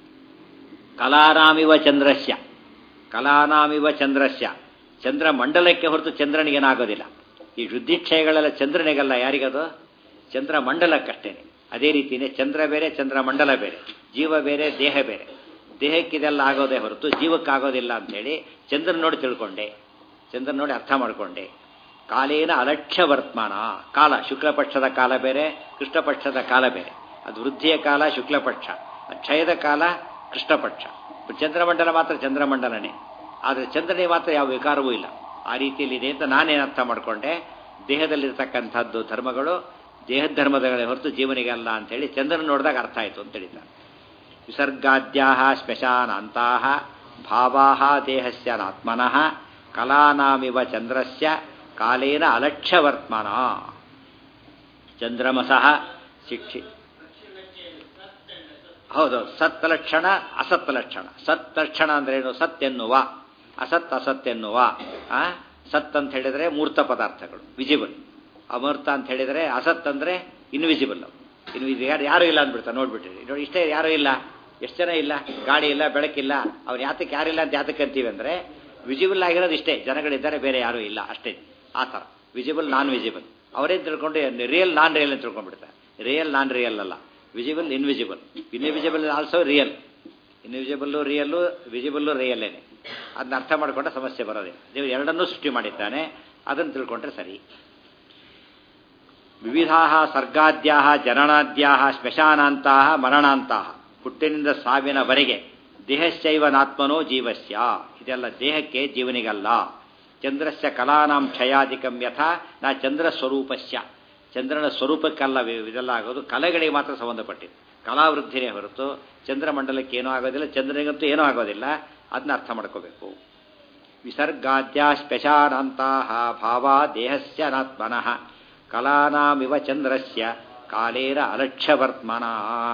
ಕಲಾನಾಮಿವ ಚಂದ್ರಸ್ಯ ಕಲಾನಾಮಿವ ಚಂದ್ರಸ್ಯ ಚಂದ್ರ ಮಂಡಲಕ್ಕೆ ಹೊರತು ಚಂದ್ರನಿಗೇನಾಗೋದಿಲ್ಲ ಈ ವೃದ್ಧಿಕ್ಷಯಗಳೆಲ್ಲ ಚಂದ್ರನಿಗಲ್ಲ ಯಾರಿಗದು ಚಂದ್ರ ಮಂಡಲಕ್ಕಷ್ಟೇನೆ ಅದೇ ರೀತಿಯೇ ಚಂದ್ರ ಬೇರೆ ಚಂದ್ರ ಮಂಡಲ ಬೇರೆ ಜೀವ ಬೇರೆ ದೇಹ ಬೇರೆ ದೇಹಕ್ಕಿದೆಲ್ಲ ಆಗೋದೇ ಹೊರತು ಜೀವಕ್ಕಾಗೋದಿಲ್ಲ ಅಂಥೇಳಿ ಚಂದ್ರನ ನೋಡಿ ತಿಳ್ಕೊಂಡೆ ಚಂದ್ರನ ನೋಡಿ ಅರ್ಥ ಮಾಡಿಕೊಂಡೆ ಕಾಲೇನ ಅಲಕ್ಷ್ಯ ವರ್ತಮಾನ ಕಾಲ ಶುಕ್ಲಪಕ್ಷದ ಕಾಲ ಬೇರೆ ಕೃಷ್ಣಪಕ್ಷದ ಕಾಲ ಬೇರೆ ಅದು ವೃದ್ಧಿಯ ಕಾಲ ಶುಕ್ಲಪಕ್ಷ ಕ್ಷಯದ ಕಾಲ ಕೃಷ್ಣಪಕ್ಷ ಚಂದ್ರಮಂಡಲ ಮಾತ್ರ ಚಂದ್ರಮಂಡಲನೇ ಆದರೆ ಚಂದ್ರನಿಗೆ ಮಾತ್ರ ಯಾವ ವಿಕಾರವೂ ಇಲ್ಲ ಆ ರೀತಿಯಲ್ಲಿ ಇದೆ ಅಂತ ನಾನೇನು ಅರ್ಥ ಮಾಡಿಕೊಂಡೆ ದೇಹದಲ್ಲಿರ್ತಕ್ಕಂಥದ್ದು ಧರ್ಮಗಳು ದೇಹದ ಧರ್ಮಗಳೇ ಹೊರತು ಜೀವನಿಗಲ್ಲ ಅಂತೇಳಿ ಚಂದ್ರನ ನೋಡಿದಾಗ ಅರ್ಥ ಆಯಿತು ಅಂತ ಹೇಳಿದ್ದಾರೆ ವಿಸರ್ಗಾದ್ಯಾ ಶ್ಮಶಾನಾಂತಾ ಭಾವಾ ದೇಹಸ್ಯ ನಾತ್ಮನಃ ಕಲಾನಾಮಿವ ಚಂದ್ರಸ್ಯ ಕಾಲೇನ ಅಲಕ್ಷ್ಯವರ್ತ್ಮನ ಚಂದ್ರಮಸಃ ಶಿಕ್ಷಿ ಹೌದು ಸತ್ ಲಕ್ಷಣ ಅಸತ್ ಲಕ್ಷಣ ಸತ್ ಲಕ್ಷಣ ಅಂದ್ರೆ ಏನು ಸತ್ ಎನ್ನುವ ಅಸತ್ ಅಸತ್ ಎನ್ನುವ ಸತ್ ಅಂತ ಹೇಳಿದ್ರೆ ಮೂರ್ತ ಪದಾರ್ಥಗಳು ವಿಜಿಬಲ್ ಅಮೂರ್ತ ಅಂತ ಹೇಳಿದ್ರೆ ಅಸತ್ ಅಂದ್ರೆ ಇನ್ವಿಸಿಬಲ್ ಇನ್ನು ಯಾರು ಯಾರು ಇಲ್ಲ ಅಂದ್ಬಿಡ್ತಾರೆ ನೋಡ್ಬಿಟ್ಟಿರಿ ನೋಡಿ ಇಷ್ಟೇ ಯಾರು ಇಲ್ಲ ಎಷ್ಟು ಜನ ಇಲ್ಲ ಗಾಡಿ ಇಲ್ಲ ಬೆಳಕಿಲ್ಲ ಅವ್ರು ಯಾತಕ್ಕೆ ಯಾರಿಲ್ಲ ಅಂತ ಯಾತಕ್ಕೆ ಅಂತೀವಿ ಅಂದ್ರೆ ವಿಜಿಬಲ್ ಆಗಿರೋದು ಇಷ್ಟೇ ಜನಗಳಿದ್ದಾರೆ ಬೇರೆ ಯಾರೂ ಇಲ್ಲ ಅಷ್ಟೇ ಆ ಥರ ವಿಜಿಬಲ್ ನಾನ್ ವಿಜಿಬಲ್ ಅವರೇನು ತಿಳ್ಕೊಂಡು ರಿಯಲ್ ನಾನ್ ರಿಯಲ್ ಅಂತ ತಿಳ್ಕೊಂಡ್ಬಿಡ್ತಾರೆ ರಿಯಲ್ ನಾನ್ ರಿಯಲ್ ಅಲ್ಲ visible invisible invisible also real invisible real visible ರಿಯಲ್ಲೇನೆ ಅದನ್ನ ಅರ್ಥ ಮಾಡಿಕೊಂಡ್ರೆ ಸಮಸ್ಯೆ ಬರೋದೇ ನೀವು ಎರಡನ್ನೂ ಸೃಷ್ಟಿ ಮಾಡಿದ್ದಾನೆ ಅದನ್ನು ತಿಳ್ಕೊಂಡ್ರೆ ಸರಿ ವಿವಿಧಾ ಸರ್ಗಾದ್ಯಾ ಜನನಾದ್ಯಾ ಶ್ಮಶಾನಾಂತಾ ಮರಣಾಂತಾ ಹುಟ್ಟಿನಿಂದ ಸಾವಿನವರೆಗೆ ದೇಹಶ್ಚೈವನಾತ್ಮನೋ ಜೀವಸ್ಯ ಇದೆಲ್ಲ ದೇಹಕ್ಕೆ ಜೀವನಿಗಲ್ಲ ಚಂದ್ರಸ್ಯ ಕಲಾನಾಂ ಕ್ಷಯಾಧಿಕಂ ಯಥ ನಾ ಚಂದ್ರ ಸ್ವರೂಪಸ್ಯ ಚಂದ್ರನ ಸ್ವರೂಪಕ್ಕಲ್ಲ ಇದೆಲ್ಲ ಆಗೋದು ಕಲೆಗಳಿಗೆ ಮಾತ್ರ ಸಂಬಂಧಪಟ್ಟಿದೆ ಕಲಾವೃದ್ಧಿನೇ ಹೊರತು ಚಂದ್ರಮಂಡಲಕ್ಕೆ ಏನೂ ಆಗೋದಿಲ್ಲ ಚಂದ್ರನಿಗಂತೂ ಏನೂ ಆಗೋದಿಲ್ಲ ಅದನ್ನ ಅರ್ಥ ಮಾಡ್ಕೋಬೇಕು ವಿಸರ್ಗಾದ್ಯ ಸ್ಪೆಶಾನಂತಾ ಭಾವ ದೇಹಸ್ಯ ನಾತ್ಮನಃ ಕಲಾನಾಮಿವ ಚಂದ್ರಸ್ಯ ಕಾಲೇನ ಅಲಕ್ಷ್ಯವರ್ತ್ಮನ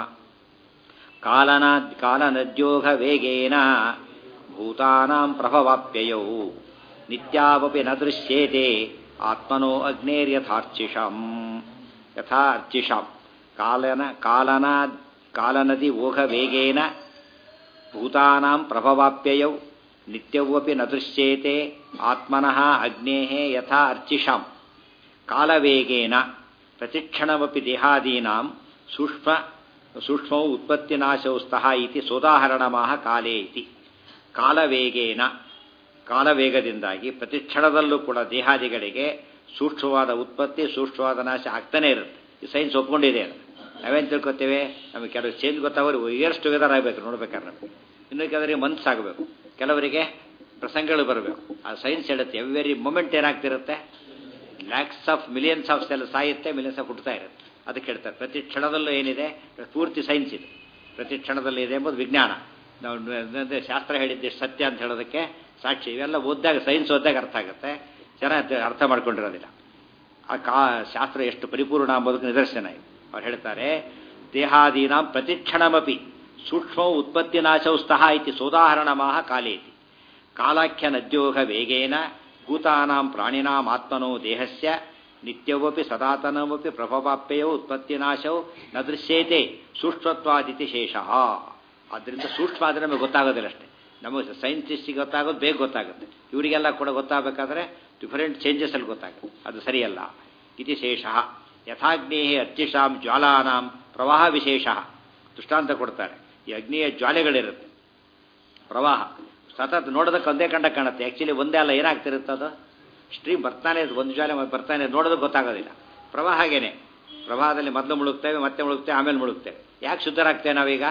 ಕಾಲನ ಕಾಲನದ್ಯೋಗ ವೇಗೇನ ಭೂತಾನಾಂ ಪ್ರಭವಾಪ್ಯಯೌ ನಿತ್ಯಾವಪಿ ನ ದೃಶ್ಯೇತೆ ಆತ್ಮನೋ ಅಗ್ನೇರ್ಯಥಾರ್ಚಿಷಂ ಯಥಾ ಅರ್ಚಿಷಾಂ ಕಾಲನ ಕಾಲನ ಕಾಲನದಿ ಓಘ ವೇಗೇನ ಭೂತಾನಾಂ ಪ್ರಭವಾಪ್ಯಯೌ ನಿತ್ಯವಪಿ ನ ದೃಶ್ಯೇತೆ ಆತ್ಮನಃ ಅಗ್ನೇಃ ಯಥಾ ಅರ್ಚಿಷಾಂ ಕಾಲವೇಗೇನ ಪ್ರತಿಕ್ಷಣಮಪಿ ದೇಹಾದೀನಾಂ ಸೂಕ್ಷ್ಮ ಸೂಕ್ಷ್ಮವು ಉತ್ಪತ್ತಿನಾಶೌ ಸ್ತಃ ಇತಿ ಸೋದಾಹರಣಮಾಹ ಕಾಲೇ ಇತಿ ಕಾಲವೇಗೇನ ಕಾಲವೇಗದಿಂದಾಗಿ ಪ್ರತಿಕ್ಷಣದಲ್ಲೂ ಕೂಡ ದೇಹಾದಿಗಳಿಗೆ ಸೂಕ್ಷ್ಮವಾದ ಉತ್ಪತ್ತಿ ಸೂಕ್ಷ್ಮವಾದ ನಾಶ ಆಗ್ತಾನೆ ಇರುತ್ತೆ ಈ ಸೈನ್ಸ್ ಒಪ್ಕೊಂಡಿದೆ ಅದು ನಾವೇನು ತಿಳ್ಕೊತೇವೆ ನಮಗೆ ಕೆಲವು ಚೇಂಜ್ ಗೊತ್ತಾಗೋರು ಇಯರ್ಸ್ ಟುಗೆದರ್ ಆಗಬೇಕು ನೋಡ್ಬೇಕಾದ್ರೆ ನಮಗೆ ಇನ್ನು ಕೆಲವರಿಗೆ ಮಂತ್ಸ್ ಆಗಬೇಕು ಕೆಲವರಿಗೆ ಪ್ರಸಂಗಗಳು ಬರಬೇಕು ಆ ಸೈನ್ಸ್ ಹೇಳುತ್ತೆ ಎವ್ರಿ ಮೊಮೆಂಟ್ ಏನಾಗ್ತಿರುತ್ತೆ lakhs of millions of cell ಸಾಯುತ್ತೆ ಮಿಲಿಯನ್ಸ್ ಆಫ್ ಹುಟ್ಟುತ್ತಾ ಇರುತ್ತೆ ಅದಕ್ಕೆ ಹೇಳ್ತಾರೆ ಪ್ರತಿ ಕ್ಷಣದಲ್ಲೂ ಏನಿದೆ ಪೂರ್ತಿ ಸೈನ್ಸ್ ಇದೆ ಪ್ರತಿ ಕ್ಷಣದಲ್ಲಿ ಇದೆ ಎಂಬುದು ವಿಜ್ಞಾನ ನಾವು ಅಂದ್ರೆ ಶಾಸ್ತ್ರ ಹೇಳಿದ್ದೆ ಸತ್ಯ ಅಂತ ಹೇಳೋದಕ್ಕೆ ಸಾಕ್ಷಿ ಇವೆಲ್ಲ ಓದಿದಾಗ ಸೈನ್ಸ್ ಓದಿದಾಗ ಅರ್ಥ ಆಗುತ್ತೆ ಜನ ಅರ್ಥ ಮಾಡ್ಕೊಂಡಿರೋದಿಲ್ಲ ಆ ಕಾ ಶಾಸ್ತ್ರ ಎಷ್ಟು ಪರಿಪೂರ್ಣ ಎಂಬುದಕ್ಕೆ ನಿದರ್ಶನ ಇದೆ ಅವ್ರು ಹೇಳ್ತಾರೆ ದೇಹಾದೀನ ಪ್ರತಿಕ್ಷಣಮಪಿ ಸೂಕ್ಷ್ಮ ಉತ್ಪತ್ತಿ ನಾಶವು ಸ್ತಃ ಇತಿ ಸೋದಾಹರಣಮಾಹ ಕಾಲೇತಿ ಕಾಲಾಖ್ಯ ನದ್ಯೋಗ ವೇಗೇನ ಭೂತಾನಾಂ ಪ್ರಾಣಿನಾಂ ಆತ್ಮನೋ ದೇಹಸ್ಯ ನಿತ್ಯವಪಿ ಸದಾತನಮಪಿ ಪ್ರಭವಾಪ್ಯಯೋ ಉತ್ಪತ್ತಿನಾಶವು ನ ದೃಶ್ಯೇತೆ ಸೂಕ್ಷ್ಮತ್ವಾದಿತಿ ಶೇಷ ಆದ್ದರಿಂದ ಸೂಕ್ಷ್ಮ ಆದರೆ ನಮಗೆ ಗೊತ್ತಾಗೋದಿಲ್ಲ ಅಷ್ಟೇ ನಮಗೆ ಸೈಂಟಿಸ್ಟಿಗೆ ಗೊತ್ತಾಗೋದು ಬೇಗ ಗೊತ್ತಾಗುತ್ತೆ ಇವರಿಗೆಲ್ಲ ಕೂಡ ಗೊತ್ತಾಗಬೇಕಾದ್ರೆ ಡಿಫರೆಂಟ್ ಚೇಂಜಸ್ ಅಲ್ಲಿ ಗೊತ್ತಾಗುತ್ತೆ ಅದು ಸರಿಯಲ್ಲ ಇತಿ ಶೇಷ ಯಥಾಗ್ನೇ ಅರ್ಚಿಷಾಂ ಜ್ವಾಲಾನಾಂ ಪ್ರವಾಹ ವಿಶೇಷ ದೃಷ್ಟಾಂತ ಕೊಡ್ತಾರೆ ಈ ಅಗ್ನಿಯ ಜ್ವಾಲೆಗಳಿರುತ್ತೆ ಪ್ರವಾಹ ಸತತ ನೋಡೋದಕ್ಕೆ ಒಂದೇ ಕಂಡ ಕಾಣುತ್ತೆ ಆ್ಯಕ್ಚುಲಿ ಒಂದೇ ಅಲ್ಲ ಏನಾಗ್ತಿರುತ್ತೆ ಅದು ಸ್ಟ್ರೀಮ್ ಬರ್ತಾನೆ ಒಂದು ಜ್ವಾಲೆ ಬರ್ತಾನೆ ನೋಡೋದಕ್ಕೆ ಗೊತ್ತಾಗೋದಿಲ್ಲ ಪ್ರವಾಹ ಹಾಗೇನೆ ಪ್ರವಾಹದಲ್ಲಿ ಮೊದಲು ಮುಳುಗ್ತೇವೆ ಮತ್ತೆ ಮುಳುಗ್ತೇವೆ ಆಮೇಲೆ ಮುಳುಗ್ತೇವೆ ಯಾಕೆ ಶುದ್ಧರಾಗ್ತೇವೆ ನಾವೀಗ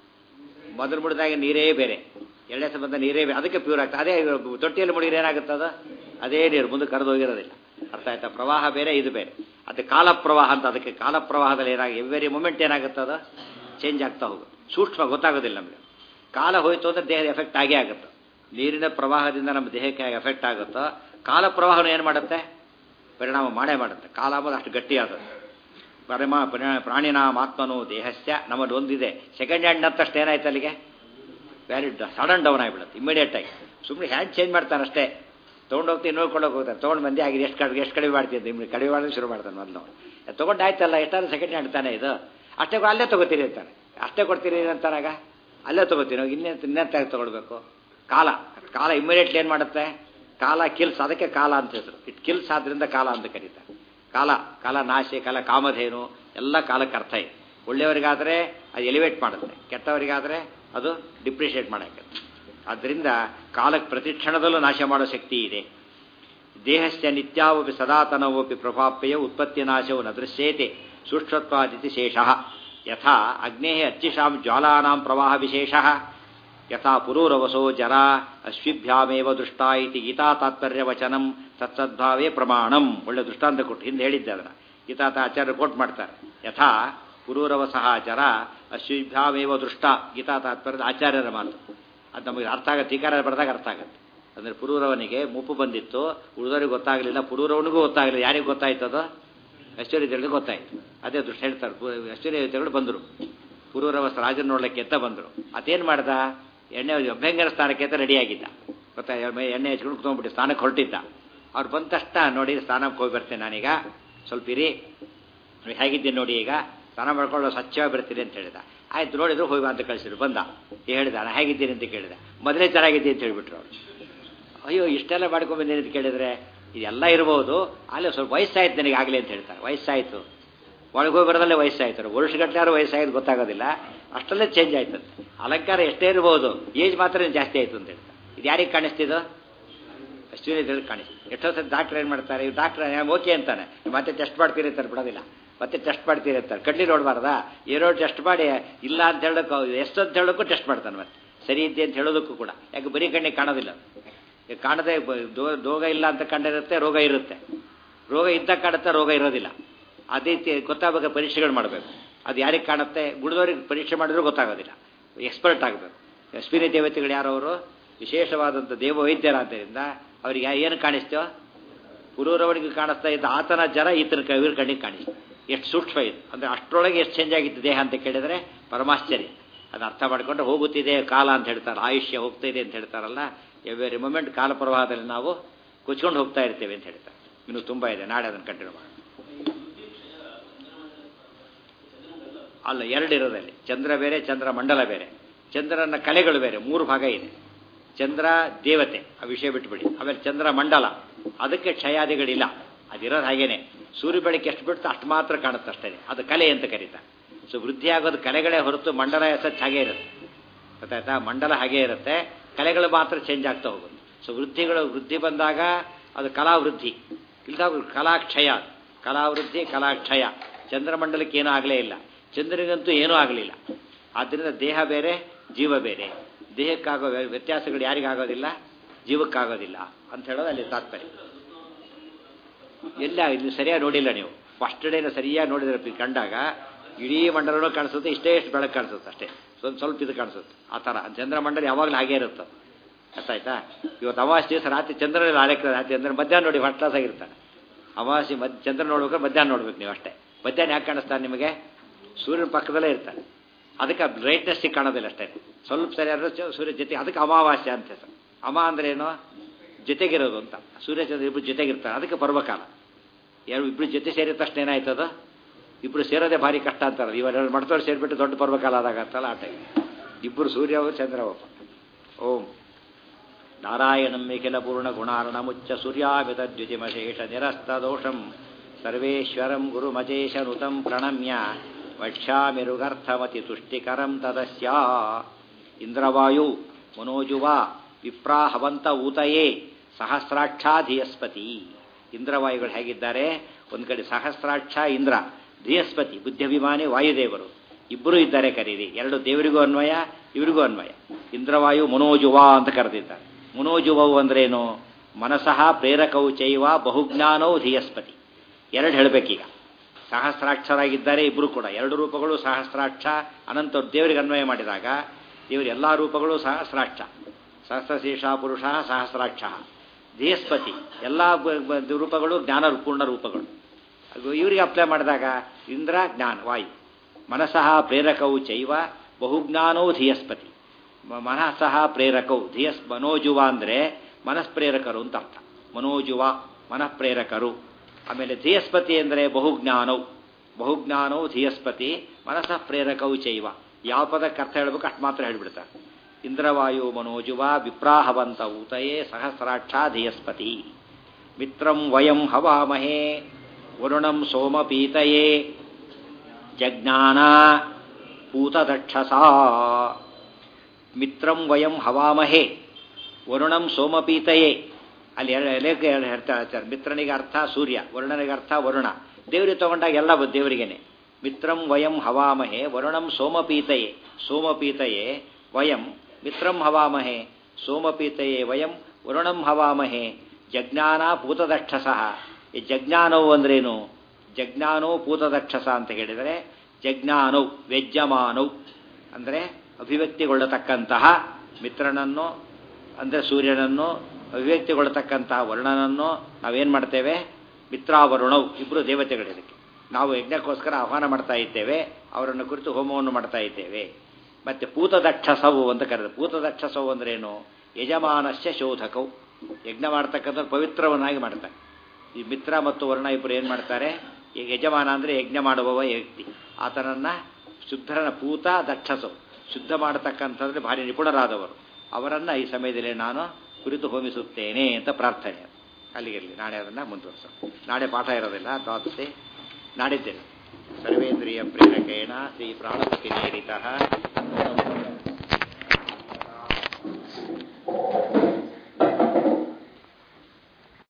ಮೊದಲು ಮುಡಿದಾಗ ನೀರೇ ಬೇರೆ ಎರಡನೇ ಸಂಬಂಧ ನೀರೇ ಬೇರೆ ಅದಕ್ಕೆ ಪ್ಯೂರ್ ಆಗ್ತದೆ ಅದೇ ತೊಟ್ಟಿಯಲ್ಲಿ ಮುಡಿದ್ರೆ ಏನಾಗುತ್ತೆ ಅದು ಅದೇ ನೀರು ಮುಂದೆ ಕರೆದು ಹೋಗಿರೋದಿಲ್ಲ ಅರ್ಥ ಆಯ್ತಾ ಪ್ರವಾಹ ಬೇರೆ ಇದು ಬೇರೆ ಅದು ಕಾಲ ಪ್ರವಾಹ ಅಂತ ಅದಕ್ಕೆ ಕಾಲ ಪ್ರವಾಹದಲ್ಲಿ ಏನಾಗಿ ಎವ್ರಿ ಮೂಮೆಂಟ್ ಏನಾಗುತ್ತೆ ಅದು ಚೇಂಜ್ ಆಗ್ತಾ ಹೋಗುತ್ತೆ ಸೂಕ್ಷ್ಮ ಗೊತ್ತಾಗೋದಿಲ್ಲ ನಮಗೆ ಕಾಲ ಹೋಯ್ತು ಅಂದ್ರೆ ದೇಹದ ಎಫೆಕ್ಟ್ ಆಗೇ ಆಗುತ್ತೆ ನೀರಿನ ಪ್ರವಾಹದಿಂದ ನಮ್ಮ ದೇಹಕ್ಕೆ ಎಫೆಕ್ಟ್ ಆಗುತ್ತೋ ಕಾಲ ಪ್ರವಾಹನ ಏನು ಮಾಡುತ್ತೆ ಪರಿಣಾಮ ಮಾಡೇ ಮಾಡುತ್ತೆ ಕಾಲ ಅಂಬೋದು ಅಷ್ಟು ಗಟ್ಟಿಯಾದದ್ದು ಪರಮ ಪ್ರಾಣಿನ ಆತ್ಮನು ದೇಹಸ್ಯ ನಮ್ಮಲ್ಲಿ ಒಂದಿದೆ ಸೆಕೆಂಡ್ ಹ್ಯಾಂಡ್ ಅಂತಷ್ಟು ಏನಾಯ್ತು ಅಲ್ಲಿಗೆ ವ್ಯಾಲಿಡ್ ಸಡನ್ ಡೌನ್ ಆಗಿಬಿಡುತ್ತೆ ಇಮಿಡಿಯೇಟ್ ಆಗಿ ಸುಮ್ಮನೆ ಹ್ಯಾಂಡ್ ಚೇಂಜ್ ಮಾಡ್ತಾನೆ ಅಷ್ಟೇ ತೊಗೊಂಡೋಗ್ತೀನಿ ನೋಡ್ಕೊಂಡೋಗಿ ಹೋಗ್ತಾನೆ ತೊಗೊಂಡು ಬಂದು ಆಗಿದೆ ಎಷ್ಟು ಕಡಿಮೆ ಎಷ್ಟು ಕಡಿಮೆ ಮಾಡ್ತಿದ್ದೆ ನಿಮ್ಗೆ ಕಡಿಮೆ ಮಾಡೋದು ಶುರು ಮಾಡ್ತಾನೆ ಮೊದಲು ತೊಗೊಂಡು ಆಯ್ತಲ್ಲ ಎಷ್ಟಾದ್ರೂ ಸೆಕೆಂಡ್ ಹ್ಯಾಂಡ್ ತಾನೆ ಇದು ಅಷ್ಟೇ ಅಲ್ಲೇ ತೊಗೋತೀರಿ ಅಂತಾನೆ ಅಷ್ಟೇ ಕೊಡ್ತೀರಿ ಅಂತಾನಾಗ ಅಲ್ಲೇ ತೊಗೋತೀನಿ ಇನ್ನೇ ಇನ್ನೆಂತ ತೊಗೊಳ್ಬೇಕು ಕಾಲ ಕಾಲ ಇಮಿಡಿಯೇಟ್ಲಿ ಏನು ಮಾಡುತ್ತೆ ಕಾಲ ಕಿಲ್ಸ್ ಅದಕ್ಕೆ ಕಾಲ ಅಂತ ಹೆಸರು ಇಟ್ ಕಿಲ್ಸ್ ಆದ್ರಿಂದ ಕಾಲ ಅಂತ ಕರೀತಾರೆ ಕಾಲ ಕಾಲ ನಾಶಿ ಕಾಲ ಕಾಮಧೇನು ಎಲ್ಲ ಕಾಲಕ್ಕೆ ಅರ್ಥ ಇದೆ ಒಳ್ಳೆಯವರಿಗಾದರೆ ಅದು ಎಲಿವೇಟ್ ಮಾಡುತ್ತೆ ಕೆಟ್ಟವರಿಗಾದರೆ ಅದು ಡಿಪ್ರಿಷಿಯೇಟ್ ಮಾಡೋಕ್ಕೆ ಆದ್ದರಿಂದ ಕಾಲಕ್ಕೆ ಪ್ರತಿ ಕ್ಷಣದಲ್ಲೂ ನಾಶ ಮಾಡೋ ಶಕ್ತಿ ಇದೆ ದೇಹಸ್ಯ ನಿತ್ಯಾವಪಿ ಸದಾತನವಪಿ ಪ್ರಭಾಪ್ಯ ಉತ್ಪತ್ತಿ ನಾಶವು ನ ದೃಶ್ಯೇತೆ ಸೂಕ್ಷ್ಮತ್ವಾದಿತಿ ಶೇಷ ಯಥಾ ಅಗ್ನೇ ಅರ್ಚಿಷಾಂ ಜ್ವಾಲಾನಾಂ ಪ್ರವಾಹ ವಿಶೇಷ ಯಥಾ ಪುರೂರವಸೋ ಜರ ಅಶ್ವಿಭ್ಯಾಮೇವ ದೃಷ್ಟಾ ಇತಿ ಗೀತಾ ತಾತ್ಪರ್ಯವಚನಂ ತತ್ಸದ್ಭಾವೇ ಪ್ರಮಾಣಂ ಒಳ್ಳೆ ದೃಷ್ಟಾಂತ ಕೊಟ್ಟು ಹಿಂದೆ ಹೇಳಿದ್ದೆ ಅದನ್ನ ಗೀತಾ ಆಚಾರ್ಯ ಕೋಟ್ ಮಾಡ್ತಾರೆ ಯಥಾ ಪುರೂರವಸಃ ಜರ ಅಶ್ವಿಭ್ಯಾಮೇವ ದೃಷ್ಟ ಗೀತಾ ತಾತ್ಪರ್ಯದ ಆಚಾರ್ಯರ ಮಾತು ಅದು ನಮಗೆ ಅರ್ಥ ಆಗುತ್ತೆ ಟೀಕಾರ ಬರೆದಾಗ ಅರ್ಥ ಆಗುತ್ತೆ ಅಂದರೆ ಪುರೂರವನಿಗೆ ಮುಪ್ಪು ಬಂದಿತ್ತು ಉಳಿದವರಿಗೆ ಗೊತ್ತಾಗಲಿಲ್ಲ ಪುರೂರವನಿಗೂ ಗೊತ್ತಾಗಲಿಲ್ಲ ಯಾರಿಗೆ ಗೊತ್ತಾಯ್ತು ಅದು ಐಶ್ವರ್ಯದೇವರಿಗೆ ಗೊತ್ತಾಯ್ತು ಅದೇ ದೃಷ್ಟಿ ಹೇಳ್ತಾರೆ ಐಶ್ವರ್ಯದೇವರು ಬಂದರು ಪುರೂರವಸ ರಾಜನ ನೋಡ್ಲಿಕ್ಕೆ ಅಂತ ಬಂದರು ಅದೇನು ಮಾಡ್ದ ಎಣ್ಣೆ ಅಭ್ಯಂಗರ ಸ್ಥಾನಕ್ಕೆ ಅಂತ ರೆಡಿಯಾಗಿದ್ದ ಗೊತ್ತಾ ಎಣ್ಣೆ ಹಚ್ಕೊಂಡು ಕುತ್ಕೊಂಡ್ಬಿಟ್ಟು ಸ್ನಾನಕ್ಕೆ ಹೊರಟಿದ್ದ ಅವ್ರು ಬಂದ ತಕ್ಷಣ ನೋಡಿ ಸ್ನಾನಕ್ಕೆ ಹೋಗಿ ಬರ್ತೇನೆ ನಾನೀಗ ಸ್ವಲ್ಪ ಇರಿ ಹೇಗಿದ್ದೀನಿ ನೋಡಿ ಈಗ ಸ್ನಾನ ಮಾಡ್ಕೊಂಡು ಸ್ವಚ್ಛವಾಗಿ ಬರ್ತೀನಿ ಅಂತ ಹೇಳಿದ ಆಯ್ತು ನೋಡಿದ್ರು ಹೋಗಿ ಅಂತ ಕಳಿಸಿದ್ರು ಬಂದ ಹೇಳಿದ ನಾನು ಹೇಗಿದ್ದೀನಿ ಅಂತ ಕೇಳಿದೆ ಮೊದಲೇ ಚೆನ್ನಾಗಿದ್ದೀನಿ ಅಂತ ಹೇಳ್ಬಿಟ್ರು ಅವ್ರು ಅಯ್ಯೋ ಇಷ್ಟೆಲ್ಲ ಮಾಡ್ಕೊಂಡ್ಬಂದೇನೆ ಅಂತ ಕೇಳಿದ್ರೆ ಇದೆಲ್ಲ ಇರ್ಬೋದು ಅಲ್ಲೇ ಸ್ವಲ್ಪ ವಯಸ್ಸಾಯ್ತು ನನಗೆ ಆಗಲಿ ಅಂತ ಹೇಳ್ತಾರೆ ವಯಸ್ಸಾಯಿತು ಒಳಗೋಗಿ ಬರೋದಲ್ಲೇ ವಯಸ್ಸಾಯ್ತು ವರ್ಷಗಟ್ಟಲೆ ವಯಸ್ಸಾಯ್ತು ಗೊತ್ತಾಗೋದಿಲ್ಲ ಅಷ್ಟಲ್ಲೇ ಚೇಂಜ್ ಆಯ್ತು ಅಲಂಕಾರ ಎಷ್ಟೇ ಇರ್ಬೋದು ಏಜ್ ಮಾತ್ರ ಜಾಸ್ತಿ ಆಯ್ತು ಅಂತ ಹೇಳ್ತಾರೆ ಇದು ಯಾರಿಗೆ ಕಾಣಿಸ್ತಿದ್ದು ಅಶ್ವಿನಿ ತಿಳಿದು ಕಾಣಿಸ್ತು ಎಷ್ಟೋ ಸತಿ ಡಾಕ್ಟರ್ ಏನು ಮಾಡ್ತಾರೆ ಈ ಡಾಕ್ಟರ್ ಓಕೆ ಅಂತಾನೆ ಮತ್ತೆ ಟೆಸ್ಟ್ ಮಾಡ್ತೀರಿ ಅಂತಾರೆ ಬಿಡೋದಿಲ್ಲ ಮತ್ತೆ ಟೆಸ್ಟ್ ಮಾಡ್ತೀರಿ ಅಂತಾರೆ ಕಡ್ಲಿ ನೋಡಬಾರ್ದಾ ಏನೋ ಟೆಸ್ಟ್ ಮಾಡಿ ಇಲ್ಲ ಅಂತ ಹೇಳೋಕ್ಕೂ ಎಷ್ಟು ಅಂತ ಹೇಳೋಕ್ಕೂ ಟೆಸ್ಟ್ ಮಾಡ್ತಾನೆ ಮತ್ತೆ ಸರಿ ಇದ್ದೆ ಅಂತ ಹೇಳೋದಕ್ಕೂ ಕೂಡ ಯಾಕೆ ಬರೀ ಕಣ್ಣಿಗೆ ಕಾಣೋದಿಲ್ಲ ಕಾಣದೆ ರೋಗ ಇಲ್ಲ ಅಂತ ಕಂಡಿರುತ್ತೆ ರೋಗ ಇರುತ್ತೆ ರೋಗ ಇದ್ದ ಕಾಣುತ್ತೆ ರೋಗ ಇರೋದಿಲ್ಲ ಅದೇ ಗೊತ್ತಾಗಬೇಕು ಪರೀಕ್ಷೆಗಳು ಮಾಡಬೇಕು ಅದು ಯಾರಿಗೆ ಕಾಣುತ್ತೆ ಗುಡಿದವ್ರಿಗೆ ಪರೀಕ್ಷೆ ಮಾಡಿದ್ರೂ ಗೊತ್ತಾಗೋದಿಲ್ಲ ಎಕ್ಸ್ಪರ್ಟ್ ಆಗಬೇಕು ಅಶ್ವಿನಿ ದೇವತೆಗಳು ಯಾರವರು ವಿಶೇಷವಾದಂಥ ದೇವ ವೈದ್ಯರಾದ್ದರಿಂದ ಅವ್ರಿಗೆ ಏನು ಕಾಣಿಸ್ತೇವೋ ಪುರೂರವನಿಗೆ ಕಾಣಿಸ್ತಾ ಇದ್ದ ಆತನ ಜರ ಈತನ ಇವ್ರ ಕಣ್ಣಿಗೆ ಕಾಣಿಸ್ತು ಎಷ್ಟು ಸೂಕ್ಷ್ಮ ಇದು ಅಂದರೆ ಅಷ್ಟರೊಳಗೆ ಎಷ್ಟು ಚೇಂಜ್ ಆಗಿತ್ತು ದೇಹ ಅಂತ ಕೇಳಿದರೆ ಪರಮಾಶ್ಚರ್ಯ ಅದನ್ನ ಅರ್ಥ ಮಾಡಿಕೊಂಡು ಹೋಗುತ್ತಿದೆ ಕಾಲ ಅಂತ ಹೇಳ್ತಾರೆ ಆಯುಷ್ಯ ಹೋಗ್ತಾ ಇದೆ ಅಂತ ಹೇಳ್ತಾರಲ್ಲ ಎವ್ರಿ ಮೂಮೆಂಟ್ ಕಾಲ ಪ್ರವಾಹದಲ್ಲಿ ನಾವು ಕುಚ್ಕೊಂಡು ಹೋಗ್ತಾ ಇರ್ತೇವೆ ಅಂತ ಹೇಳ್ತಾರೆ ಇನ್ನು ತುಂಬ ಇದೆ ನಾಳೆ ಅದನ್ನು ಕಂಟಿನ್ಯೂ ಮಾಡೋಣ ಅಲ್ಲ ಎರಡು ಇರೋದಲ್ಲಿ ಚಂದ್ರ ಬೇರೆ ಚಂದ್ರ ಮಂಡಲ ಬೇರೆ ಚಂದ್ರನ ಕಲೆಗಳು ಬೇರೆ ಮೂರು ಭಾಗ ಇದೆ ಚಂದ್ರ ದೇವತೆ ಆ ವಿಷಯ ಬಿಟ್ಬಿಡಿ ಆಮೇಲೆ ಚಂದ್ರ ಮಂಡಲ ಅದಕ್ಕೆ ಕ್ಷಯಾದಿಗಳಿಲ್ಲ ಅದಿರೋದು ಹಾಗೇನೆ ಸೂರ್ಯ ಬೆಳಗ್ಗೆ ಎಷ್ಟು ಬಿಡ್ತು ಅಷ್ಟು ಮಾತ್ರ ಕಾಣುತ್ತೆ ಅಷ್ಟೇ ಅದು ಕಲೆ ಅಂತ ಕರೀತಾರೆ ಸೊ ವೃದ್ಧಿ ಆಗೋದು ಕಲೆಗಳೇ ಹೊರತು ಮಂಡಲ ಎಸಚ್ ಹಾಗೇ ಇರುತ್ತೆ ಗೊತ್ತಾಯ್ತಾ ಮಂಡಲ ಹಾಗೇ ಇರುತ್ತೆ ಕಲೆಗಳು ಮಾತ್ರ ಚೇಂಜ್ ಆಗ್ತಾ ಹೋಗುತ್ತೆ ಸೊ ವೃದ್ಧಿಗಳು ವೃದ್ಧಿ ಬಂದಾಗ ಅದು ಕಲಾವೃದ್ಧಿ ಇಲ್ಲ ಕಲಾಕ್ಷಯ ಕಲಾವೃದ್ಧಿ ಕಲಾಕ್ಷಯ ಚಂದ್ರಮಂಡಲಕ್ಕೆ ಏನೂ ಆಗಲೇ ಇಲ್ಲ ಚಂದ್ರನಿಗಂತೂ ಏನೂ ಆಗಲಿಲ್ಲ ಆದ್ದರಿಂದ ದೇಹ ಬೇರೆ ಜೀವ ಬೇರೆ ದೇಹಕ್ಕಾಗೋ ವ್ಯತ್ಯಾಸಗಳು ಯಾರಿಗಾಗೋದಿಲ್ಲ ಜೀವಕ್ಕಾಗೋದಿಲ್ಲ ಅಂತ ಹೇಳೋದು ಅಲ್ಲಿ ತಾತ್ಪರ್ಯ ಎಲ್ಲ ಇಲ್ಲಿ ಸರಿಯಾಗಿ ನೋಡಿಲ್ಲ ನೀವು ಫಸ್ಟ್ ಡೇನ ಸರಿಯಾಗಿ ನೋಡಿದ್ರೆ ಪಿ- ಕಂಡಾಗ ಇಡೀ ಮಂಡಲನೂ ಕಾಣಿಸುತ್ತೆ ಇಷ್ಟೇ ಇಷ್ಟು ಬೆಳಕು ಕಾಣಿಸುತ್ತೆ ಅಷ್ಟೇ ಸ್ವಲ್ಪ ಸ್ವಲ್ಪ ಇದು ಕಾಣಿಸುತ್ತೆ ಆ ಥರ ಚಂದ್ರಮಂಡಲ ಯಾವಾಗಲೂ ಹಾಗೇ ಇರುತ್ತೆ ಅರ್ಥ ಆಯ್ತಾ ಇವತ್ತು ಅಮಾವಾಸ್ಯ ದಿವಸ ರಾತ್ರಿ ಚಂದ್ರನಲ್ಲಿ ಆಳಕ್ಕೆ ರಾತ್ರಿ ಅಂದ್ರೆ ಮಧ್ಯಾಹ್ನ ನೋಡಿ ಫಸ್ಟ್ ಕ್ಲಾಸ್ ಆಗಿರ್ತಾನೆ ಅಮಾವಾಸ್ಯೆ ಮಧ್ಯ ಚಂದ್ರ ನೋಡ್ಬೇಕಾದ್ರೆ ಮಧ್ಯಾಹ್ನ ನೋಡ್ಬೇಕು ನೀವು ಅಷ್ಟೇ ಮಧ್ಯಾಹ್ನ ಯಾಕೆ ಕಾಣಿಸ್ತಾನೆ ನಿಮಗೆ ಸೂರ್ಯನ ಪಕ್ಕದಲ್ಲೇ ಇರ್ತಾನೆ ಅದಕ್ಕೆ ಬ್ರೈಟ್ನೆಸ್ಸಿಗೆ ಕಾಣೋದಿಲ್ಲ ಅಷ್ಟೇ ಸ್ವಲ್ಪ ಸರಿಯಾದ್ರೆ ಚ- ಸೂರ್ಯ ಜೊತೆ ಅದಕ್ಕೆ ಅಮಾವಾಸ್ಯ ಅಂತ ಹೆಸರು ಅಮ ಅಂದ್ರೆ ಏನು ಜೊತೆಗಿರೋದು ಅಂತ ಸೂರ್ಯ ಚಂದ್ರ ಇಬ್ರು ಜೊತೆಗಿರ್ತಾರೆ ಅದಕ್ಕೆ ಪರ್ವಕಾಲ ಎರಡು ಇಬ್ರು ಜೊತೆ ಸೇರಿದ ತಕ್ಷಣ ಏನಾಯ್ತದ ಇಬ್ರು ಸೇರೋದೇ ಭಾರಿ ಕಷ್ಟ ಅಂತಾರಲ್ಲ ಇವೆರಡು ಮಡ್ತವ್ರು ಸೇರಿಬಿಟ್ಟು ದೊಡ್ಡ ಪರ್ವಕಾಲ ಆದಾಗ ಅಂತಲ್ಲ ಆ ಟೈಮ್ ಇಬ್ಬರು ಸೂರ್ಯ ಅವರು ಚಂದ್ರ ಒಬ್ಬ ಓಂ ನಾರಾಯಣಂ ನಿಖಿಲ ಪೂರ್ಣ ಗುಣಾರ್ಣ ಮುಚ್ಚ ಸೂರ್ಯಾಮಿತ ದ್ಯುತಿಮಶೇಷ ನಿರಸ್ತ ದೋಷಂ ಸರ್ವೇಶ್ವರಂ ಗುರುಮಜೇಶನುತಂ ಪ್ರಣಮ್ಯ ವಕ್ಷ್ಯಾಮಿರುಗರ್ಥಮತಿ ತುಷ್ಟಿಕರಂ ತದಸ್ಯ ಇಂದ್ರವಾಯು ಮನೋಜುವ ವಿಪ್ರಾಹವಂತ ಊತಯೇ ಸಹಸ್ರಾಕ್ಷಾಧಿಯಸ್ಪತಿ ಇಂದ್ರವಾಯುಗಳು ಹೇಗಿದ್ದಾರೆ ಒಂದು ಕಡೆ ಸಹಸ್ರಾಕ್ಷ ಇಂದ್ರ ಧಿಯಸ್ಪತಿ ಬುದ್ಧಿಭಿಮಾನಿ ವಾಯುದೇವರು ಇಬ್ಬರು ಇದ್ದಾರೆ ಕರೀರಿ ಎರಡು ದೇವರಿಗೂ ಅನ್ವಯ ಇವರಿಗೂ ಅನ್ವಯ ಇಂದ್ರವಾಯು ಮನೋಜುವ ಅಂತ ಕರೆದಿದ್ದಾರೆ ಮನೋಜುವವು ಅಂದ್ರೇನು ಮನಸಃ ಪ್ರೇರಕವು ಚೈವ ಬಹುಜ್ಞಾನವು ಧಿಯಸ್ಪತಿ ಎರಡು ಹೇಳಬೇಕೀಗ ಸಹಸ್ರಾಕ್ಷರಾಗಿದ್ದಾರೆ ಇಬ್ಬರು ಕೂಡ ಎರಡು ರೂಪಗಳು ಸಹಸ್ರಾಕ್ಷ ಅನಂತ ದೇವರಿಗೆ ಅನ್ವಯ ಮಾಡಿದಾಗ ದೇವರ ಎಲ್ಲ ರೂಪಗಳು ಸಹಸ್ರಾಕ್ಷ ಸಹಸ್ರಶೇಷ ಪುರುಷ ಸಹಸ್ರಾಕ್ಷ ಧೀಯಸ್ಪತಿ ಎಲ್ಲ ಬ- ಬ- ರೂಪಗಳು ಜ್ಞಾನ ಪೂರ್ಣ ರೂಪಗಳು ಅದು ಇವರಿಗೆ ಅಪ್ಲೈ ಮಾಡಿದಾಗ ಇಂದ್ರ ಜ್ಞಾನ ವಾಯು ಮನಸಃ ಪ್ರೇರಕವು ಚೈವ ಬಹುಜ್ಞಾನವು ಧಿಯಸ್ಪತಿ ಮ- ಮನಸಃ ಪ್ರೇರಕವು ಧಿಯಸ್ ಮನೋಜುವ ಅಂದರೆ ಮನಸ್ಪ್ರೇರಕರು ಅಂತ ಅರ್ಥ ಮನೋಜುವ ಮನಃಪ್ರೇರಕರು ಆಮೇಲೆ ಧಿಯಸ್ಪತಿ ಅಂದರೆ ಬಹುಜ್ಞಾನವು ಬಹುಜ್ಞಾನವು ಧಿಯಸ್ಪತಿ ಮನಸಃ ಪ್ರೇರಕವು ಚೈವ ಯಾವ ಪದಕ್ಕೆ ಅರ್ಥ ಹೇಳ್ಬೇಕು ಅಷ್ಟು ಮಾತ್ರ ಹೇಳ್ಬಿಡ್ತಾರೆ ಇಂದ್ರವಾಯು ಮನೋಜುವ ವಿಪ್ರಾಹವಂತ ಊತಯೇ ಸಹಸ್ರಾಕ್ಷಾ ಧಿಯಸ್ಪತಿ ಮಿತ್ರಂ ವಯಂ ಹವಾಮಹೇ ವರುಣಂ ಸೋಮಪೀತಯೇ ಜಜ್ಞಾನ ಪೂತದಕ್ಷಸಾ ಮಿತ್ರಂ ವಯಂ ಹವಾಮಹೇ ವರುಣಂ ಸೋಮಪೀತಯೇ ಅಲ್ಲಿ ಎರಡು ಎಲೆಗೆ ಎರಡು ಹೇಳ್ತಾ ಹೇಳ್ತಾರೆ ಮಿತ್ರನಿಗೆ ಅರ್ಥ ಸೂರ್ಯ ವರುಣನಿಗೆ ಅರ್ಥ ವರುಣ ದೇವರಿಗೆ ತಗೊಂಡಾಗ ಎಲ್ಲ ಬ- ದೇವರಿಗೇನೆ ಮಿತ್ರಂ ವಯಂ ಹವಾಮಹೇ ವರುಣಂ ಸೋಮಪೀತಯೇ ಸೋಮಪೀತಯೇ ವಯಂ ಮಿತ್ರಂ ಹವಾಮಹೇ ಸೋಮಪೀತಯೇ ವಯಂ ವರುಣಂ ಹವಾಮಹೇ ಜಜ್ಞಾನ ಪೂತದಕ್ಷಸಃ ಈ ಜಜ್ಞಾನವು ಅಂದ್ರೇನು ಜಜ್ಞಾನೋ ಪೂತದಕ್ಷಸ ಅಂತ ಹೇಳಿದರೆ ಜಜ್ಞಾನೌ ವ್ಯಜ್ಯಮಾನೌ ಅಂದರೆ ಅಭಿವ್ಯಕ್ತಿಗೊಳ್ಳತಕ್ಕಂತಹ ಮಿತ್ರನನ್ನು ಅಂದರೆ ಸೂರ್ಯನನ್ನು ಅಭಿವ್ಯಕ್ತಿಗೊಳ್ಳತಕ್ಕಂತಹ ವರ್ಣನನ್ನು ನಾವೇನು ಮಾಡ್ತೇವೆ ಮಿತ್ರಾವರುಣವು ಇಬ್ಬರು ದೇವತೆಗಳಿದಕ್ಕೆ ನಾವು ಯಜ್ಞಕ್ಕೋಸ್ಕರ ಆಹ್ವಾನ ಮಾಡ್ತಾ ಇದ್ದೇವೆ ಅವರನ್ನು ಕುರಿತು ಹೋಮವನ್ನು ಮಾಡ್ತಾ ಇದ್ದೇವೆ ಮತ್ತೆ ಪೂತದಕ್ಷಸವು ಅಂತ ಕರೆದ ಪೂತದಕ್ಷಸವು ಅಂದ್ರೇನು ಯಜಮಾನಸ್ಯ ಶೋಧಕವು ಯಜ್ಞ ಮಾಡ್ತಕ್ಕಂಥ ಪವಿತ್ರವನ್ನಾಗಿ ಮಾಡ್ತಾರೆ ಈ ಮಿತ್ರ ಮತ್ತು ವರ್ಣ ಇಬ್ಬರು ಏನು ಮಾಡ್ತಾರೆ ಈಗ ಯಜಮಾನ ಅಂದರೆ ಯಜ್ಞ ಮಾಡುವವ ವ್ಯಕ್ತಿ ಆತನನ್ನ ಶುದ್ಧರನ ಪೂತ ದಕ್ಷಸು ಶುದ್ಧ ಮಾಡತಕ್ಕಂಥದ್ರಲ್ಲಿ ಭಾರಿ ನಿಪುಣರಾದವರು ಅವರನ್ನು ಈ ಸಮಯದಲ್ಲಿ ನಾನು ಕುರಿತು ಹೋಮಿಸುತ್ತೇನೆ ಅಂತ ಪ್ರಾರ್ಥನೆ ಅಲ್ಲಿಗಿರಲಿ ನಾಳೆ ಅದನ್ನು ಮುಂದುವರ್ಸೋಣ ನಾಳೆ ಪಾಠ ಇರೋದಿಲ್ಲ ದ್ವಾದಶಿ ನಾಡಿದ್ದೇನೆ ಸರ್ವೇಂದ್ರಿಯ ಪ್ರೇರಕೇಣ ಶ್ರೀ ಪ್ರಾಣಪತಿ ನೀರಿತ